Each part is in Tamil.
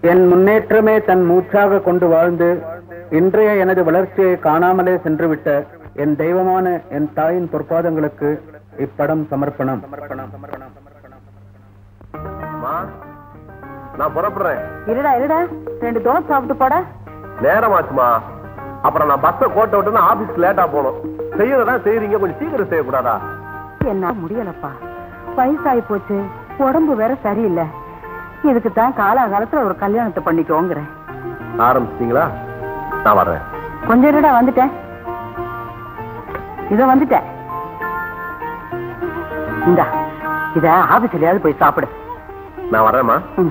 என் முன்னேற்றமே தன் மூச்சாக கொண்டு வாழ்ந்து இன்றைய எனது வளர்ச்சியை காணாமலே சென்றுவிட்ட என் தெய்வமான என் தாயின் பொற்பாதங்களுக்கு இப்படம் சமர்ப்பணம் அம்மா, நான் புறப்படுறேன் இருடா இருடா ரெண்டு தோசை சாப்பிட்டு போட நேரமாச்சுமா அப்புறம் நான் பஸ்ஸை கோட்டை விட்டு ஆபீஸ்க்கு லேட்டா போகணும் செய்யறதா செய்யறீங்க கொஞ்சம் சீக்கிரம் செய்யக்கூடாதா என்ன முடியலப்பா வயசாகி போச்சு உடம்பு வேற சரியில்லை இதுக்கு தான் காலாகாலத்துல ஒரு கல்யாணத்தை பண்ணிக்கோங்கிறேன் ஆரம்பிச்சிட்டீங்களா நான் வர்றேன் கொஞ்சம் இருடா வந்துட்டேன் இத வந்துட்டேன் இந்தா இத ஆபீஸ்லயாவது போய் சாப்பிடு நான் வர்றேம்மா ம்.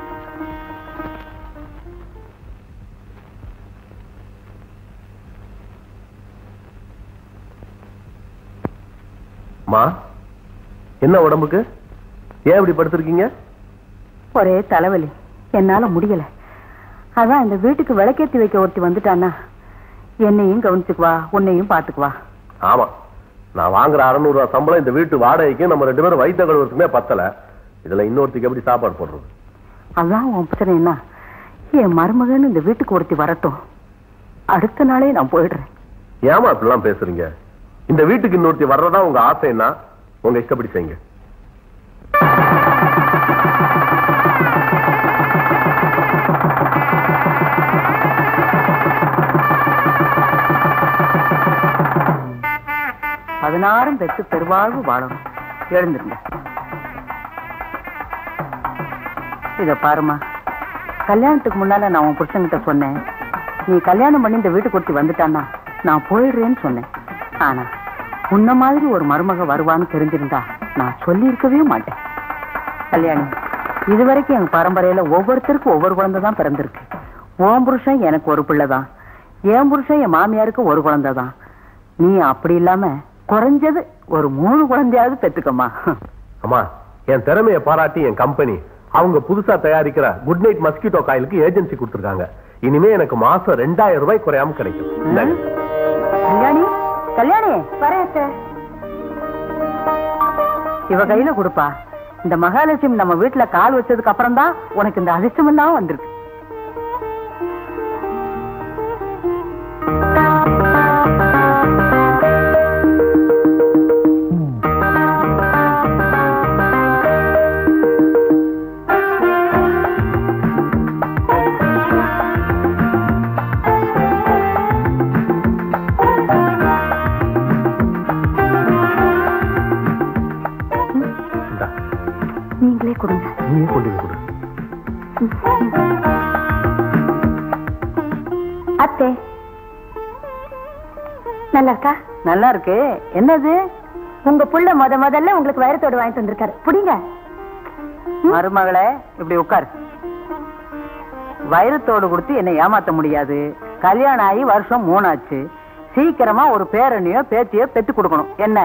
அம்மா என்ன உடம்புக்கு ஏன் இப்படி படுத்திருக்கீங்க ஒரே தலைவலி என்னால முடியல அதான் இந்த வீட்டுக்கு விளக்கேத்தி வைக்க ஒருத்தி வந்துட்டானா என்னையும் கவனிச்சுக்குவா உன்னையும் பாத்துக்குவா ஆமா நான் வாங்குற 600 ரூபாய் சம்பளம் இந்த வீட்டு வாடகைக்கு நம்ம ரெண்டு பேரும் வைத்த கழுவுறதுக்குமே பத்தல இதுல இன்னொருத்திக்கு எப்படி சாப்பாடு போடுறது அதான் உன் பிரச்சனை என்ன என் மருமகன் இந்த வீட்டுக்கு ஒருத்தி வரட்டும் அடுத்த நாளே நான் போயிடுறேன் ஏமா இப்படிலாம் பேசுறீங்க இந்த வீட்டுக்கு இன்னொருத்தி வர்றதா உங்க ஆசைன்னா உங்க இஷ்டப்படி செய்யுங்க பதினாறும் பெற்று பெருவாழ்வு வாழணும் எழுந்திருங்க இத பாருமா கல்யாணத்துக்கு முன்னால நான் உன் புருஷன்கிட்ட சொன்னேன் நீ கல்யாணம் பண்ணி இந்த வீட்டுக்கு ஒருத்தி வந்துட்டான்னா நான் போயிடுறேன்னு சொன்னேன் ஆனா உன்ன மாதிரி ஒரு மருமக வருவான்னு தெரிஞ்சிருந்தா நான் சொல்லி இருக்கவே மாட்டேன் கல்யாணி இதுவரைக்கும் எங்க பரம்பரையில ஒவ்வொருத்தருக்கும் ஒவ்வொரு குழந்தை தான் பிறந்திருக்கு உன் புருஷன் எனக்கு ஒரு பிள்ளை தான் என் புருஷன் என் மாமியாருக்கு ஒரு குழந்தை தான் நீ அப்படி இல்லாம குறைஞ்சது ஒரு மூணு குழந்தையாவது பெத்துக்கம்மா அம்மா என் திறமையை பாராட்டி என் கம்பெனி அவங்க புதுசா தயாரிக்கிற குட் நைட் மஸ்கிட்டோ காயிலுக்கு ஏஜென்சி கொடுத்திருக்காங்க இனிமே எனக்கு மாசம் ரெண்டாயிரம் ரூபாய் குறையாம கிடைக்கும் இந்தாங்க. கல்யாணி கல்யாணி வரேன் இவ கையில கொடுப்பா இந்த மகாலட்சுமி நம்ம வீட்டுல கால் வச்சதுக்கு அப்புறம் தான் உனக்கு இந்த அதிர்ஷ்டம் எல்லாம் வந்திருக்கு இந்தா, நீங்களே கொடுங்க நீயே கொண்டு போய் கொடு அத்தே நல்லா இருக்கா நல்லா இருக்கு என்னது உங்க புள்ள முத முதல்ல உங்களுக்கு வைரத்தோடு வாங்கிட்டு வந்திருக்காரு புடிங்க மருமகளே இப்படி உட்காரு வைரத்தோடு கொடுத்து என்னை ஏமாத்த முடியாது கல்யாணம் ஆகி வருஷம் மூணாச்சு சீக்கிரமா ஒரு பேரனையோ பேத்தியோ பெத்து கொடுக்கணும் என்ன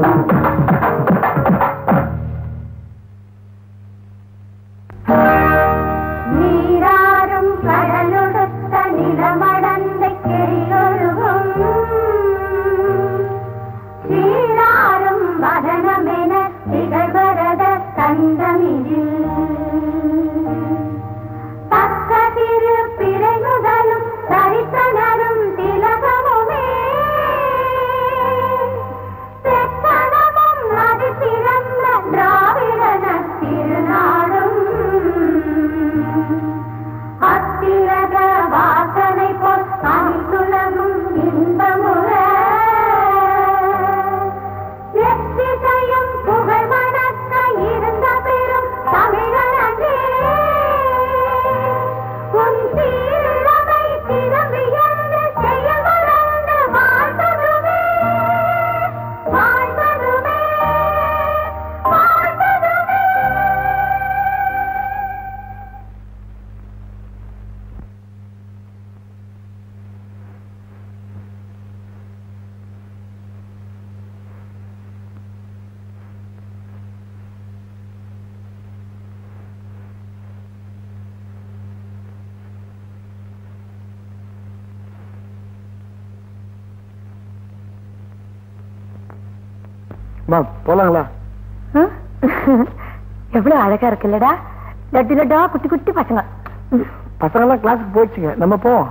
நீராறும் கடலொடுத்த நிலமடந்த கிளியொழுகும் சீராறும் வதனமென திகழ்வரத தந்தமிழில் தக்க திரு பிறைமுதலும் தரித்தனரும் திலகமுமே தெக்கணமும் அது பிறந்த திராவிடன திருநாடும் அத்திரக வாசனை போல் அனைத்துலகும் இன்பமுற எத்திசையும் புகழ் மணக்க இருந்த பெரும் தமிழனே உன் சீரமை திரும்பியந்து செய்ய மறந்து வாழ்ந்ததுமே வாழ்ந்ததுமே வாழ்ந்ததுமே போலாங்களா எவ்வளவு அழகா இருக்குல்லடா லட்டு லட்டா குட்டி குட்டி பசங்க பசங்கெல்லாம் கிளாஸுக்கு போயிடுச்சுங்க நம்ம போவோம்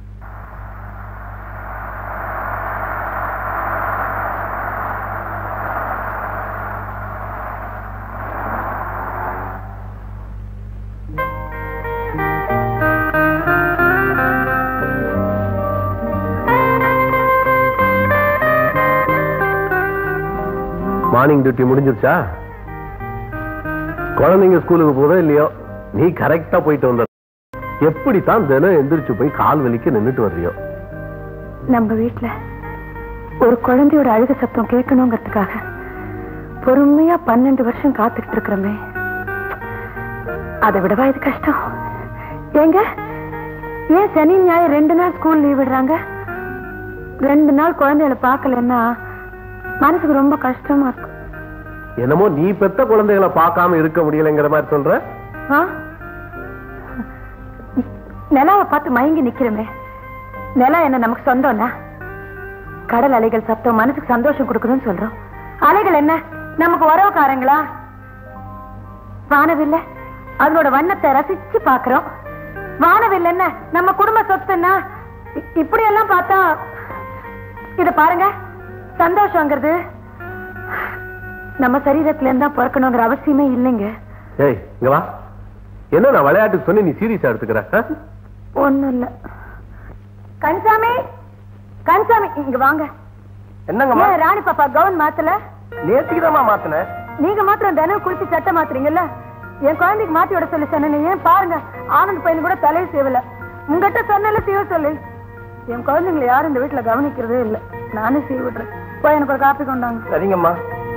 மார்னிங் டியூட்டி முடிஞ்சிருச்சா குழந்தைங்க ஸ்கூலுக்கு போதோ இல்லையோ நீ கரெக்டா போயிட்டு வந்த எப்படித்தான் தினம் எந்திரிச்சு போய் கால் வலிக்கு நின்னுட்டு வர்றியோ நம்ம வீட்ல ஒரு குழந்தையோட அழுக சத்தம் கேட்கணுங்கிறதுக்காக பொறுமையா பன்னெண்டு வருஷம் காத்துக்கிட்டு இருக்கிறோமே அதை விடவா இது கஷ்டம் ஏங்க ஏன் சனி ஞாயிறு ரெண்டு நாள் ஸ்கூல் லீவ் விடுறாங்க ரெண்டு நாள் குழந்தைகளை பார்க்கலன்னா மனசுக்கு ரொம்ப கஷ்டமா இருக்கும் என்னமோ நீ பெத்த குழந்தைகளை பார்க்காம இருக்க முடியலைங்கிற மாதிரி சொல்ற ஆ? நிலாவை பார்த்து மயங்கி நிக்கிறோமே நிலா என்ன நமக்கு சொந்தம்னா கடல் அலைகள் சத்தம் மனசுக்கு சந்தோஷம் கொடுக்குதுன்னு சொல்றோம் அலைகள் என்ன நமக்கு உறவுக்காரங்களா வானவில்ல அதனோட வண்ணத்தை ரசிச்சு பாக்குறோம் வானவில் என்ன நம்ம குடும்ப சொத்துன்னா இ- இப்படி எல்லாம் பார்த்தா இத பாருங்க சந்தோஷங்கிறது நம்ம சரீரத்துல இருந்தா பிறக்கணுங்கிற அவசியமே இல்லைங்க ஏய் இங்க வா என்ன நான் விளையாட்டுக்கு சொன்னி நீ சீரியஸா எடுத்துக்கிற ஆ? ஒண்ணும் இல்ல கன்சாமி கன்சாமி இங்க வாங்க என்னங்கம்மா ஏன் ராணி பாப்பா கவுன் மாத்தல நேற்றுக்குதாம்மா மாத்தினேன் நீங்க மாத்திரம் தினம் குளிச்சு சட்டை மாத்துறீங்கல்ல என் குழந்தைக்கு மாத்தி விட சொல்லி சொன்னேன் ஏன் பாருங்க ஆனந்த் பையன் கூட தலையை சீவல உங்ககிட்ட சொன்னல சீவ சொல்லு என் குழந்தைங்களை யாரும் இந்த வீட்டுல கவனிக்கிறதே இல்ல நானே சீவ விடுறேன் போய் எனக்கு ஒரு காப்பி கொண்டாங்க சரிங்கம்மா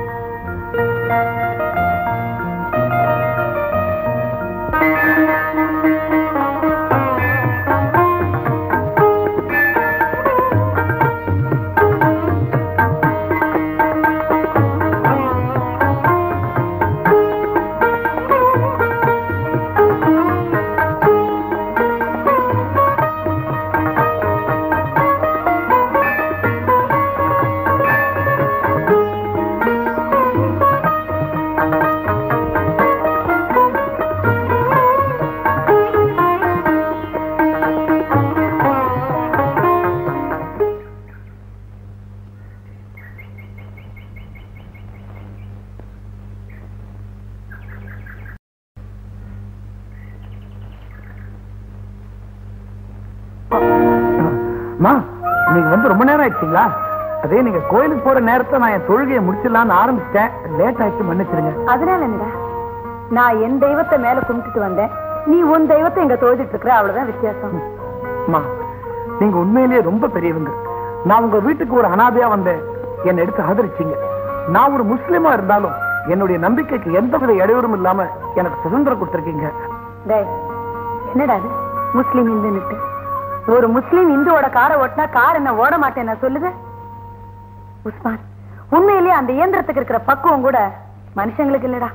அம்மா நீங்க வந்து ரொம்ப நேரம் ஆயிடுச்சுங்களா அதே நீங்க கோயிலுக்கு போற நேரத்தை நான் என் தொழுகையை முடிச்சிடலாம்னு ஆரம்பிச்சிட்டேன் லேட் ஆயிடுச்சு மன்னிச்சிருங்க அதனால என்னடா நான் என் தெய்வத்தை மேல கும்பிட்டுட்டு வந்தேன் நீ உன் தெய்வத்தை எங்க தொழுதுட்டு இருக்கிற அவ்வளவுதான் வித்தியாசம் அம்மா நீங்க உண்மையிலேயே ரொம்ப பெரியவங்க நான் உங்க வீட்டுக்கு ஒரு அனாதையா வந்தேன் என்னை எடுத்து ஆதரிச்சீங்க நான் ஒரு முஸ்லிமா இருந்தாலும் என்னுடைய நம்பிக்கைக்கு எந்தவித இடையூறும் இல்லாம எனக்கு சுதந்திரம் கொடுத்திருக்கீங்க டேய் என்னடா இது முஸ்லீம் இந்துன்னுட்டு ஒரு முஸ்லீம் இந்துவோட காரை ஓட்டினா கார் என்ன ஓட மாட்டேன் நான் சொல்லுது உஸ்மான் உண்மையிலேயே அந்த இயந்திரத்துக்கு இருக்கிற பக்குவம் கூட மனுஷங்களுக்கு இல்லடா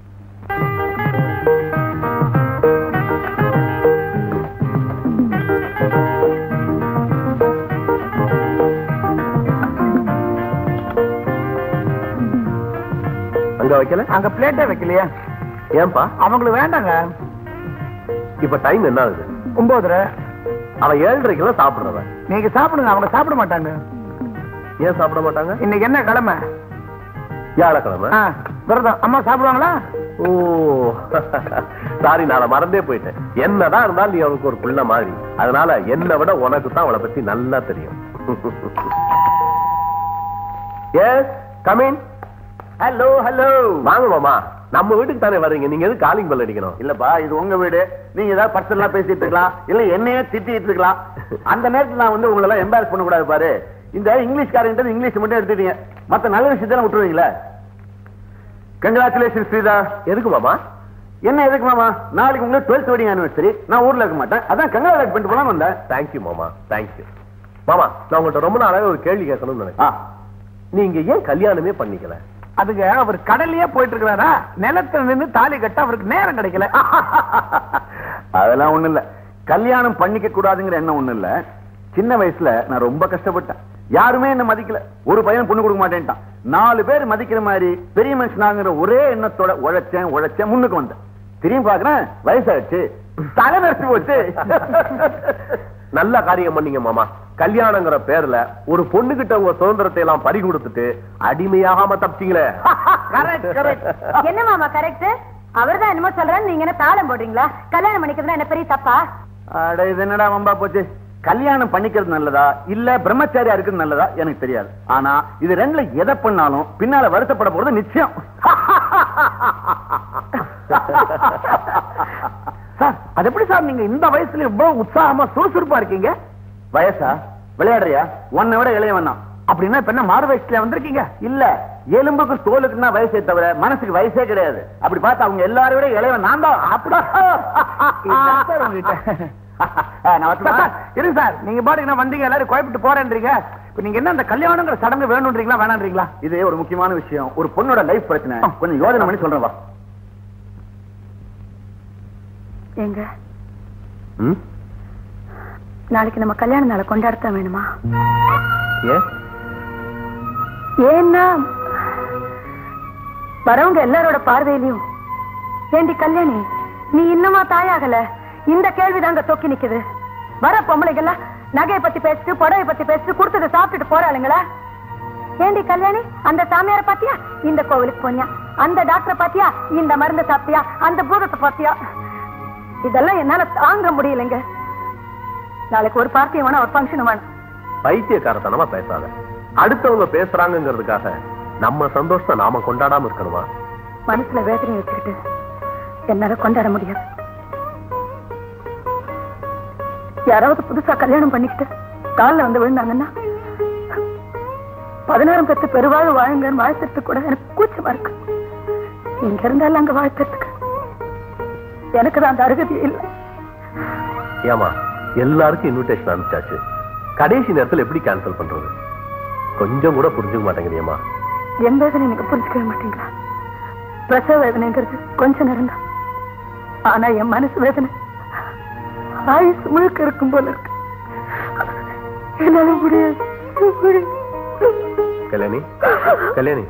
அங்க வைக்கல அங்க பிளேட்டே வைக்கலையா ஏன்பா அவங்களுக்கு வேண்டாங்க இப்ப டைம் என்ன ஆகுது ஒன்பதுரை அவன் ஏழரைக்கெல்லாம் சாப்பிடுறவன் நீங்க சாப்பிடுங்க அவங்க சாப்பிட மாட்டாங்க ஏன் சாப்பிட மாட்டாங்க இன்னைக்கு என்ன கிழமை வியாழக்கிழமை ஆ, விரதம் அம்மா சாப்பிடுவாங்களா ஓ சாரி நான் மறந்தே போயிட்டேன் என்னதான் இருந்தாலும் நீ அவனுக்கு ஒரு பிள்ளை மாதிரி அதனால என்னை விட உனக்கு தான் அவளை பத்தி நல்லா தெரியும் எஸ் கமின் ஹலோ ஹலோ வாங்க மாமா நம்ம வீட்டுக்கு தானே வர்றீங்க நீங்க எது காலிங் பெல் அடிக்கணும் இல்லப்பா இது உங்க வீடு நீங்க ஏதாவது பர்சனலா பேசிட்டு இருக்கலாம் இல்ல என்னையே திட்டிட்டு இருக்கலாம் அந்த நேரத்துல நான் வந்து உங்களை எல்லாம் எம்பாரஸ் பண்ண கூடாது பாரு இந்த இங்கிலீஷ்காரங்கிட்ட இங்கிலீஷ் மட்டும் எடுத்துட்டீங்க மத்த நல்ல விஷயத்தெல்லாம் விட்டுருவீங்களா கங்க்ராச்சுலேஷன் ஸ்ரீதா எதுக்கு மாமா என்ன எதுக்கு மாமா நாளைக்கு உங்களுக்கு டுவெல்த் வெட்டிங் ஆனிவர்சரி நான் ஊர்ல இருக்க மாட்டேன் அதான் கங்க்ராச்சுலேட் பண்ணிட்டு போலாம் வந்தேன் தேங்க்யூ மாமா தேங்க்யூ மாமா நான் உங்கள்கிட்ட ரொம்ப நாளாவே ஒரு கேள்வி கேட்கணும்னு நினைக்கிறேன் ஆ நீங்க ஏன் கல்யாணமே பண்ணிக்கல அதுக்கு அவர் கடல்லயே போயிட்டு இருக்கிறாரா நிலத்துல நின்னு தாலி கட்ட அவருக்கு நேரம் கிடைக்கல அதெல்லாம் ஒண்ணு இல்ல கல்யாணம் பண்ணிக்க கூடாதுங்கிற எண்ணம் ஒண்ணு இல்ல சின்ன வயசுல நான் ரொம்ப கஷ்டப்பட்டேன் யாருமே என்ன மதிக்கல ஒரு பையன் பொண்ணு கொடுக்க மாட்டேன்ட்டான் நாலு பேர் மதிக்கிற மாதிரி பெரிய மனுஷனாங்கிற ஒரே எண்ணத்தோட உழைச்சேன் உழைச்சேன் முன்னுக்கு வந்தேன் திரும்பி பாக்குறேன் வயசாயிடுச்சு தலை நடிச்சு போச்சு நல்ல காரியம் பண்ணீங்க மாமா கல்யாணங்கிற பேர்ல ஒரு பொண்ணுகிட்ட உங்க சுதந்திரத்தை எல்லாம் பறி கொடுத்துட்டு அடிமையாகாம தப்பிச்சீங்களே கரெக்ட் கரெக்ட் என்ன மாமா கரெக்ட் அவர்தான் என்னமோ சொல்றாரு நீங்க என்ன தாளம் போடுறீங்களா கல்யாணம் பண்ணிக்கிறதுனா என்ன பெரிய தப்பா அட இது என்னடா வம்பா போச்சு கல்யாணம் பண்ணிக்கிறது நல்லதா இல்ல பிரம்மச்சாரியா இருக்கிறது நல்லதா எனக்கு தெரியாது ஆனா இது ரெண்டுல எதை பண்ணாலும் பின்னால வருத்தப்பட போறது நிச்சயம் சார் அது எப்படி சார் நீங்க இந்த வயசுல இவ்வளவு உற்சாகமா சுறுசுறுப்பா இருக்கீங்க வயசா விளையாடுறியா உன்னை விட இளையவன் தான் அப்படின்னா இப்ப என்ன மாறு வயசுல வந்திருக்கீங்க இல்ல எலும்புக்கு தோலுக்கு தான் வயசே தவிர மனசுக்கு வயசே கிடையாது அப்படி பார்த்தா அவங்க எல்லாரும் விட இளையவன் நான் தான் இதுதான் சார் உங்ககிட்ட. நான் வரட்டுமா? சார், இருங்க சார் நீங்க பாட்டுக்கு வந்தீங்க எல்லாரும் குழப்பிட்டு போறேன்றீங்க இப்ப நீங்க என்ன அந்த கல்யாணங்கிற சடங்கு வேணும்ன்றீங்களா வேணான்றீங்களா இது ஒரு முக்கியமான விஷயம் ஒரு பொண்ணோட லைஃப் பிரச்சனை கொஞ்சம் யோசனை பண்ணி சொல்றேன் வா எங்க ம்? நாளைக்கு நம்ம கல்யாண நாளை கொண்டாடத்தான் வேணுமா ஏன் ஏன்னா வரவங்க எல்லாரோட பார்வையிலையும் ஏண்டி கல்யாணி நீ இன்னுமா தாயாகல இந்த கேள்விதாங்க தொக்கி நிக்குது வர பொம்பளைகள்லாம் நகையை பத்தி பேசிட்டு புடவை பத்தி பேசிட்டு கொடுத்ததை சாப்பிட்டுட்டு போறாளுங்களா ஏண்டி கல்யாணி அந்த சாமியார பாத்தியா இந்த கோவிலுக்கு போனியா அந்த டாக்டரை பாத்தியா இந்த மருந்து சாப்பிட்டியா அந்த பூதத்தை பாத்தியா இதெல்லாம் என்னால தாங்க முடியலைங்க நாளைக்கு ஒரு பார்ட்டியும் வேணும் ஒரு ஃபங்க்ஷன் வேணும் பைத்தியக்காரத்தனமா பேசாத அடுத்தவங்க பேசுறாங்கங்கிறதுக்காக நம்ம சந்தோஷத்தை நாம கொண்டாடாம இருக்கணுமா மனசுல வேதனை வச்சுக்கிட்டு என்னால கொண்டாட முடியாது யாராவது புதுசா கல்யாணம் பண்ணிக்கிட்டு கால்ல வந்து விழுந்தாங்கன்னா பதினாறும் பெத்து பெருவாழ் வாழுங்கன்னு வாழ்த்துறதுக்கு கூட எனக்கு கூச்சமா இருக்கு இங்க இருந்தாலும் அங்க வாழ்த்துறதுக்கு எனக்கு தான் அந்த அருகதி இல்லை ஏமா எல்லாருக்கும் இன்விடேஷன் அனுப்பிச்சாச்சு கடைசி நேரத்துல எப்படி கேன்சல் பண்றது கொஞ்சம் கூட புரிஞ்சுக்க மாட்டேங்கிறியம்மா என் வேதனை நீங்க புரிஞ்சுக்கவே மாட்டீங்களா பிரசவ வேதனைங்கிறது கொஞ்ச நேரம் தான் ஆனா என் மனசு வேதனை ஆயுசு முழுக்க இருக்கும் போல இருக்கு என்னால முடியாது முடியாது. கல்யாணி கல்யாணி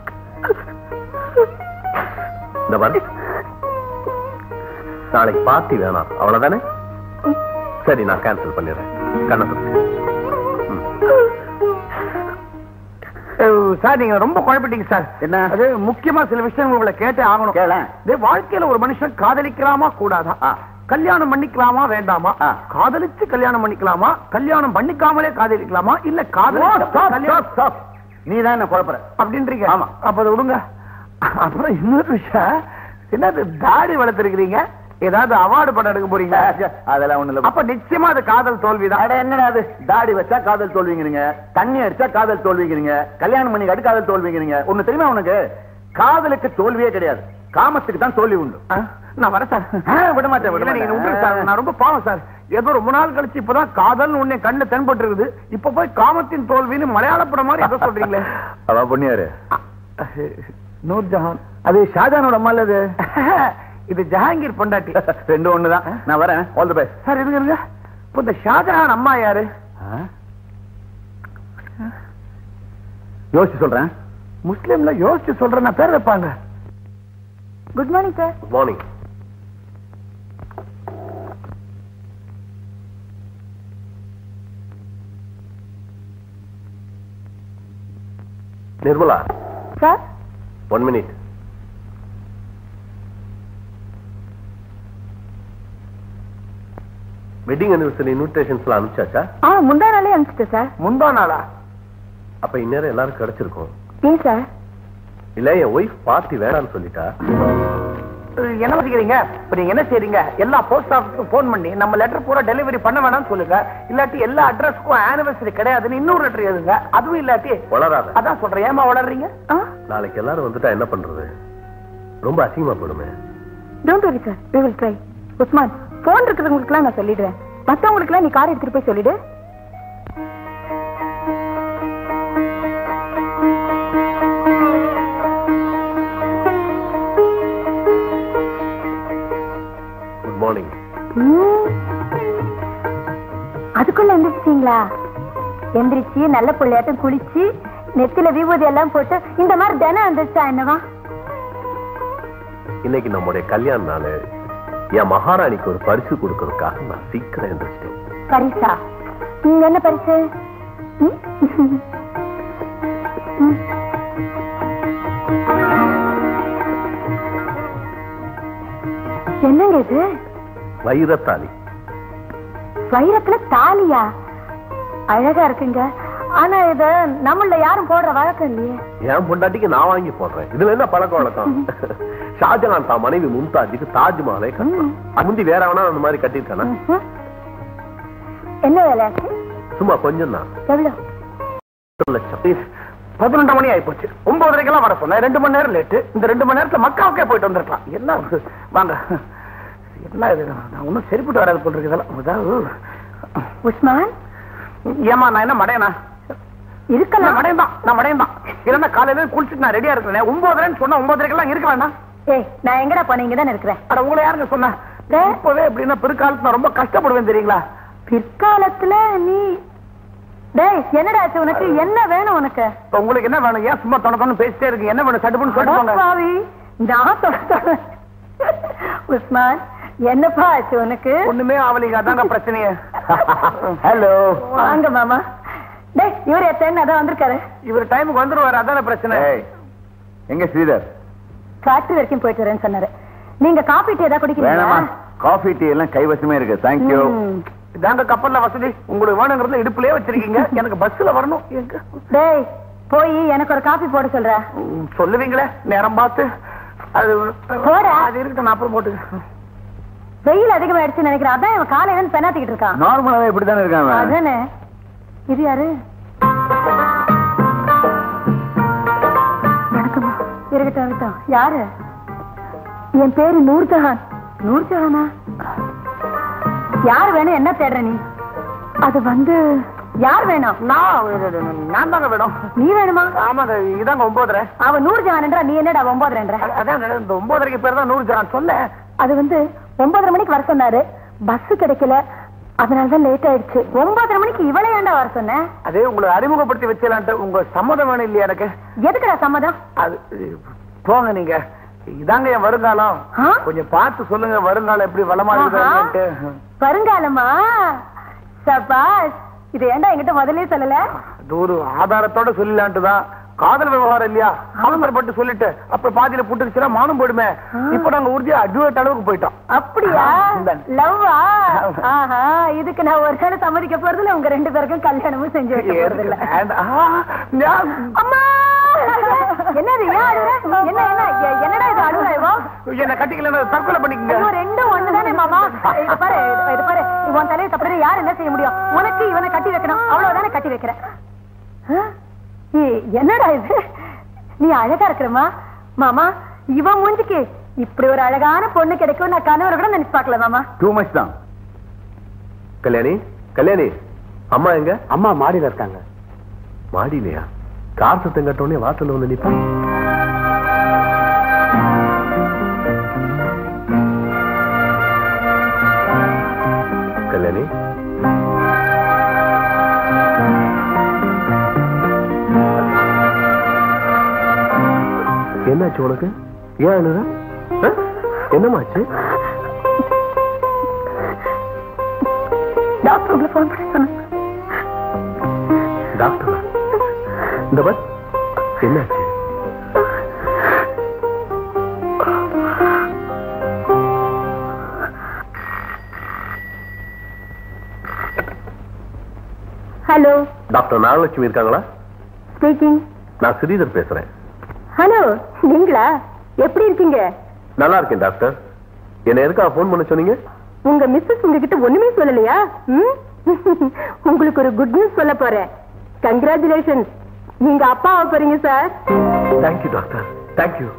இந்த பாரு நாளைக்கு பார்ட்டி வேணாம் அவ்வளவுதானே சரி நான் கேன்சல் பண்ணிடுறேன் கண்ணை துடைச்சு. ம். அஹ், சார் நீங்க ரொம்ப குழப்பிட்டீங்க சார் என்ன? அது முக்கியமா சில விஷயங்கள் உங்களை கேட்டே ஆகணும் கேளேன். இது வாழ்க்கையில ஒரு மனுஷன் காதலிக்கலாமா கூடாதா ஆ. கல்யாணம் பண்ணிக்கலாமா வேண்டாமா ஆ. காதலிச்சு கல்யாணம் பண்ணிக்கலாமா கல்யாணம் பண்ணிக்காமலே காதலிக்கலாமா இல்ல Stop, காதலிச்சு stop, கல்யாணம் stop. நீ தான் என்ன குழப்பற அப்படின்றீங்க ஆமா. அப்ப அதை விடுங்க அப்புறம் இன்னொரு விஷயம் என்னது தாடி வளர்த்திருக்கிறீங்க ஏதாவது அவார்டு படம் எடுக்க போறீங்க அதெல்லாம் ஒண்ணு இல்ல அப்ப நிச்சயமா அது காதல் தோல்விதான் அட என்னடா அது தாடி வச்சா காதல் தோல்விங்கிறீங்க தண்ணி அடிச்சா காதல் தோல்விங்கிறீங்க கல்யாணம் பண்ணி காட்டி காதல் தோல்விங்கிறீங்க ஒண்ணு தெரியுமா உனக்கு காதலுக்கு தோல்வியே கிடையாது காமத்துக்கு தான் தோல்வி உண்டு ஆ, நான் வரேன் சார் ஆ, விட மாட்டேன், விட இல்ல, நீங்க மாட்டேன். விட்டுருங்க சார் நான் ரொம்ப பாவம் சார் ஏதோ ரொம்ப நாள் கழிச்சு இப்பதான் காதல் உன்னை கண்ணு தென்பட்டு இருக்குது இப்ப போய் காமத்தின் தோல்வின்னு மலையாள படம் மாதிரி எதை சொல்றீங்களே அதான் பொண்ணியாரு நூர்ஜஹான் அது ஷாஜானோட அம்மா இல்ல அது இது ஜஹாங்கீர் பொண்டாட்டி ரெண்டு ஒண்ணுதான் நான் வரேன் ஆல் தி பெஸ்ட் சார் இருங்க இருங்க இப்ப இந்த ஷாஜஹான் அம்மா யாரு யோசிச்சு சொல்றேன் முஸ்லீம்ல யோசிச்சு சொல்றேன் பேர் வைப்பாங்க good morning sir good morning Nirmala sir one minute wedding anniversary இன்விடேஷன்ஸ்லாம் அனுப்பிச்சாச்சா ஆ முந்தா நாளே அனுப்பிச்சிட்டேன் சார் முந்தா நாளா அப்ப இந்நேரம் எல்லாரும் கிடைச்சிருக்கும் ஏன் சார் இல்ல என் ஒய்ஃப் பார்ட்டி வேணாம்னு சொல்லிட்டா அஹ் என்ன வச்சுக்கிறீங்க இப்ப நீங்க என்ன செய்றீங்க எல்லா போஸ்ட் ஆபீஸ்க்கும் போன் பண்ணி நம்ம லெட்டர் பூரா டெலிவரி பண்ண வேணாம்னு சொல்லுங்க இல்லாட்டி எல்லா அட்ரஸ்க்கும் ஆனிவர்சரி கிடையாதுன்னு இன்னொரு லெட்டர் எழுதுங்க அதுவும் இல்லாட்டி வளராத அதான் சொல்றேன் ஏமா வளர்றீங்க ஆ நாளைக்கு எல்லாரும் வந்துட்டா என்ன பண்றது ரொம்ப அசிங்கமா போயிடுமே don't worry sir we will try Usman phone இருக்கிறவங்களுக்குலாம் நான் சொல்லிடுவேன் மத்தவங்களுக்குலாம் நீ கார் எடுத்துட்டு போய் சொல்லிடு குட் மார்னிங் ம். அதுக்குள்ள எந்திரிச்சிட்டீங்களா எந்திரிச்சு நல்ல பிள்ளையாட்டம் குளிச்சு நெத்தில விபூதி எல்லாம் போட்டு இந்த மாதிரி தினம் எந்திரிச்சா என்னவா இன்னைக்கு நம்முடைய கல்யாண நாள் என் மகாராணிக்கு ஒரு பரிசு கொடுக்கறதுக்காக நான் சீக்கிரம் எந்திரிச்சிட்டேன் பரிசா நீங்க என்ன பரிசு ம்? ம். என்னங்க இது வைரத்தாலி வைரத்துல தாலியா அழகா இருக்குங்க ஆனா இத நம்மள யாரும் போடுற வழக்கம் இல்லையே என் பொண்டாட்டிக்கு நான் வாங்கி போடுறேன் இதுல என்ன பழக்க வழக்கம் ஷாஜகான் தான் மனைவி மும்தாஜுக்கு தாஜ்மஹாலை கட்டலாம் அது முந்தி வேற வேணா அந்த மாதிரி கட்டியிருக்கானா ம்ஹும். என்ன வேலையாச்சு சும்மா கொஞ்சம் தான் எவ்வளவு லட்சம் பதினொன்று மணி ஆயி போச்சு ஒன்பதரைக்கெல்லாம் வர சொன்னேன் ரெண்டு மணி நேரம் லேட்டு இந்த ரெண்டு மணி நேரத்துல மக்காவுக்கே போயிட்டு வந்திருக்கலாம் என்ன இது? வாங்க என்ன இது நான் ஒன்றும் சரிப்பட்டு வராது போல் இருக்கு இதெல்லாம் அதாவது, உஸ்மான் ஏமா நான் என்ன மடையனா நான் இருக்கலாம் மடையன் தான் நான் மடையன் தான் இல்லைன்னா காலையில குளிச்சுட்டு நான் ரெடியா இருக்கிறேன் ஒன்பதரைன்னு சொன்னா ஒன்பதரைக்கெல்லாம் இருக்க வேண்டாம் ஏய் நான் எங்கடா போனேன் இங்க தானே இருக்கிறேன் அட உங்களை யாருங்க சொன்னா டேய். இப்பவே எப்படின்னா பிற்காலத்துல நான் ரொம்ப கஷ்டப்படுவேன் தெரியுங்களா பிற்காலத்துல நீ டேய் என்னடா ஆச்சு உனக்கு என்ன வேணும் உனக்கு இப்ப உங்களுக்கு என்ன வேணும் ஏன் சும்மா தொண தொண்ணு பேசிட்டே இருக்கு என்ன வேணும் சட்டுப்புன்னு சொல்லிட்டு போங்க அடப்பாவி, நான் சொல்றேன். உஸ்மான் என்னப்பா ஆச்சு உனக்கு ஒண்ணுமே ஆவலிங்க அதாங்க பிரச்சனையே ஹலோ வாங்க மாமா டேய் இவர் எத்தனை அதான் வந்திருக்காரு இவர் டைமுக்கு வந்துருவாரு அதான பிரச்சனை எங்க ஸ்ரீதர் ஃபேக்டரி வரைக்கும் போயிட்டு வரேன்னு சொன்னாரு நீங்க காபி டீ ஏதாவது வேணாமா குடிக்கிறீங்களா காஃபி டீ எல்லாம் கைவசமே இருக்கு தேங்க்யூ ம். இதாங்க கப்பல்ல வசதி உங்களுக்கு வேணுங்கிறத இடுப்புலயே வச்சிருக்கீங்க எனக்கு பஸ்ல வரணும் எங்க டேய் போய் எனக்கு ஒரு காபி போட சொல்ற ம், சொல்லுவீங்களே நேரம் பார்த்து அது போடா. அது இருக்கட்டும் நான் அப்புறம் போட்டு வெயில் அதிகமாயிடுச்சுன்னு நினைக்கிறேன் அதான் இவன் காலையில இருந்து பெண்ணாத்திக்கிட்டு இருக்கான் நார்மலாவே இப்படித்தானே இருக்காங்க அதானே இது யாரு வணக்கம்மா இருக்கட்டும் இருக்கட்டும் யாரு என் பேரு நூர்ஜஹான் நூர்ஜஹானா யார் வேணும் என்ன தேடுற நீ அது வந்து யார் வேணும் நான் நான் தாங்க வேணும் நீ வேணுமா ஆமாங்க இதாங்க ஒன்பதரை அவ நூர்ஜஹான்ன்றா நீ என்னடா ஒன்பதுன்ற அதாங்க இந்த ஒன்பதரைக்கு பேர் தான் நூறு ஜான் சொல்ல அது வந்து ஒன்பதரை மணிக்கு வர சொன்னாரு பஸ் கிடைக்கல அதனாலதான் லேட் ஆயிடுச்சு ஒன்பதரை மணிக்கு இவளை ஏன்டா வர சொன்ன அதே உங்களை அறிமுகப்படுத்தி வச்சலான்ட்டு உங்க சம்மதம் வேணும் இல்லையா எனக்கு எதுக்குடா சம்மதம் அது போங்க நீங்க இதாங்க என் வருங்காலம் ஆ? கொஞ்சம் பார்த்து சொல்லுங்க வருங்காலம் எப்படி வளமா ஆஹா. இருக்குதுன்னுட்டு வருங்காலமா சபாஷ் இது ஏன்டா என்கிட்ட முதல்லயே சொல்லல அது ஒரு ஆதாரத்தோட சொல்லலான்ட்டு தான் காதல் விவகாரம் இல்லையா அவசரப்பட்டு சொல்லிட்டு அப்ப பாதியில புட்டுச்சுன்னா மானம் போயிடுமே இப்ப நாங்க உறுதியா அட்வொகேட் அளவுக்கு போயிட்டோம் அப்படியா இந்தாங்க. லவ்வா ஆஹா இதுக்கு நான் ஒரு நாள் சம்மதிக்க போறதில்ல உங்க ரெண்டு பேருக்கும் கல்யாணமும் செஞ்சு வைக்க போறது இல்ல And, ஆ, ஞா- அம்மா என்னது ஏன் அழுற? என்ன என்ன எ- என்னடா இது அழுகுற இவோ? என்னை கட்டிக்கல தற்கொலை பண்ணிக்கங்க ஐயோ, ரெண்டும் ஒண்ணுதானே மாமா இது பாரு இது- இது பாரு உன் தலையை தப்புறது யார் என்ன செய்ய முடியும் உனக்கு இவனை கட்டி வைக்கணும் அவ்வளவுதானே கட்டி வைக்கிறேன் ஆ? ஏய், என்னடா இது நீ அழகா இருக்கிறமா மாமா இவன் மூஞ்சிக்கு இப்படி ஒரு அழகான பொண்ணு கிடைக்கும் நான் கனவு கூட நினைச்சு பார்க்கல மாமா டூ மச் தான் கல்யாணி கல்யாணி அம்மா எங்க அம்மா மாடியில இருக்காங்க மாடியிலையா கார் சத்தம் கட்டோடனே வாசல்ல வந்து நிப்பா கல்யாணி என்னாச்சு உனக்கு ஏன் அழுற ஆ? என்னமாச்சு டாக்டர் உங்களை ஃபோன் பண்ண சொன்னாங்க டாக்டரா இந்த பஸ் என்னாச்சு ஹலோ டாக்டர் நாகலட்சுமி இருக்காங்களா ஸ்பீக்கிங் நான் ஸ்ரீதர் பேசுறேன் ஹலோ நீங்களா எப்படி இருக்கீங்க நல்லா இருக்கேன் டாக்டர் என்ன எதுக்காக ஃபோன் பண்ண சொன்னீங்க உங்க மிஸ்ஸஸ் உங்ககிட்ட ஒண்ணுமே சொல்லலையா ம்? உங்களுக்கு ஒரு குட் நியூஸ் சொல்ல போறேன் கங்க்ராச்சுலேஷன் நீங்க அப்பா ஆக போறீங்க sir thank you doctor thank you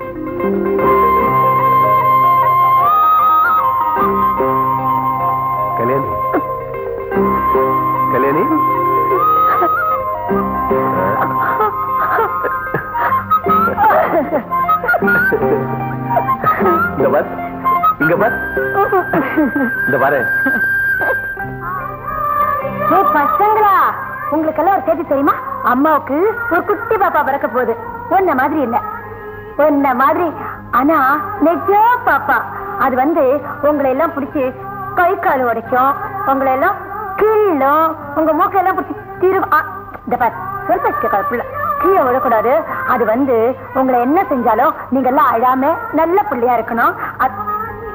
Kalyani Kalyani இங்க பார் இங்க பார் இந்த பாரு ஏய் பசங்களா உங்களுக்கு எல்லாம் ஒரு செய்தி தெரியுமா அம்மாவுக்கு ஒரு குட்டி பாப்பா பிறக்க போகுது உன்ன மாதிரி இல்ல உன்ன மாதிரி ஆனா நெஜ பாப்பா அது வந்து உங்களை எல்லாம் பிடிச்சி கை கால் உடைக்கும் உங்களை எல்லாம் கிள்ளும் உங்க மூக்கையெல்லாம் பிடிச்சி திரு ஆ, இந்த பார் சொல்ல கேட்காத பிள்ளை கீழே விழக்கூடாது அது வந்து உங்களை என்ன செஞ்சாலும் நீங்க எல்லாம் அழாம நல்ல பிள்ளையா இருக்கணும் அது-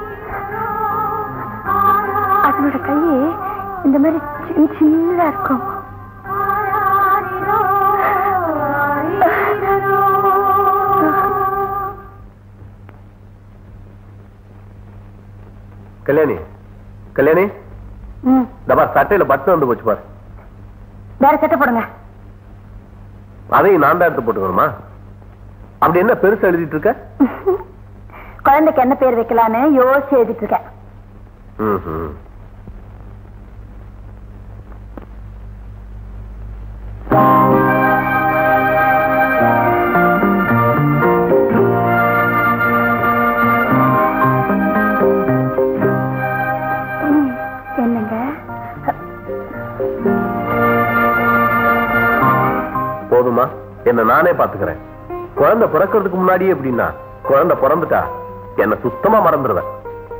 அதனோட கை இந்த மாதிரி சின்ன சின்னதா இருக்கும் கல்யாணி கல்யாணி ம், இந்த பார் சட்டையில பட்டன் வந்து போச்சு பார் வேற சட்டை போடுங்க அதையும் நான் தான் எடுத்து போட்டுக்கணுமா அப்படி என்ன பெருசா எழுதிட்டு இருக்க குழந்தைக்கு என்ன பேர் வைக்கலான்னு யோசிச்சு எழுதிட்டு இருக்கேன் ம்ஹும். ம், என்னங்க போதுமா என்ன நானே பாத்துக்கிறேன் குழந்தை பிறக்கிறதுக்கு முன்னாடியே எப்படின்னா குழந்தை பிறந்துட்டா என்ன சுத்தமா மறந்துடுவேன்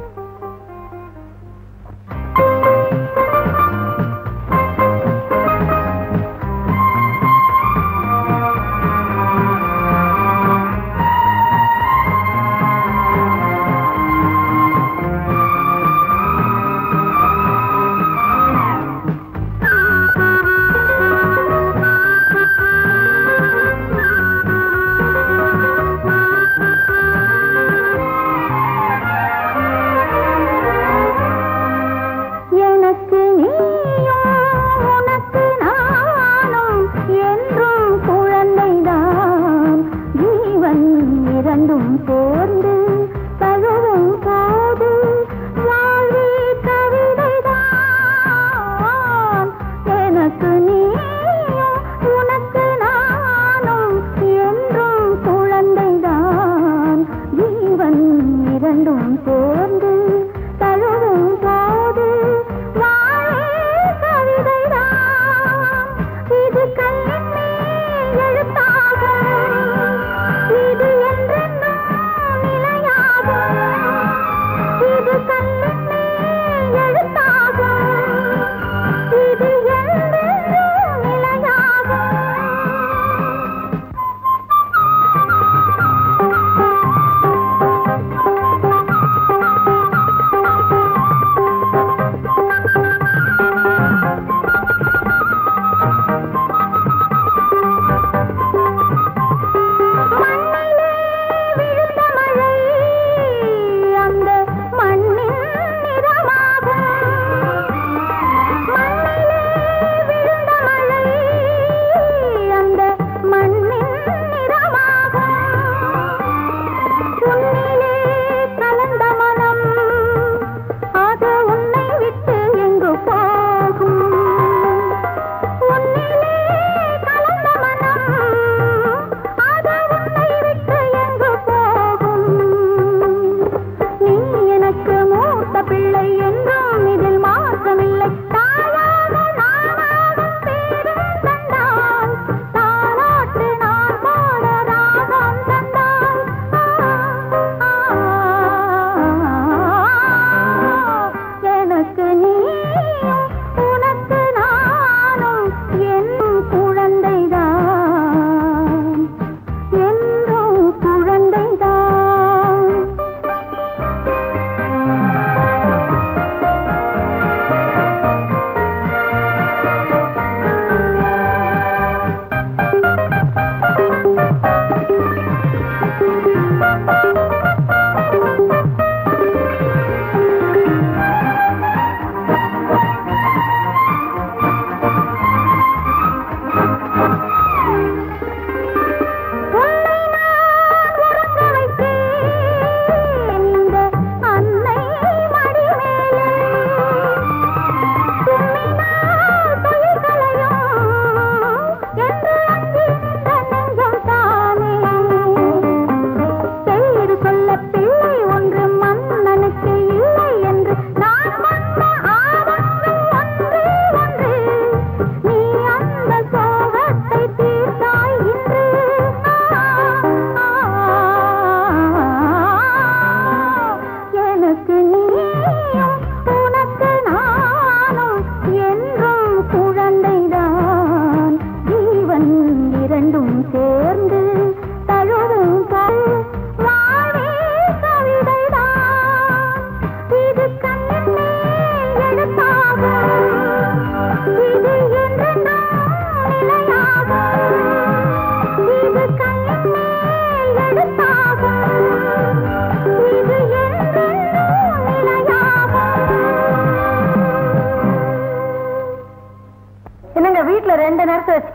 எனக்கு நீயும் உனக்கு நானும் என்றும் குழந்தைதான் ஜீவன் இரண்டும் சேர்ந்து தழுவும் போது வாழ்வே கவிதைதான் எனக்கு நீயும் உனக்கு நானும் என்றும் குழந்தைதான் ஜீவன் இரண்டும் சேர்ந்து தழுவும் போது வாழே கவிதைதான் இது கையின் மேல் எழுத்தாக இது என்றென்றும்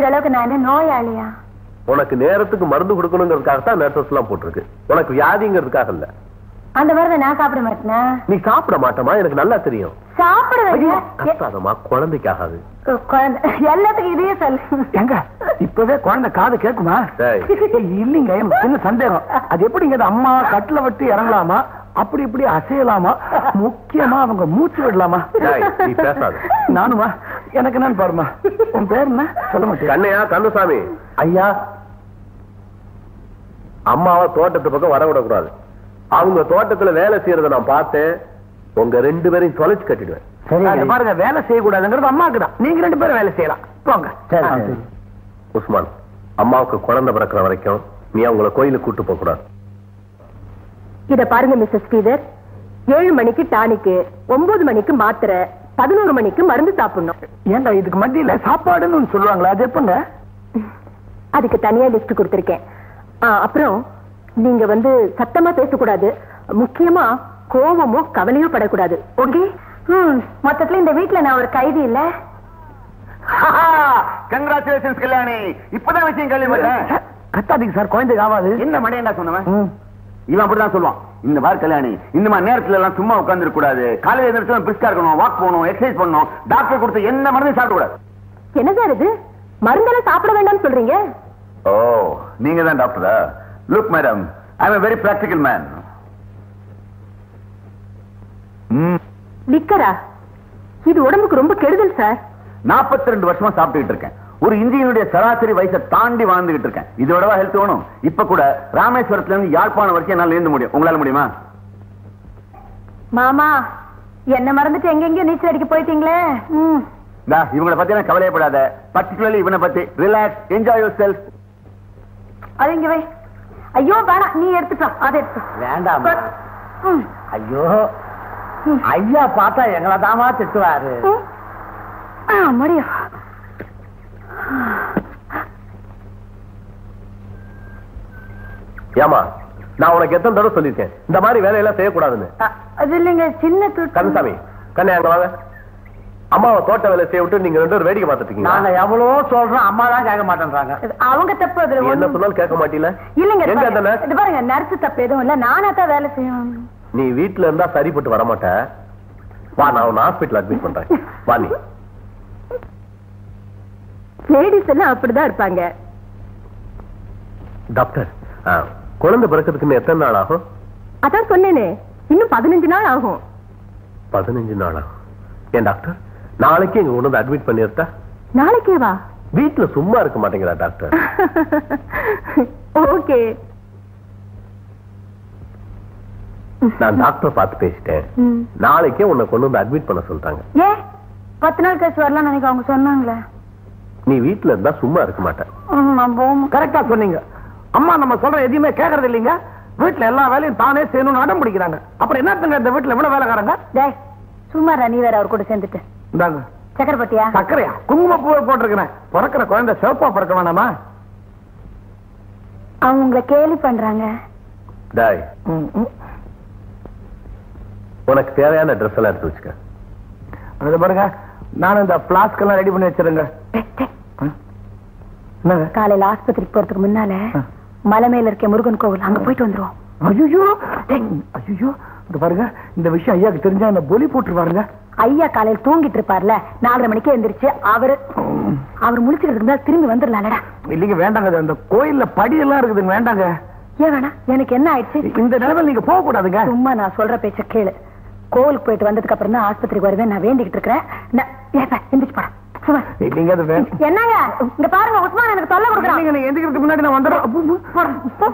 வைக்கிற அளவுக்கு நான் என்ன நோயாளியா உனக்கு நேரத்துக்கு மருந்து கொடுக்கணுங்கிறதுக்காக தான் நர்சஸ் எல்லாம் போட்டிருக்கு உனக்கு வியாதிங்கிறதுக்காக இல்ல அந்த மருந்தை நான் சாப்பிட மாட்டேனா நீ சாப்பிட மாட்டமா எனக்கு நல்லா தெரியும் சாப்பிடுவேங்க கத்தாதமா குழந்தைக்கு ஆகாது குழந்தை எல்லாத்துக்கும் இதையே சொல்லு எங்க இப்பவே குழந்தை காது கேக்குமா டேய். இல்லைங்க எனக்கு சின்ன சந்தேகம் அது எப்படிங்க அது அம்மா கட்டில விட்டு இறங்கலாமா அப்படி இப்படி அசையலாமா முக்கியமா அவங்க மூச்சு விடலாமா டேய், நீ பேசாத. நானுமா எனக்கு என்னன்னு பாருமா உன் பேர் என்ன சொல்ல மாட்டேன் கண்ணையா கந்தசாமி ஐயா அம்மாவை தோட்டத்து பக்கம் வரவிடக்கூடாது அவங்க தோட்டத்துல வேலை செய்யறத நான் பார்த்தேன் உங்க ரெண்டு பேரையும் தொலைச்சு கட்டிடுவேன் அது பாருங்க வேலை செய்யக்கூடாதுங்கிறது அம்மாக்கு தான் நீங்க ரெண்டு பேரும் வேலை செய்யலாம் போங்க உஸ்மான் அம்மாவுக்கு குழந்தை பிறக்கிற வரைக்கும் நீ அவங்கள கோயிலுக்கு கூட்டு போக கூடாது இத பாருங்க மிஸ்டர் ஸ்ரீதர் ஏழு மணிக்கு டானிக்கு ஒன்பது மணிக்கு மாத்திரை பதினோரு மணிக்கு மருந்து சாப்பிடணும் ஏன்டா இதுக்கு மத்தியில சாப்பாடுன்னு ஒண்ணு சொல்லுவாங்களா அது எப்பங்க அதுக்கு தனியா லிஸ்ட் கொடுத்திருக்கேன் ஆ, அப்புறம் நீங்க வந்து சத்தமா பேசக்கூடாது முக்கியமா கோபமோ கவலையோ படக்கூடாது ஓகே மொத்தத்துல இந்த வீட்ல நான் ஒரு கைதி இல்ல கங்க்ராச்சுலேஷன்ஸ் கல்யாணி இப்பதான் விஷயம் கேள்விப்பட்டேன் கத்தாதீங்க சார் குழந்தைக்கு ஆகாது என்ன மடையண்டா சொன்னவன் ம். இவன் அப்படிதான் சொல்லுவான் இந்த மாதிரி கல்யாணி இந்த மாதிரி நேரத்துல எல்லாம் சும்மா உட்கார்ந்து கூடாது காலையில எழுந்திரிச்சு பிரிஸ்கா இருக்கணும் வாக் போகணும் எக்ஸசைஸ் பண்ணணும் டாக்டர் கொடுத்த என்ன மருந்து சாப்பிட கூடாது என்ன சார் இது மருந்தெல்லாம் சாப்பிட வேண்டாம்னு சொல்றீங்க ஓ நீங்க தான் டாக்டரா look madam I am very practical man லிக்கரா இது உடம்புக்கு ரொம்ப கெடுதல் சார் நாற்பத்தி ரெண்டு வருஷமா சாப்பிட்டுட்டு இருக்கேன் ஒரு இந்தியனுடைய சராசரி வயசை தாண்டி வாழ்ந்துகிட்டு இருக்கேன் இதோடவா ஹெல்த் வேணும் இப்ப கூட ராமேஸ்வரத்துல இருந்து யாழ்ப்பாணம் வரைக்கும் என்னால எழுந்து முடியும் உங்களால முடியுமா மாமா என்ன மறந்துட்டு எங்கெங்கயோ நீச்சல் அடிக்க போயிட்டீங்களே ம். இந்தா, இவங்கள பத்தி எல்லாம் கவலையப்படாத பர்டிகுலர்லி இவனை பத்தி ரிலாக்ஸ் என்ஜாய் யுவர் செல்ஃப் அது இங்க வை ஐயோ வேணாம் நீ எடுத்துட்டா அதை எடுத்து வேண்டாம் ம். ஐயோ ஐயா பார்த்தா எங்களை தாமா திட்டுவாரு ம். ஆ, முடியும் ஏமா நான் உனக்கு எத்தனை தடவை சொல்லியிருக்கேன் இந்த மாதிரி வேலையெல்லாம் செய்யக்கூடாதுன்னு அ, அது இல்லைங்க சின்ன துட்டு கந்தசாமி கண்ணே அங்க வாங்க அம்மாவை தோட்ட வேலை செய்ய விட்டு நீங்க ரெண்டு பேரும் வேடிக்கை பார்த்துட்டு இருக்கீங்க நாங்க எவ்வளவோ சொல்றோம் அம்மா தான் கேட்க மாட்டேன்றாங்க அது அவங்க தப்பு அதுல நீ என்ன ஒண்ணும் சொன்னாலும் கேட்க மாட்டீல இல்லைங்க இது எங்க அந்த பாருங்க, nurse? இது பாருங்க நர்ஸ் தப்பு எதுவும் இல்ல நானா தான் வேலை செய்யணும் நீ வீட்டுல இருந்தா சரிப்பட்டு வர மாட்ட வா நான் உன்னை ஹாஸ்பிட்டல் அட்மிட் பண்றேன் வா நீ லேடிஸ் எல்லாம் அப்படிதான் இருப்பாங்க டாக்டர் ஆ, குழந்தை பிறக்கிறதுக்கு இன்னும் எத்தனை நாள் ஆகும் அதான் சொன்னேனே இன்னும் பதினஞ்சு நாள் ஆகும் பதினஞ்சு நாள் ஆகும் ஏன் டாக்டர் நாளைக்கு எங்க கொண்டு வந்து அட்மிட் பண்ணிருத்தா நாளைக்கே வா வீட்டுல சும்மா இருக்க மாட்டேங்கிறா டாக்டர் ஓகே நான் டாக்டர் பார்த்து பேசிட்டேன் நாளைக்கே உன்னை கொண்டு வந்து அட்மிட் பண்ண சொல்றாங்க ஏ பத்து நாள் கழிச்சு வரலாம் நினைக்க அவங்க சொன்னாங்களே நீ வீட்டுல இருந்தா சும்மா இருக்க மாட்டேன் ம், நான் போமா கரெக்டா சொன்னீங்க அம்மா நம்ம சொல்ற எதையுமே கேக்குறது இல்லைங்க வீட்டுல எல்லா வேலையும் தானே செய்யணும்னு அடம் பிடிக்கிறாங்க அப்புறம் என்னத்துங்க இந்த வீட்டுல இவ்வளவு வேலைக்காரங்க டேய் சும்மா நீ வேற அவர் கூட சேர்ந்துட்டு இந்தாங்க சக்கரப்பட்டியா சர்க்கரையா குங்குமப்பூவை போட்டிருக்கிறேன் பிறக்கிற குழந்தை சிவப்பா பிறக்க வேணாமா அவங்க உங்களை கேலி பண்றாங்க டாய் ம், ம். உனக்கு தேவையான ட்ரெஸ் எல்லாம் எடுத்து வச்சுக்க அது பாருங்க நானும் இந்த பிளாஸ்க் எல்லாம் ரெடி பண்ணி வச்சிருங்க டேய், டேய், என்னங்க காலையில ஆஸ்பத்திரிக்கு போறதுக்கு முன்னால மலை மேல இருக்க முருகன் கோவில் அங்க போயிட்டு வந்துருவோம் ஐயோ ஐயோ இது பாருங்க இந்த விஷயம் ஐயாக்கு தெரிஞ்சா என்ன பொலி போட்டுருவாருங்க ஐயா காலையில தூங்கிட்டு இருப்பார்ல நாலரை மணிக்கு எந்திரிச்சு அவரு அவர் முடிச்சுக்கிறதுக்கு முன்னாடி திரும்பி வந்துடலாம்லடா இல்லைங்க வேண்டாங்க அது அந்த கோயில்ல படி எல்லாம் இருக்குதுங்க வேண்டாங்க ஏன் வேணா எனக்கு என்ன ஆயிடுச்சு இந்த நிலைமையில நீங்க போக கூடாதுங்க சும்மா நான் சொல்ற பேச்ச கேளு கோவிலுக்கு போயிட்டு வந்ததுக்கு அப்புறம் தான் ஆஸ்பத்திரிக்கு வருவேன் நான் வேண்டிக்கிட்டு இருக்கிறேன் நான்- ஏப்பா, எந்திரிச்சு போடா சும்மா. இல்லைங்க அது வேணும் என்னங்க இங்க பாருங்க உஸ்மான் எனக்கு தொல்லை கொடுக்குறான் இல்லைங்க நீங்க எந்திரிக்கிறதுக்கு முன்னாடி நான் வந்துடுறேன் அப்பு, அப்பு. போடா, போ.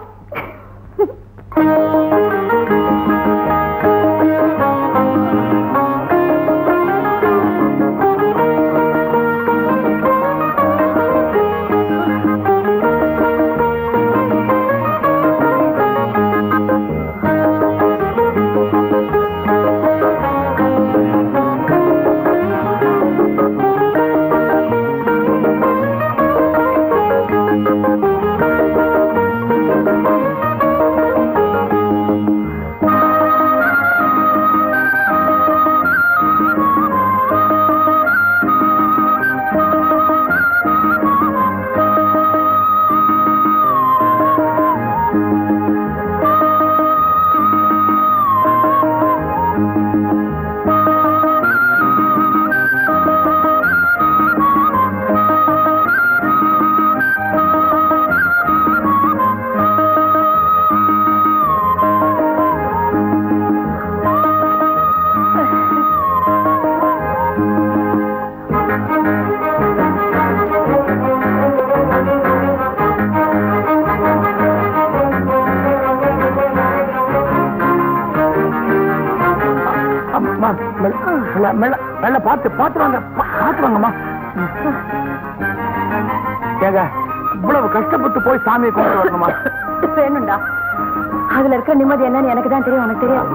மெல்ல மெல்ல மெல்ல பார்த்து பார்த்து வாங்க பா- பார்த்து வாங்கம்மா ஏங்க இவ்வளவு கஷ்டப்பட்டு போய் சாமியை கொண்டு வரணுமா வேணும்டா அதுல இருக்க நிம்மதி என்னன்னு எனக்கு தான் தெரியும் உனக்கு தெரியாது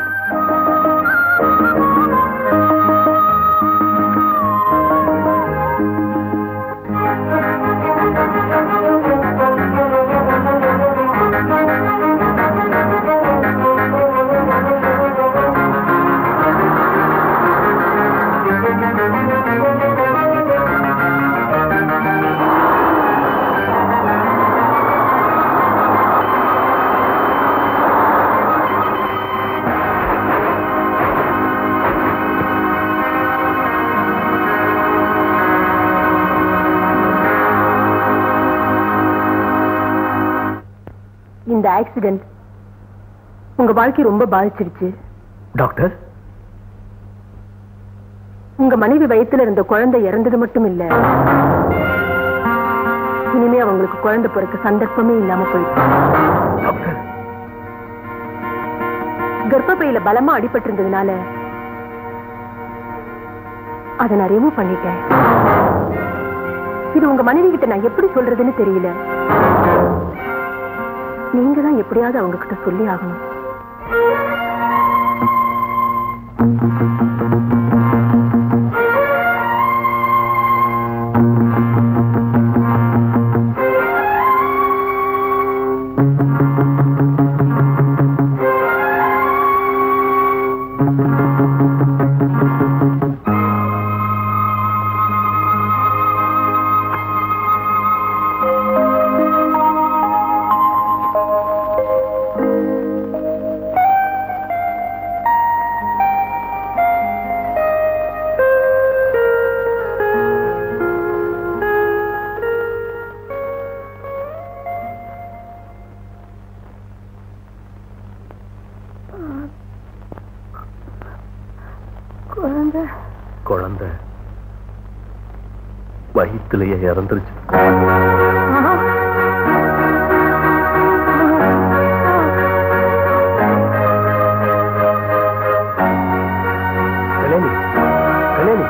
இந்த ஆக்சிடென்ட் உங்க வாழ்க்கை ரொம்ப பாதிச்சிருச்சு டாக்டர் உங்க மனைவி வயித்துல இருந்த குழந்தை இறந்தது மட்டும் இல்ல இனிமே அவங்களுக்கு குழந்தை பிறக்க சந்தர்ப்பமே இல்லாம போயிடுச்சு கர்ப்பப்பையில பலமா அடிபட்டு இருந்ததுனால அதை நான் ரிமூவ் பண்ணிட்டேன் இது உங்க மனைவி கிட்ட நான் எப்படி சொல்றதுன்னு தெரியல நீங்க தான் எப்படியாவது அவங்க கிட்ட சொல்லி ஆகணும் குழந்தை குழந்தை வயிற்றுலயே இறந்துருச்சு கல்யாணி கல்யாணி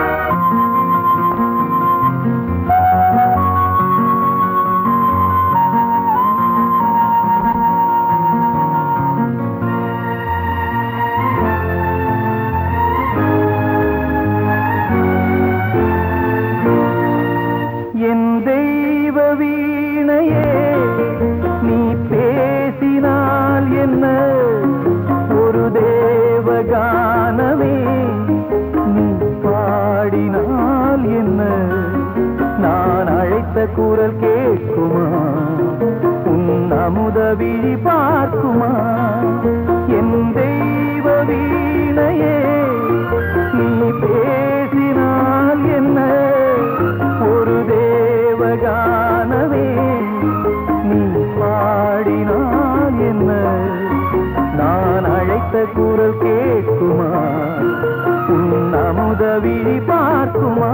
என் தெய்வ வீணையே நீ பேசினால் என்ன ஒரு தேவகானமே நீ பாடினால் என்ன நான் அழைத்த குரல் கேட்குமா உன் அமுத விழி பார்க்குமா என் தெய்வ வீணையே நீ பேசினால் என்ன ஒரு தேவகானவே நீ பாடினால் என்ன நான் அழைத்த குரல் கேட்குமா உன் அமுத விழி பார்க்குமா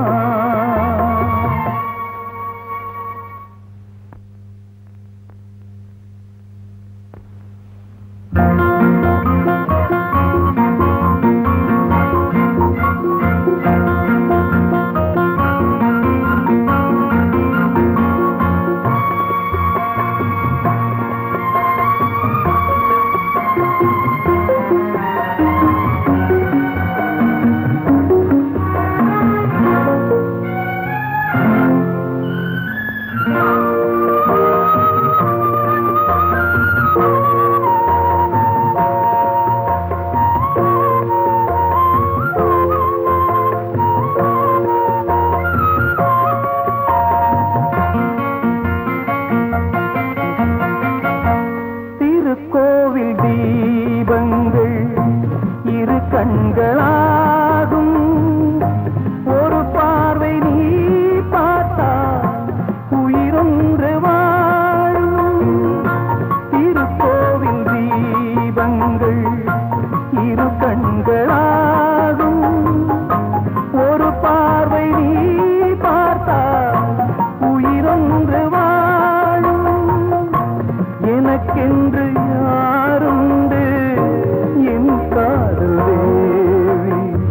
திருக்கோவில் தீபங்கள் இரு கண்களாகும் ஒரு பார்வை நீ பார்த்தா உயிரொன்று வாழும் திருக்கோவில் தீபங்கள் இரு கண்களாகும் ஒரு பார்வை நீ பார்த்தா உயிரொன்று வாழும் எனக்கென்று யாருண்டு என் காதல் தேவி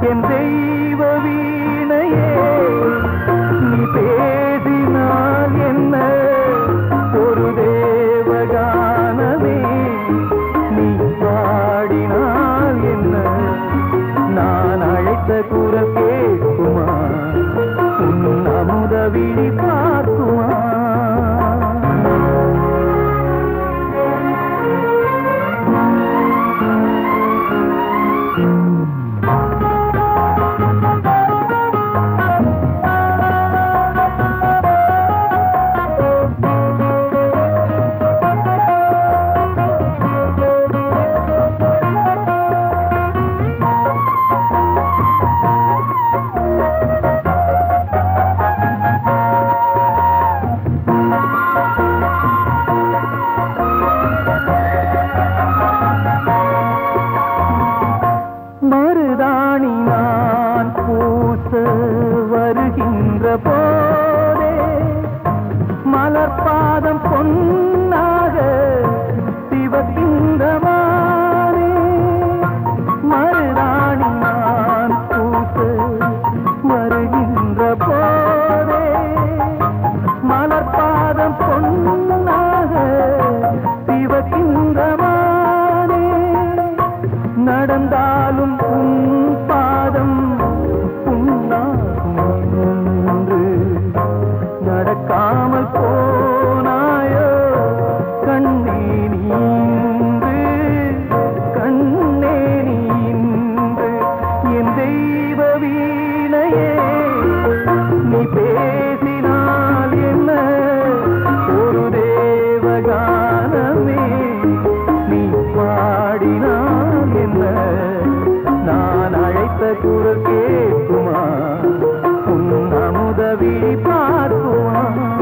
என் தெய்வ வீணையே நீ பேசினால் என்ன ஒரு தேவகானமே நீ பாடினால் என்ன நான் அழைத்த குரல் கேட்குமா உன் அமுத விழி பார்க்குமா மருதாணி நான் பூச வருகின்ற போதே மலர்பாதம் பொன்னாக சிவகின்ற மானே மருதாணி நான் பூச வருகின்ற போதே மலர்பாதம் பொன்னாக சிவகின்ற மானே நடந்தாலும் உன் பாதம் புண்ணாகும் என்று நடக்காமல் போனாயோ கண்ணே நீன்று கண்ணே நீன்று என் தெய்வ வீணையே நீ பேசினால் என்ன ஒரு தேவகானமே நீ பாடினால் என்ன நான் அழைத்த குரல் கேட்குமா உன் அமுத விழி பார்க்குமா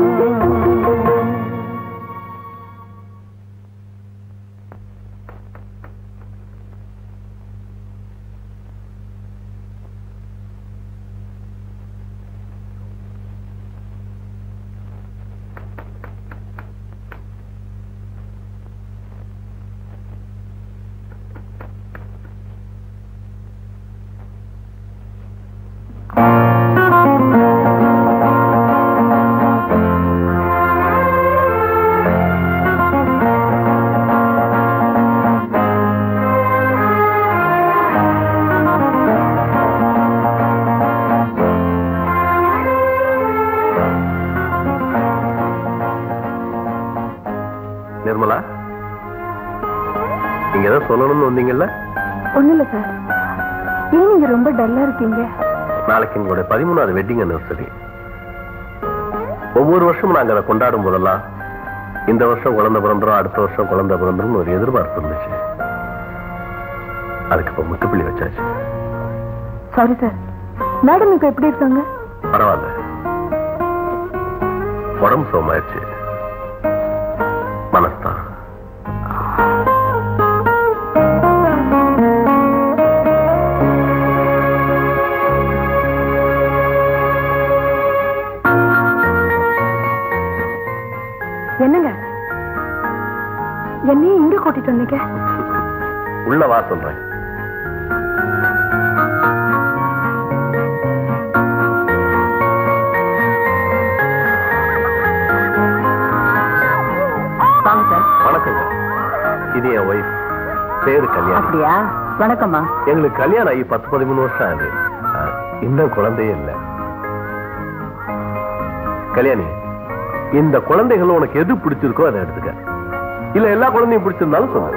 நிர்மலா நீங்க ஏதோ சொல்லணும்னு வந்தீங்கல்ல ஒண்ணு இல்ல சார் ஏன் நீங்க ரொம்ப டல்லா இருக்கீங்க நாளைக்கு எங்களுடைய பதிமூணாவது வெட்டிங் அனிவர்சரி ஒவ்வொரு வருஷமும் நாங்க அதை கொண்டாடும் போதெல்லாம் இந்த வருஷம் குழந்தை பிறந்துரும் அடுத்த வருஷம் குழந்தை பிறந்துரும் ஒரு எதிர்பார்ப்பு இருந்துச்சு அதுக்கு இப்ப முட்டுப்புள்ளி வச்சாச்சு சாரி சார் மேடம் இப்ப எப்படி இருக்காங்க பரவாயில்ல உடம்பு சோமாயிருச்சு மனஸ்தான் என்னங்க என்னையும் இங்க கூட்டிட்டு வந்தீங்க உள்ள வா சொல்றேன் வாங்க சார் வணக்கங்க இது என் ஒய்ஃப் பேரு கல்யாணி அப்படியா வணக்கம்மா எங்களுக்கு கல்யாணம் ஆகி பத்து பதிமூணு வருஷம் ஆகுது ஆ, இன்னும் குழந்தையே இல்ல கல்யாணி இந்த குழந்தைகள் உனக்கு எது பிடிச்சிருக்கோ அதை எடுத்துக்க இல்ல எல்லா குழந்தையும் பிடிச்சிருந்தாலும் சொல்லு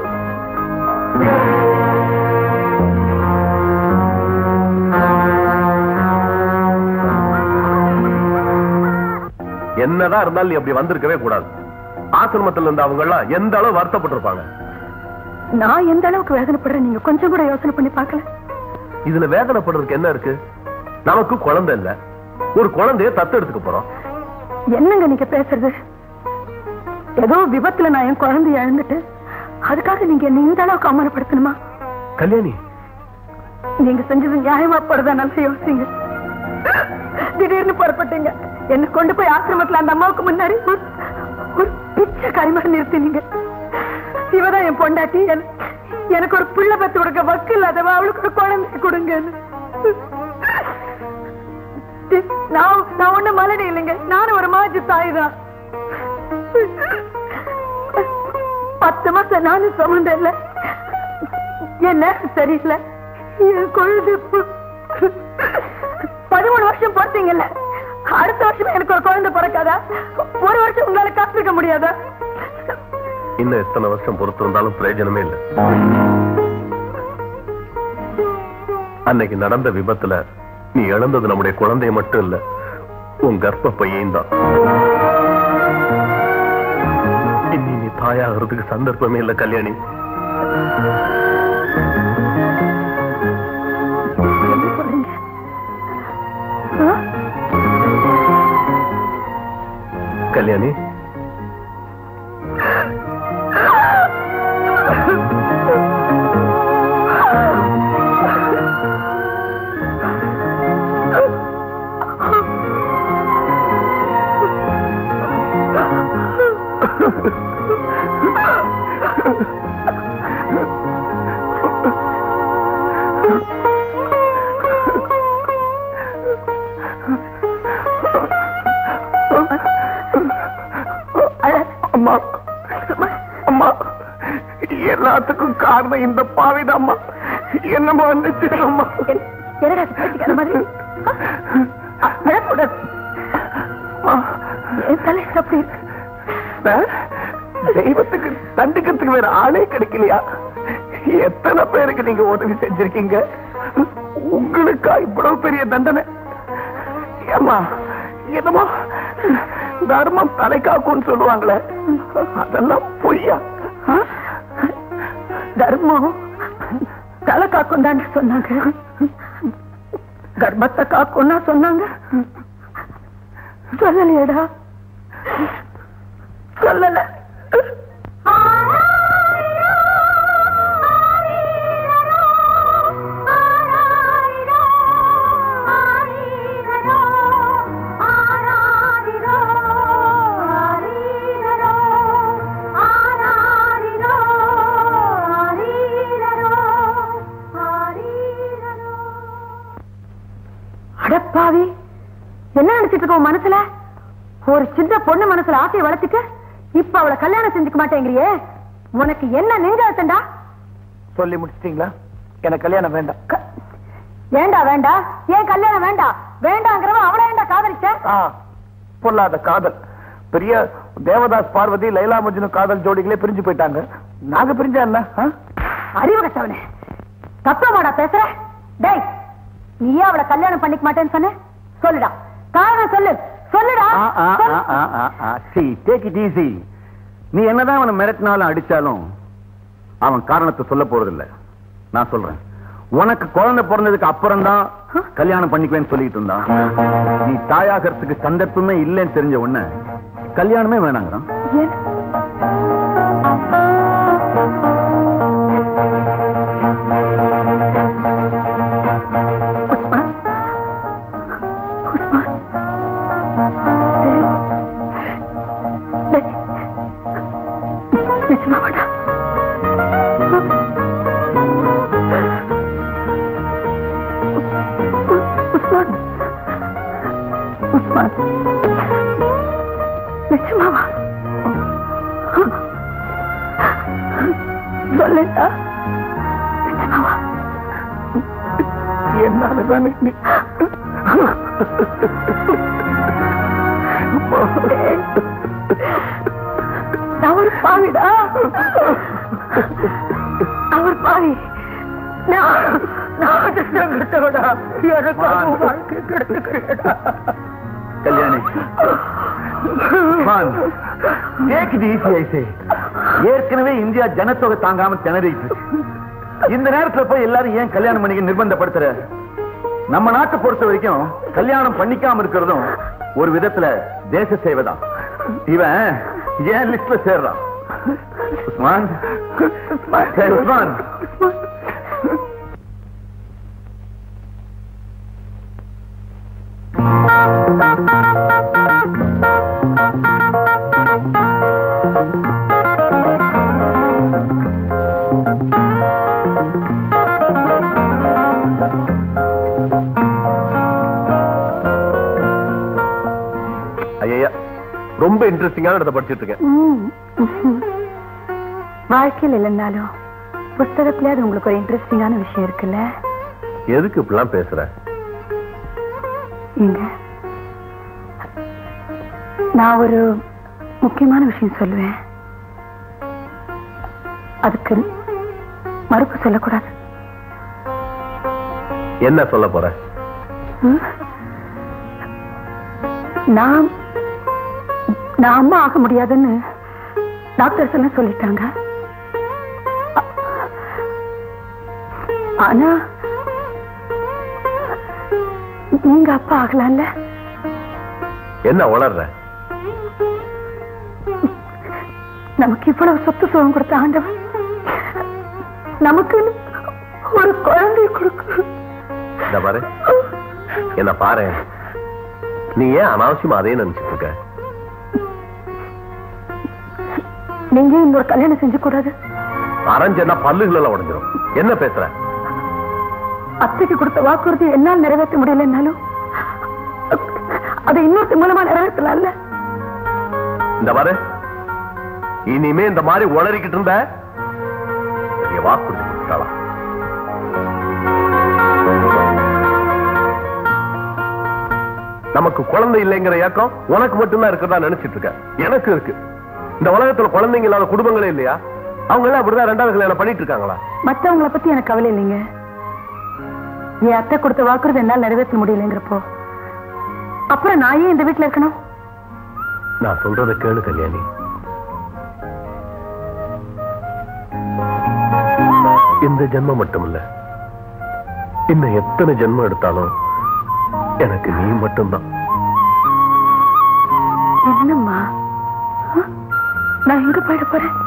என்னதான் இருந்தாலும் நீ அப்படி வந்திருக்கவே கூடாது ஆசிரமத்துல இருந்த அவங்க எல்லாம் எந்த அளவு வருத்தப்பட்டிருப்பாங்க நான் எந்த அளவுக்கு வேதனைப்படுறேன் நீங்க கொஞ்சம் கூட யோசனை பண்ணி பார்க்கல இதுல வேதனைப்படுறதுக்கு என்ன இருக்கு நமக்கு குழந்தை இல்ல ஒரு குழந்தைய தத்து எடுத்துக்க போறோம் என்னங்க நீங்க பேசுறது ஏதோ விபத்துல நான் என் குழந்தைய இழந்துட்டு அதுக்காக நீங்க என்ன இந்த அளவுக்கு அவமானப்படுத்தணுமா கல்யாணி நீங்க செஞ்சது நியாயமா போறதா நல்லா யோசிங்க திடீர்னு புறப்பட்டீங்க என்ன கொண்டு போய் ஆசிரமத்துல அந்த அம்மாவுக்கு முன்னாடி ஒரு ஒரு பிச்சை கைமாறு நிறுத்தினீங்க இவதான் என் பொண்டாட்டி என- எனக்கு ஒரு பிள்ளை பத்து கொடுக்க வக்கு இல்லாதவ அவளுக்கு ஒரு குழந்தை கொடுங்க விட்டுருங்கன்னு நான் நான் ஒண்ணு மலடி இல்லைங்க நானும் ஒரு மாஜி தாய் தான் பத்து மாசம் நானும் சுமந்தேன்ல என்ன சரியில்லை என் குழந்தை பு- பதிமூணு வருஷம் பொறுத்தீங்கல்ல அடுத்த வருஷம் எனக்கு ஒரு குழந்தை பிறக்காதா ஒரு வருஷம் உங்களால காத்திருக்க முடியாதா இன்னும் எத்தனை வருஷம் பொறுத்திருந்தாலும் பிரயோஜனமே இல்லை அன்னைக்கு நடந்த விபத்துல நீ இழந்தது நம்முடைய குழந்தைய மட்டும் இல்ல உன் கர்ப்ப பையன் தான் இனி நீ தாயாகிறதுக்கு சந்தர்ப்பமே இல்ல கல்யாணி என்ன சொல்றீங்க ஆ? கல்யாணி அம்மா அம்மா எல்லாத்துக்கும் காரணம் இந்த பாவிதாம்மா என்னம்மா வந்துச்சு அம்மா என்- என்னடா இது பேசிக்கிற மாதிரி ஆ, அழக்கூடாது. என் தலை அப்படி இருக்கு சார், தெய்வத்துக்கு தண்டிக்கிறதுக்கு வேற ஆளே கிடைக்கலையா எத்தனை பேருக்கு நீங்க உதவி செஞ்சிருக்கீங்க உங்களுக்கா இவ்வளவு பெரிய தண்டனை ஏம்மா என்னமோ தர்மம் தலை காக்கும்னு சொல்லுவாங்களே அதெல்லாம் பொய்யா ஆ? தர்மம் தலை காக்கும் தான் சொன்னாங்க கர்ப்பத்தை காக்கும்னா சொன்னாங்க சொல்லலையடா சொல்லல அடப்பாவி என்ன நினைச்சிட்டு இருக்க உன் மனசுல ஒரு சின்ன பொண்ணு மனசுல ஆசையை வளர்த்துட்டு இப்ப அவளை கல்யாணம் செஞ்சுக்க மாட்டேங்கிறியே உனக்கு என்ன நெஞ்சாத்தண்டா சொல்லி முடிச்சிட்டீங்களா எனக்கு கல்யாணம் வேண்டாம் வேண்டா வேண்டாம் ஏன் கல்யாணம் வேண்டாம் வேண்டாங்கிறவன் அவளை ஏண்டா காதலிச்ச ஆ, பொல்லாத காதல் பெரிய தேவதாஸ் பார்வதி லைலா மஜ்னு காதல் ஜோடிகளே பிரிஞ்சு போயிட்டாங்க நாங்க பிரிஞ்சா என்ன ஆ? அறிவு கட்டவனே தப்பமாடா பேசுற டேய் நீயே அவளை கல்யாணம் பண்ணிக்க மாட்டேன்னு சொன்ன சொல்லுடா காரணம் சொல்லு சொல்லுடா சொல்லு. டேக் இட் ஈஸி நீ என்னதான் அவனை மிரட்டினாலும் அடிச்சாலும் அவன் காரணத்தை சொல்ல போறதில்ல நான் சொல்றேன் உனக்கு குழந்தை பிறந்ததுக்கு அப்புறம் தான் கல்யாணம் பண்ணிக்குவேன்னு சொல்லிட்டு இருந்தான் நீ தாயாகிறதுக்கு சந்தர்ப்பமே இல்லைன்னு தெரிஞ்ச உடனே கல்யாணமே வேணாங்கிறான் ஏன்? உஸ்மான். உஸ்மான். டேய். டேய். நிஜமாவாடா? உஸ்மான். உஸ்மான். நிஜமாவா சொல்லுடா நிஜமாவா என்னாலதான் நீ அவர் பாவிடா அவர் பாவி நான் நான் கெட்டவடா எனக்கு அவன் வாழ்க்கை கெடுத்துக்கிறேடா Kalyani take it easy I say ஏற்கனவே இந்தியா ஜனத்தொகை தாங்காம திணறிட்டு இருக்கு. இந்த நேரத்துல போய் எல்லாரும் ஏன் கல்யாணம் பண்ணிக்க நிர்பந்தப்படுத்துற நம்ம நாட்டை பொறுத்த வரைக்கும் கல்யாணம் பண்ணிக்காம இருக்கிறதும் ஒரு விதத்துல தேச சேவைதான் இவன் ஏன் லிஸ்ட்ல சேர்றான் உஸ்மான் ஏய், உஸ்மான் இன்ட்ரெஸ்டிங்கான இடத்த படிச்சிட்டு இருக்கேன் ம், ம்ஹும். வாழ்க்கையில் இல்லைன்னாலும் புஸ்தகத்துல அது உங்களுக்கு ஒரு இன்ட்ரெஸ்டிங்கான விஷயம் இருக்குல்ல எதுக்கு இப்படிலாம் பேசுற இங்க நான் ஒரு முக்கியமான விஷயம் சொல்லுவேன் அதுக்கு மறுப்பு சொல்லக்கூடாது என்ன சொல்ல போற ம்? நான் நான் அம்மா ஆக முடியாதுன்னு டாக்டர்ஸ் எல்லாம் சொல்லிட்டாங்க அ- ஆனா நீங்க அப்பா ஆகலாம்ல என்ன உளர்ற நமக்கு இவ்வளவு சொத்து சுகம் கொடுத்த ஆண்டவன் நமக்கு ஒரு குழந்தை கொடுக்கு இந்த பாரு என்ன பாரு நீ ஏன் அனாவசியமா அதே நினைச்சிட்டு இருக்க நீங்க இன்னொரு கல்யாணம் செஞ்சு கூடாது அரைஞ்சேன்னா பல்லுகள் எல்லாம் உடைஞ்சிரும் என்ன பேசுற அத்தைக்கு கொடுத்த வாக்குறுதி என்னால் நிறைவேற்ற முடியலன்னாலும் அதை இன்னொருத்த மூலமா நிறைவேற்றலாம்ல இந்த பாரு இனிமே இந்த மாதிரி உளறிக்கிட்டு இருந்த பெரிய வாக்குறுதி கொடுத்தாளா நமக்கு குழந்தை இல்லைங்கிற ஏக்கம் உனக்கு மட்டும்தான் இருக்கிறதா நினைச்சிட்டு இருக்க எனக்கு இருக்கு இந்த உலகத்துல குழந்தைங்க இல்லாத குடும்பங்களே இல்லையா அவங்க எல்லாம் அப்படிதான் ரெண்டாவது கல்யாணம் பண்ணிட்டு இருக்காங்களா மத்தவங்கள பத்தி எனக்கு கவலை இல்லைங்க என் அத்தை கொடுத்த வாக்குறுதி என்னால் நிறைவேற்ற முடியலைங்கிறப்போ அப்புறம் நான் ஏன் இந்த வீட்டுல இருக்கணும் நான் சொல்றத கேளு கல்யாணி இந்த ஜென்மம் மட்டும் இல்ல இன்னும் எத்தனை ஜென்மம் எடுத்தாலும் எனக்கு நீ மட்டும்தான் என்னம்மா ஆ? நான் எங்க போயிட போறேன்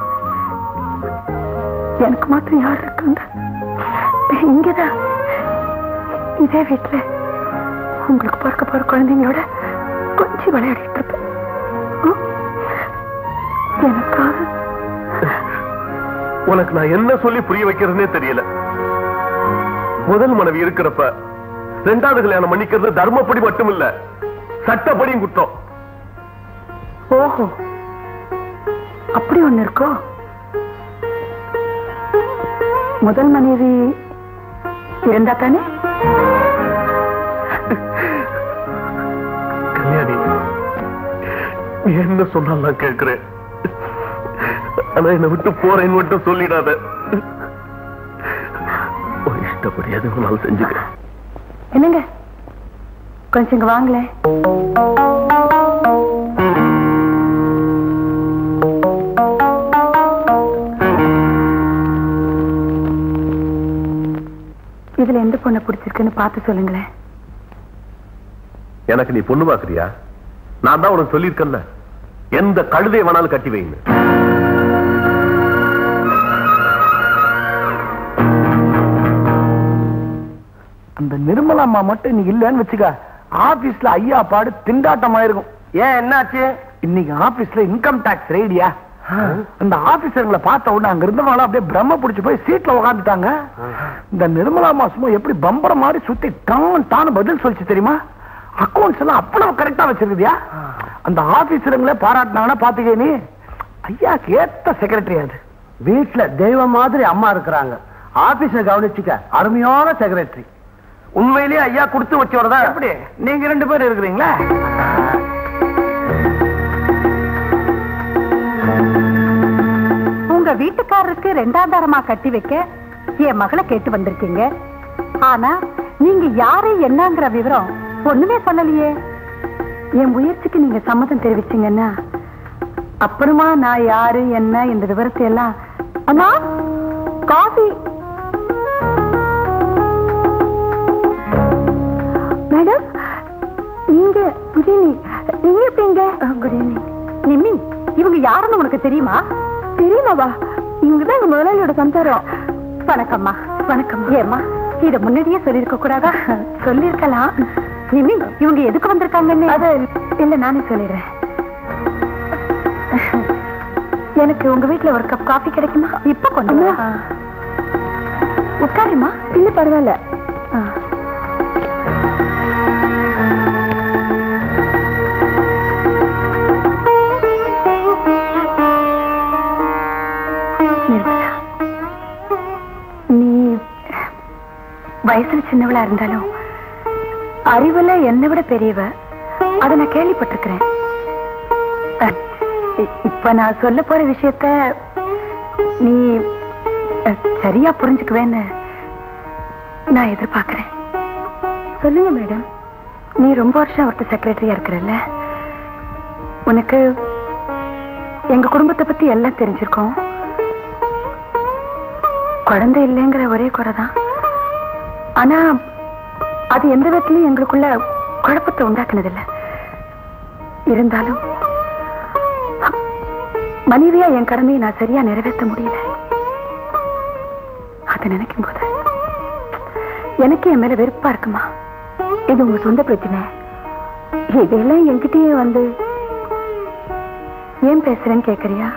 எனக்கு மாத்திரம் யார் இருக்காங்க இங்கதான் இதே வீட்டுல உங்களுக்கு பிறக்க போற குழந்தைங்களோட கொஞ்சம் விளையாடிட்டு இருப்பேன் ஆ? எனக்காக உனக்கு நான் என்ன சொல்லி புரிய வைக்கிறதுனே தெரியல முதல் மனைவி இருக்கிறப்ப ரெண்டாவது கல்யாணம் பண்ணிக்கிறது தர்மப்படி மட்டும் இல்ல சட்டப்படியும் குற்றம் ஓஹோ அப்படி ஒண்ணு இருக்கோ முதல் மனைவி இருந்தா தானே கல்யாணி நீ என்ன சொன்னாலும் நான் கேட்கிறேன் ஆனா என்னை விட்டு போறேன்னு மட்டும் சொல்லிடாத உன் இஷ்டப்படி எது வேணாலும் செஞ்சுக்கிறேன் என்னங்க கொஞ்சம் இங்க வாங்களேன் இதுல எந்த பொண்ணை பிடிச்சிருக்குன்னு பார்த்து சொல்லுங்களேன் எனக்கு நீ பொண்ணு பாக்குறியா நான் தான் உனக்கு சொல்லியிருக்கேன்ல எந்த கழுதை வேணாலும் கட்டி வைங்க அந்த நிர்மலா அம்மா மட்டும் நீ இல்லன்னு வச்சுக்க ஆபீஸ்ல ஐயா பாடு திண்டாட்டமா இருக்கும் ஏன் என்னாச்சு இன்னைக்கு ஆபீஸ்ல இன்கம் டாக்ஸ் ரெய்டியா அந்த ஆபீசர்களை பார்த்த உடனே அங்க இருந்தவங்க அப்படியே பிரம்ம புடிச்சு போய் சீட்ல உட்காந்துட்டாங்க இந்த நிர்மலா மாசமும் எப்படி பம்பர மாதிரி சுத்தி டான் டான் பதில் சொல்லிச்சு தெரியுமா அக்கௌண்ட்ஸ் எல்லாம் அவ்வளவு கரெக்டா வச்சிருக்குதியா அந்த ஆபீசருங்களே பாராட்டினாங்கன்னா பாத்துக்கே நீ ஐயாக்கு ஏத்த செக்ரட்டரி அது வீட்டுல தெய்வம் மாதிரி அம்மா இருக்கிறாங்க ஆபீஸ கவனிச்சுக்க அருமையான செக்ரட்டரி உண்மையிலேயே ஐயா கொடுத்து வச்சோடதா எப்படி நீங்க ரெண்டு பேரும் இருக்கிறீங்களா உங்க வீட்டுக்காரருக்கு ரெண்டாந்தாரமா கட்டி வைக்க என் மகளை கேட்டு வந்திருக்கீங்க ஆனா நீங்க யாரு என்னங்கிற விவரம் ஒண்ணுமே சொல்லலையே என் முயற்சிக்கு நீங்க சம்மதம் தெரிவிச்சீங்கன்னா அப்புறமா நான் யாரு என்ன இந்த விவரத்தை எல்லாம் அம்மா காஃபி மேடம் நீங்க குட் ஈவினிங் நீங்க எப்படிங்க குட் ஈவினிங் நிம்மி இவங்க யாருன்னு உனக்கு தெரியுமா தெரியுமாவா இவங்க தான் எங்க முதலாளியோட சந்தாரம் வணக்கம்மா வணக்கம் ஏம்மா இத முன்னாடியே சொல்லிருக்க கூடாதா சொல்லிருக்கலாம் நிம்மி இவங்க எதுக்கு வந்திருக்காங்கன்னு அது இல்ல நானே சொல்லிடுறேன் எனக்கு உங்க வீட்ல ஒரு கப் காஃபி கிடைக்குமா இப்ப கொண்டு வா. உட்காருமா இல்ல பரவாயில்ல ஆ. சின்னவளா இருந்தாலும் அறிவுல என்னை விட பெரியவ அதை நான் கேள்விப்பட்டிருக்கிறேன் அஹ், இ- இப்ப நான் சொல்ல போற விஷயத்த நீ அஹ், சரியா புரிஞ்சுக்குவேன்னு நான் எதிர்பார்க்கிறேன் சொல்லுங்க மேடம் நீ ரொம்ப வருஷம் அவர்கிட்ட செக்ரட்டரியா இருக்கிறல்ல உனக்கு எங்க குடும்பத்தை பத்தி எல்லாம் தெரிஞ்சிருக்கோம் குழந்தை இல்லைங்கிற ஒரே குறைதான் ஆனா அது எந்த விதத்திலையும் எங்களுக்குள்ள குழப்பத்தை உண்டாக்குனதில்லை இருந்தாலும் மனைவியா என் கடமையை நான் சரியா நிறைவேற்ற முடியல அதை நினைக்கும் போது எனக்கு என் மேல வெறுப்பா இருக்குமா இது உங்க சொந்த பிரச்சனை இதெல்லாம் என்கிட்டயே வந்து ஏன் பேசுறேன்னு கேக்குறியா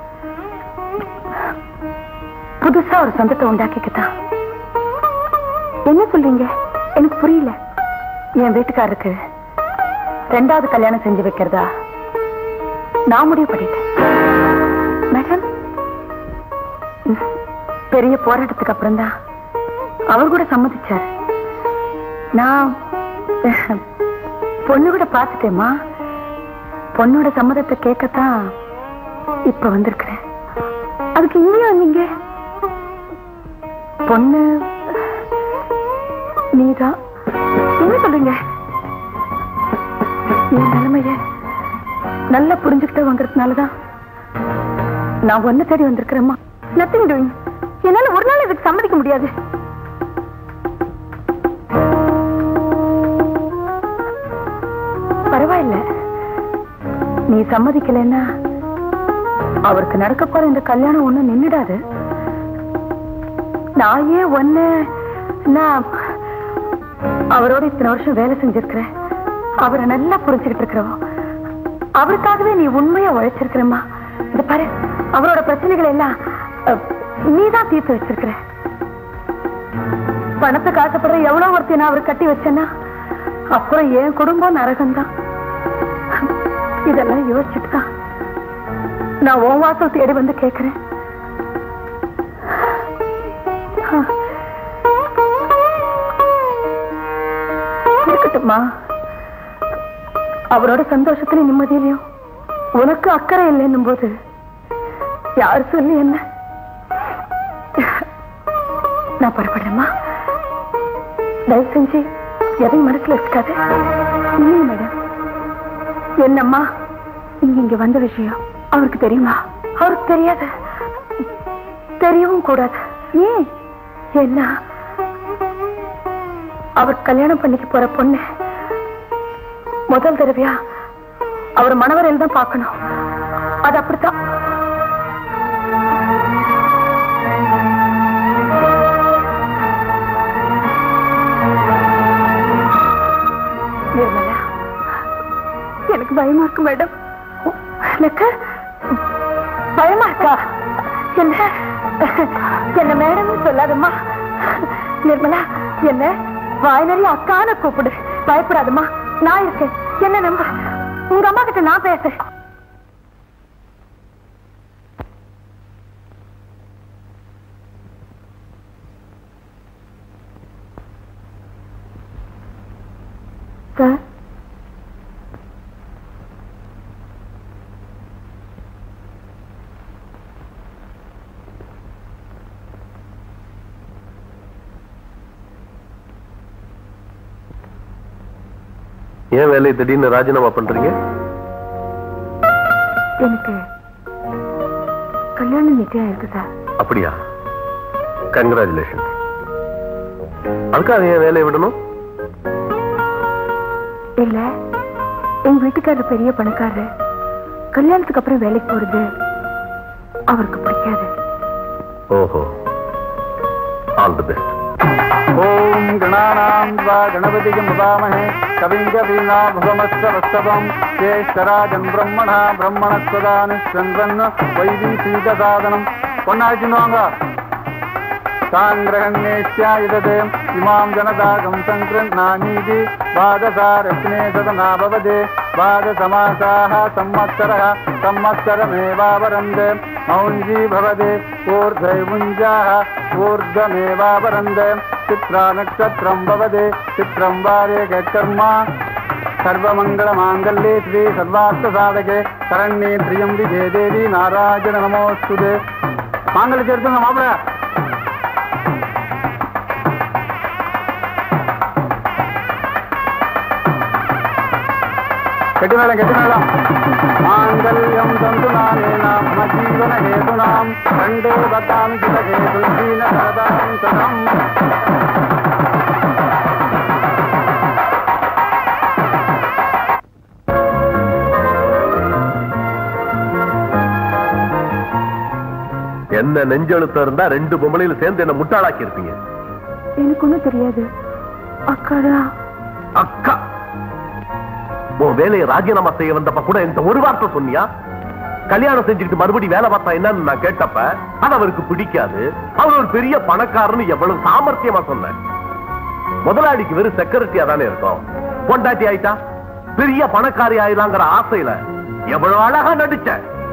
புதுசா ஒரு சொந்தத்தை உண்டாக்கிக்கத்தான் என்ன சொல்றீங்க எனக்கு புரியல என் வீட்டுக்காரருக்கு ரெண்டாவது கல்யாணம் செஞ்சு வைக்கிறதா நான் முடிவு பண்ணிட்டேன் மேடம் ம், பெரிய போராட்டத்துக்கு அப்புறம் தான் அவர் கூட சம்மதிச்சார் நான் பொண்ணு கூட பார்த்துட்டேம்மா பொண்ணோட சம்மதத்தை கேட்கத்தான் இப்ப வந்திருக்கிறேன் அதுக்கு இங்கேயும் நீங்க பொண்ணு நீதான் என்ன சொல்றீங்க என் நிலைமைய நல்லா புரிஞ்சுக்கிட்டவங்கிறதுனாலதான் நான் ஒண்ணு தேடி வந்திருக்கிறேம்மா நத்திங் டூயிங் என்னால ஒரு நாள் இதுக்கு சம்மதிக்க முடியாது பரவாயில்ல நீ சம்மதிக்கலைன்னா அவருக்கு நடக்க போற இந்த கல்யாணம் ஒண்ணு நின்னுடாது நான் ஏன் ஒண்ணு நான் அவரோட இத்தனை வருஷம் வேலை செஞ்சிருக்கிறேன் அவரை நல்லா புரிஞ்சுக்கிட்டு இருக்கிறவோ அவருக்காகவே நீ உண்மையா உழைச்சிருக்கிறம்மா இந்த பாரு அவரோட பிரச்சனைகள் எல்லாம் அஹ், நீதான் தீர்த்து வச்சிருக்கிற பணத்துக்கு ஆசைப்படுற எவ்வளவு ஒருத்தி நான் அவர் கட்டி வச்சேன்னா அப்புறம் என் குடும்பம் நரகம்தான் இதெல்லாம் யோசிச்சுட்டு தான் நான் உன் வாசல் தேடி வந்து கேட்கிறேன் இருக்கட்டும்மா அவரோட சந்தோஷத்துல நிம்மதியிலையும் உனக்கு அக்கறை இல்லைன்னும் போது யார் சொல்லி என்ன நான் புறப்படுறேம்மா தயவு செஞ்சு எதையும் மனசுல இருக்காது இல்லையே மேடம் என்னம்மா நீங்க இங்க வந்த விஷயம் அவருக்கு தெரியுமா அவருக்கு தெரியாது தெரியவும் கூடாது ஏன் என்ன அவர் கல்யாணம் பண்ணிக்க போற பொண்ணு முதல் தடவையா அவர் மணவரையில் தான் பார்க்கணும் அது அப்படித்தான் நிர்மலா எனக்கு பயமா இருக்கு மேடம் எனக்கு பயமா இருக்கா என்ன என்ன மேடம் சொல்லாதம்மா நிர்மலா என்ன வாய் நிறைய அக்கான கூப்பிடு பயப்படாதம்மா நான் இருக்கேன் என்ன நம்ப உங்க அம்மா கிட்ட நான் பேசுறேன் சார் ஏன் வேலையை திடீர்னு ராஜினாமா பண்றீங்க எனக்கு கல்யாணம் நிச்சயம் இருக்கு சார் அப்படியா கங்க்ராச்சுலேஷன் அதுக்காக ஏன் வேலையை விடணும் இல்ல எங்க வீட்டுக்காரர் பெரிய பணக்காரரு கல்யாணத்துக்கு அப்புறம் வேலைக்கு போறது அவருக்கு பிடிக்காது ஓஹோ ஆல் தி பெஸ்ட் ஓம் கணானாம் வா கணபதிகம் முதாமஹே கவிங்க வீணா புகமஸ்தவஸ்தவம் சேஷ்டராஜன் பிரம்மணா பிரம்மணஸ்வதானு சந்திரன் வைதி சீதசாதனம் பொண்ணாச்சின்னு சாங்கிரகண்யேஷ்யாயுததே இமாம் ஜனதாகம் சங்கிருண்ணானீதி பாதசாரத்னே சதனாபவதே பாதசமாசாः संवत्सरः संवत्सरमेवावरन्दे मौञ्जी भवदे ऊर्ध्वैमुञ्जाः ऊर्ध्वमेवावरन्दे சித்ரா நட்சத்திரம் பவதே சித்திரம் வாரே கர்மா சர்வமங்கள மாங்கல்யே ஸ்ரீ சர்வார்த்த சாதகே சரண்யே திரியம்பிகே தேவி நாராயண நமோஸ்துதே மாங்கல்ய சேர்த்துங்க மாப்பிள கெட்டி மேளம் கெட்டி மேளம் மாங்கல்யம் தந்து நானேனாம் மஜீவன ஹேதுனாம் கண்டே பதாம் ஜிதகே துல்சீன சரதாம் சதம் என்ன நெஞ்செழுத்தம் இருந்தா ரெண்டு பொம்பளையில சேர்ந்து என்ன முட்டாளாக்கி இருப்பீங்க எனக்கு ஒண்ணும் தெரியாது அக்காதான் அக்கா உன் வேலையை ராஜினாமா செய்ய வந்தப்ப கூட இந்த ஒரு வார்த்தை சொன்னியா கல்யாணம் செஞ்சுக்கிட்டு மறுபடியும் வேலை பார்த்தா என்னன்னு நான் கேட்டப்ப அது அவருக்கு பிடிக்காது அவர் ஒரு பெரிய பணக்காரன்னு எவ்வளவு சாமர்த்தியமா சொன்னேன் முதலாளிக்கு வெறும் செக்யூரிட்டியா தானே இருக்கும் பொண்டாட்டி ஆயிட்டா பெரிய பணக்காரி ஆயிடலாங்கிற ஆசையில எவ்வளவு அழகா நடிச்ச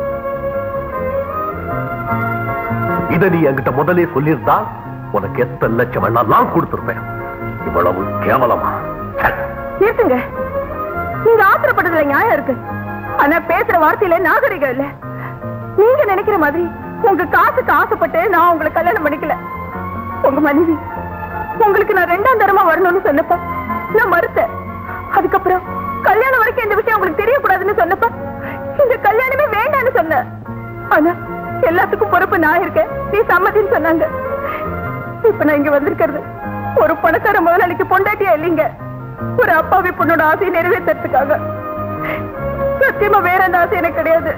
இத நீ என்கிட்ட முதலே சொல்லியிருந்தா உனக்கு எத்தனை லட்சம் வேணாலும் கொடுத்திருப்பேன் இவ்வளவு கேவலமா ச்சே. நிறுத்துங்க நீங்க ஆத்திரப்படுறதுல நியாயம் இருக்கு ஆனா பேசுற வார்த்தையில நாகரிகம் இல்ல நீங்க நினைக்கிற மாதிரி உங்க காசுக்கு ஆசைப்பட்டு நான் உங்களை கல்யாணம் பண்ணிக்கல உங்க மனைவி உங்களுக்கு நான் ரெண்டாம் தரமா வரணும்னு சொன்னப்ப நான் மறுத்தேன் அதுக்கப்புறம் கல்யாணம் வரைக்கும் இந்த விஷயம் உங்களுக்கு தெரியக்கூடாதுன்னு சொன்னப்ப இந்த கல்யாணமே வேண்டாம்னு சொன்னேன் ஆனா எல்லாத்துக்கும் பொறுப்பு நான் இருக்கேன் நீ சம்மதின்னு சொன்னாங்க இப்ப நான் இங்க வந்திருக்கிறது ஒரு பணக்கார முதலாளிக்கு பொண்டாட்டியா இல்லைங்க ஒரு அப்பாவி பொண்ணோட ஆசையை நிறைவேற்றுறதுக்காக சத்தியமா வேற அந்த ஆசை எனக்கு கிடையாது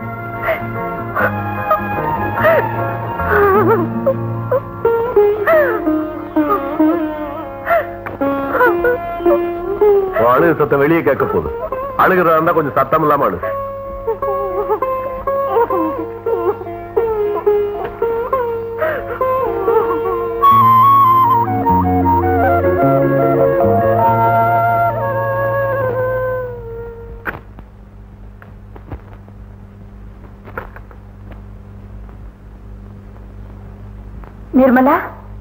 உன் அழுகு சத்தம் வெளியே கேட்க போகுது அழுகிறதா இருந்தா கொஞ்சம் சத்தம் இல்லாம அழு நிர்மலா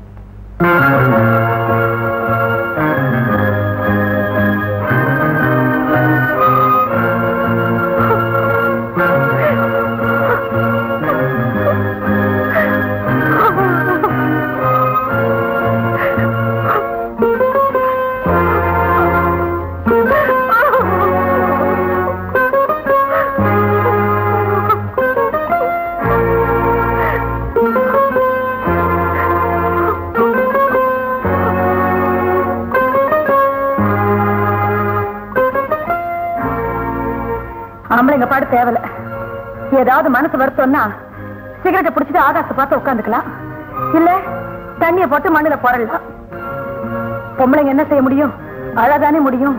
ஆம்பளைங்க பாடு தேவையில்ல ஏதாவது மனசு வருத்தம்னா சிகரெட்டை பிடிச்சிட்டு ஆகாசத்தை பார்த்து உட்காந்துக்கலாம் இல்ல தண்ணிய போட்டு மண்ணுல போடலாம் பொம்பளைங்க என்ன செய்ய முடியும் அழதானே முடியும்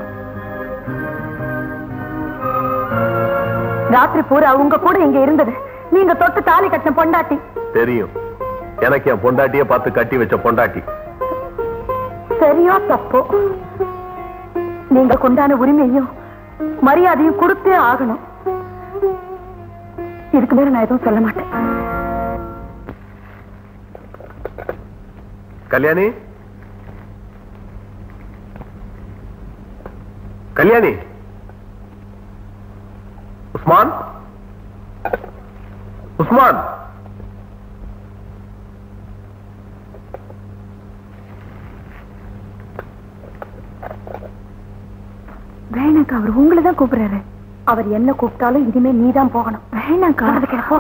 ராத்திரி பூரா உங்க கூட இங்க இருந்தது நீங்க தொட்டு தாலி கட்டின பொண்டாட்டி தெரியும் எனக்கு என் பொண்டாட்டிய பார்த்து கட்டி வச்ச பொண்டாட்டி சரியோ தப்போ நீங்க கொண்டான உரிமையும் மரியாதையும் கொடுத்தே ஆகணும் இதுக்கு மேல நான் எதுவும் சொல்ல மாட்டேன் கல்யாணி கல்யாணி உஸ்மான் உஸ்மான் வேணாக்கா அவர் உங்களை தான் கூப்பிடுறாரு அவர் என்ன கூப்பிட்டாலும் இனிமே நீ தான் போகணும் வேணாக்கா போ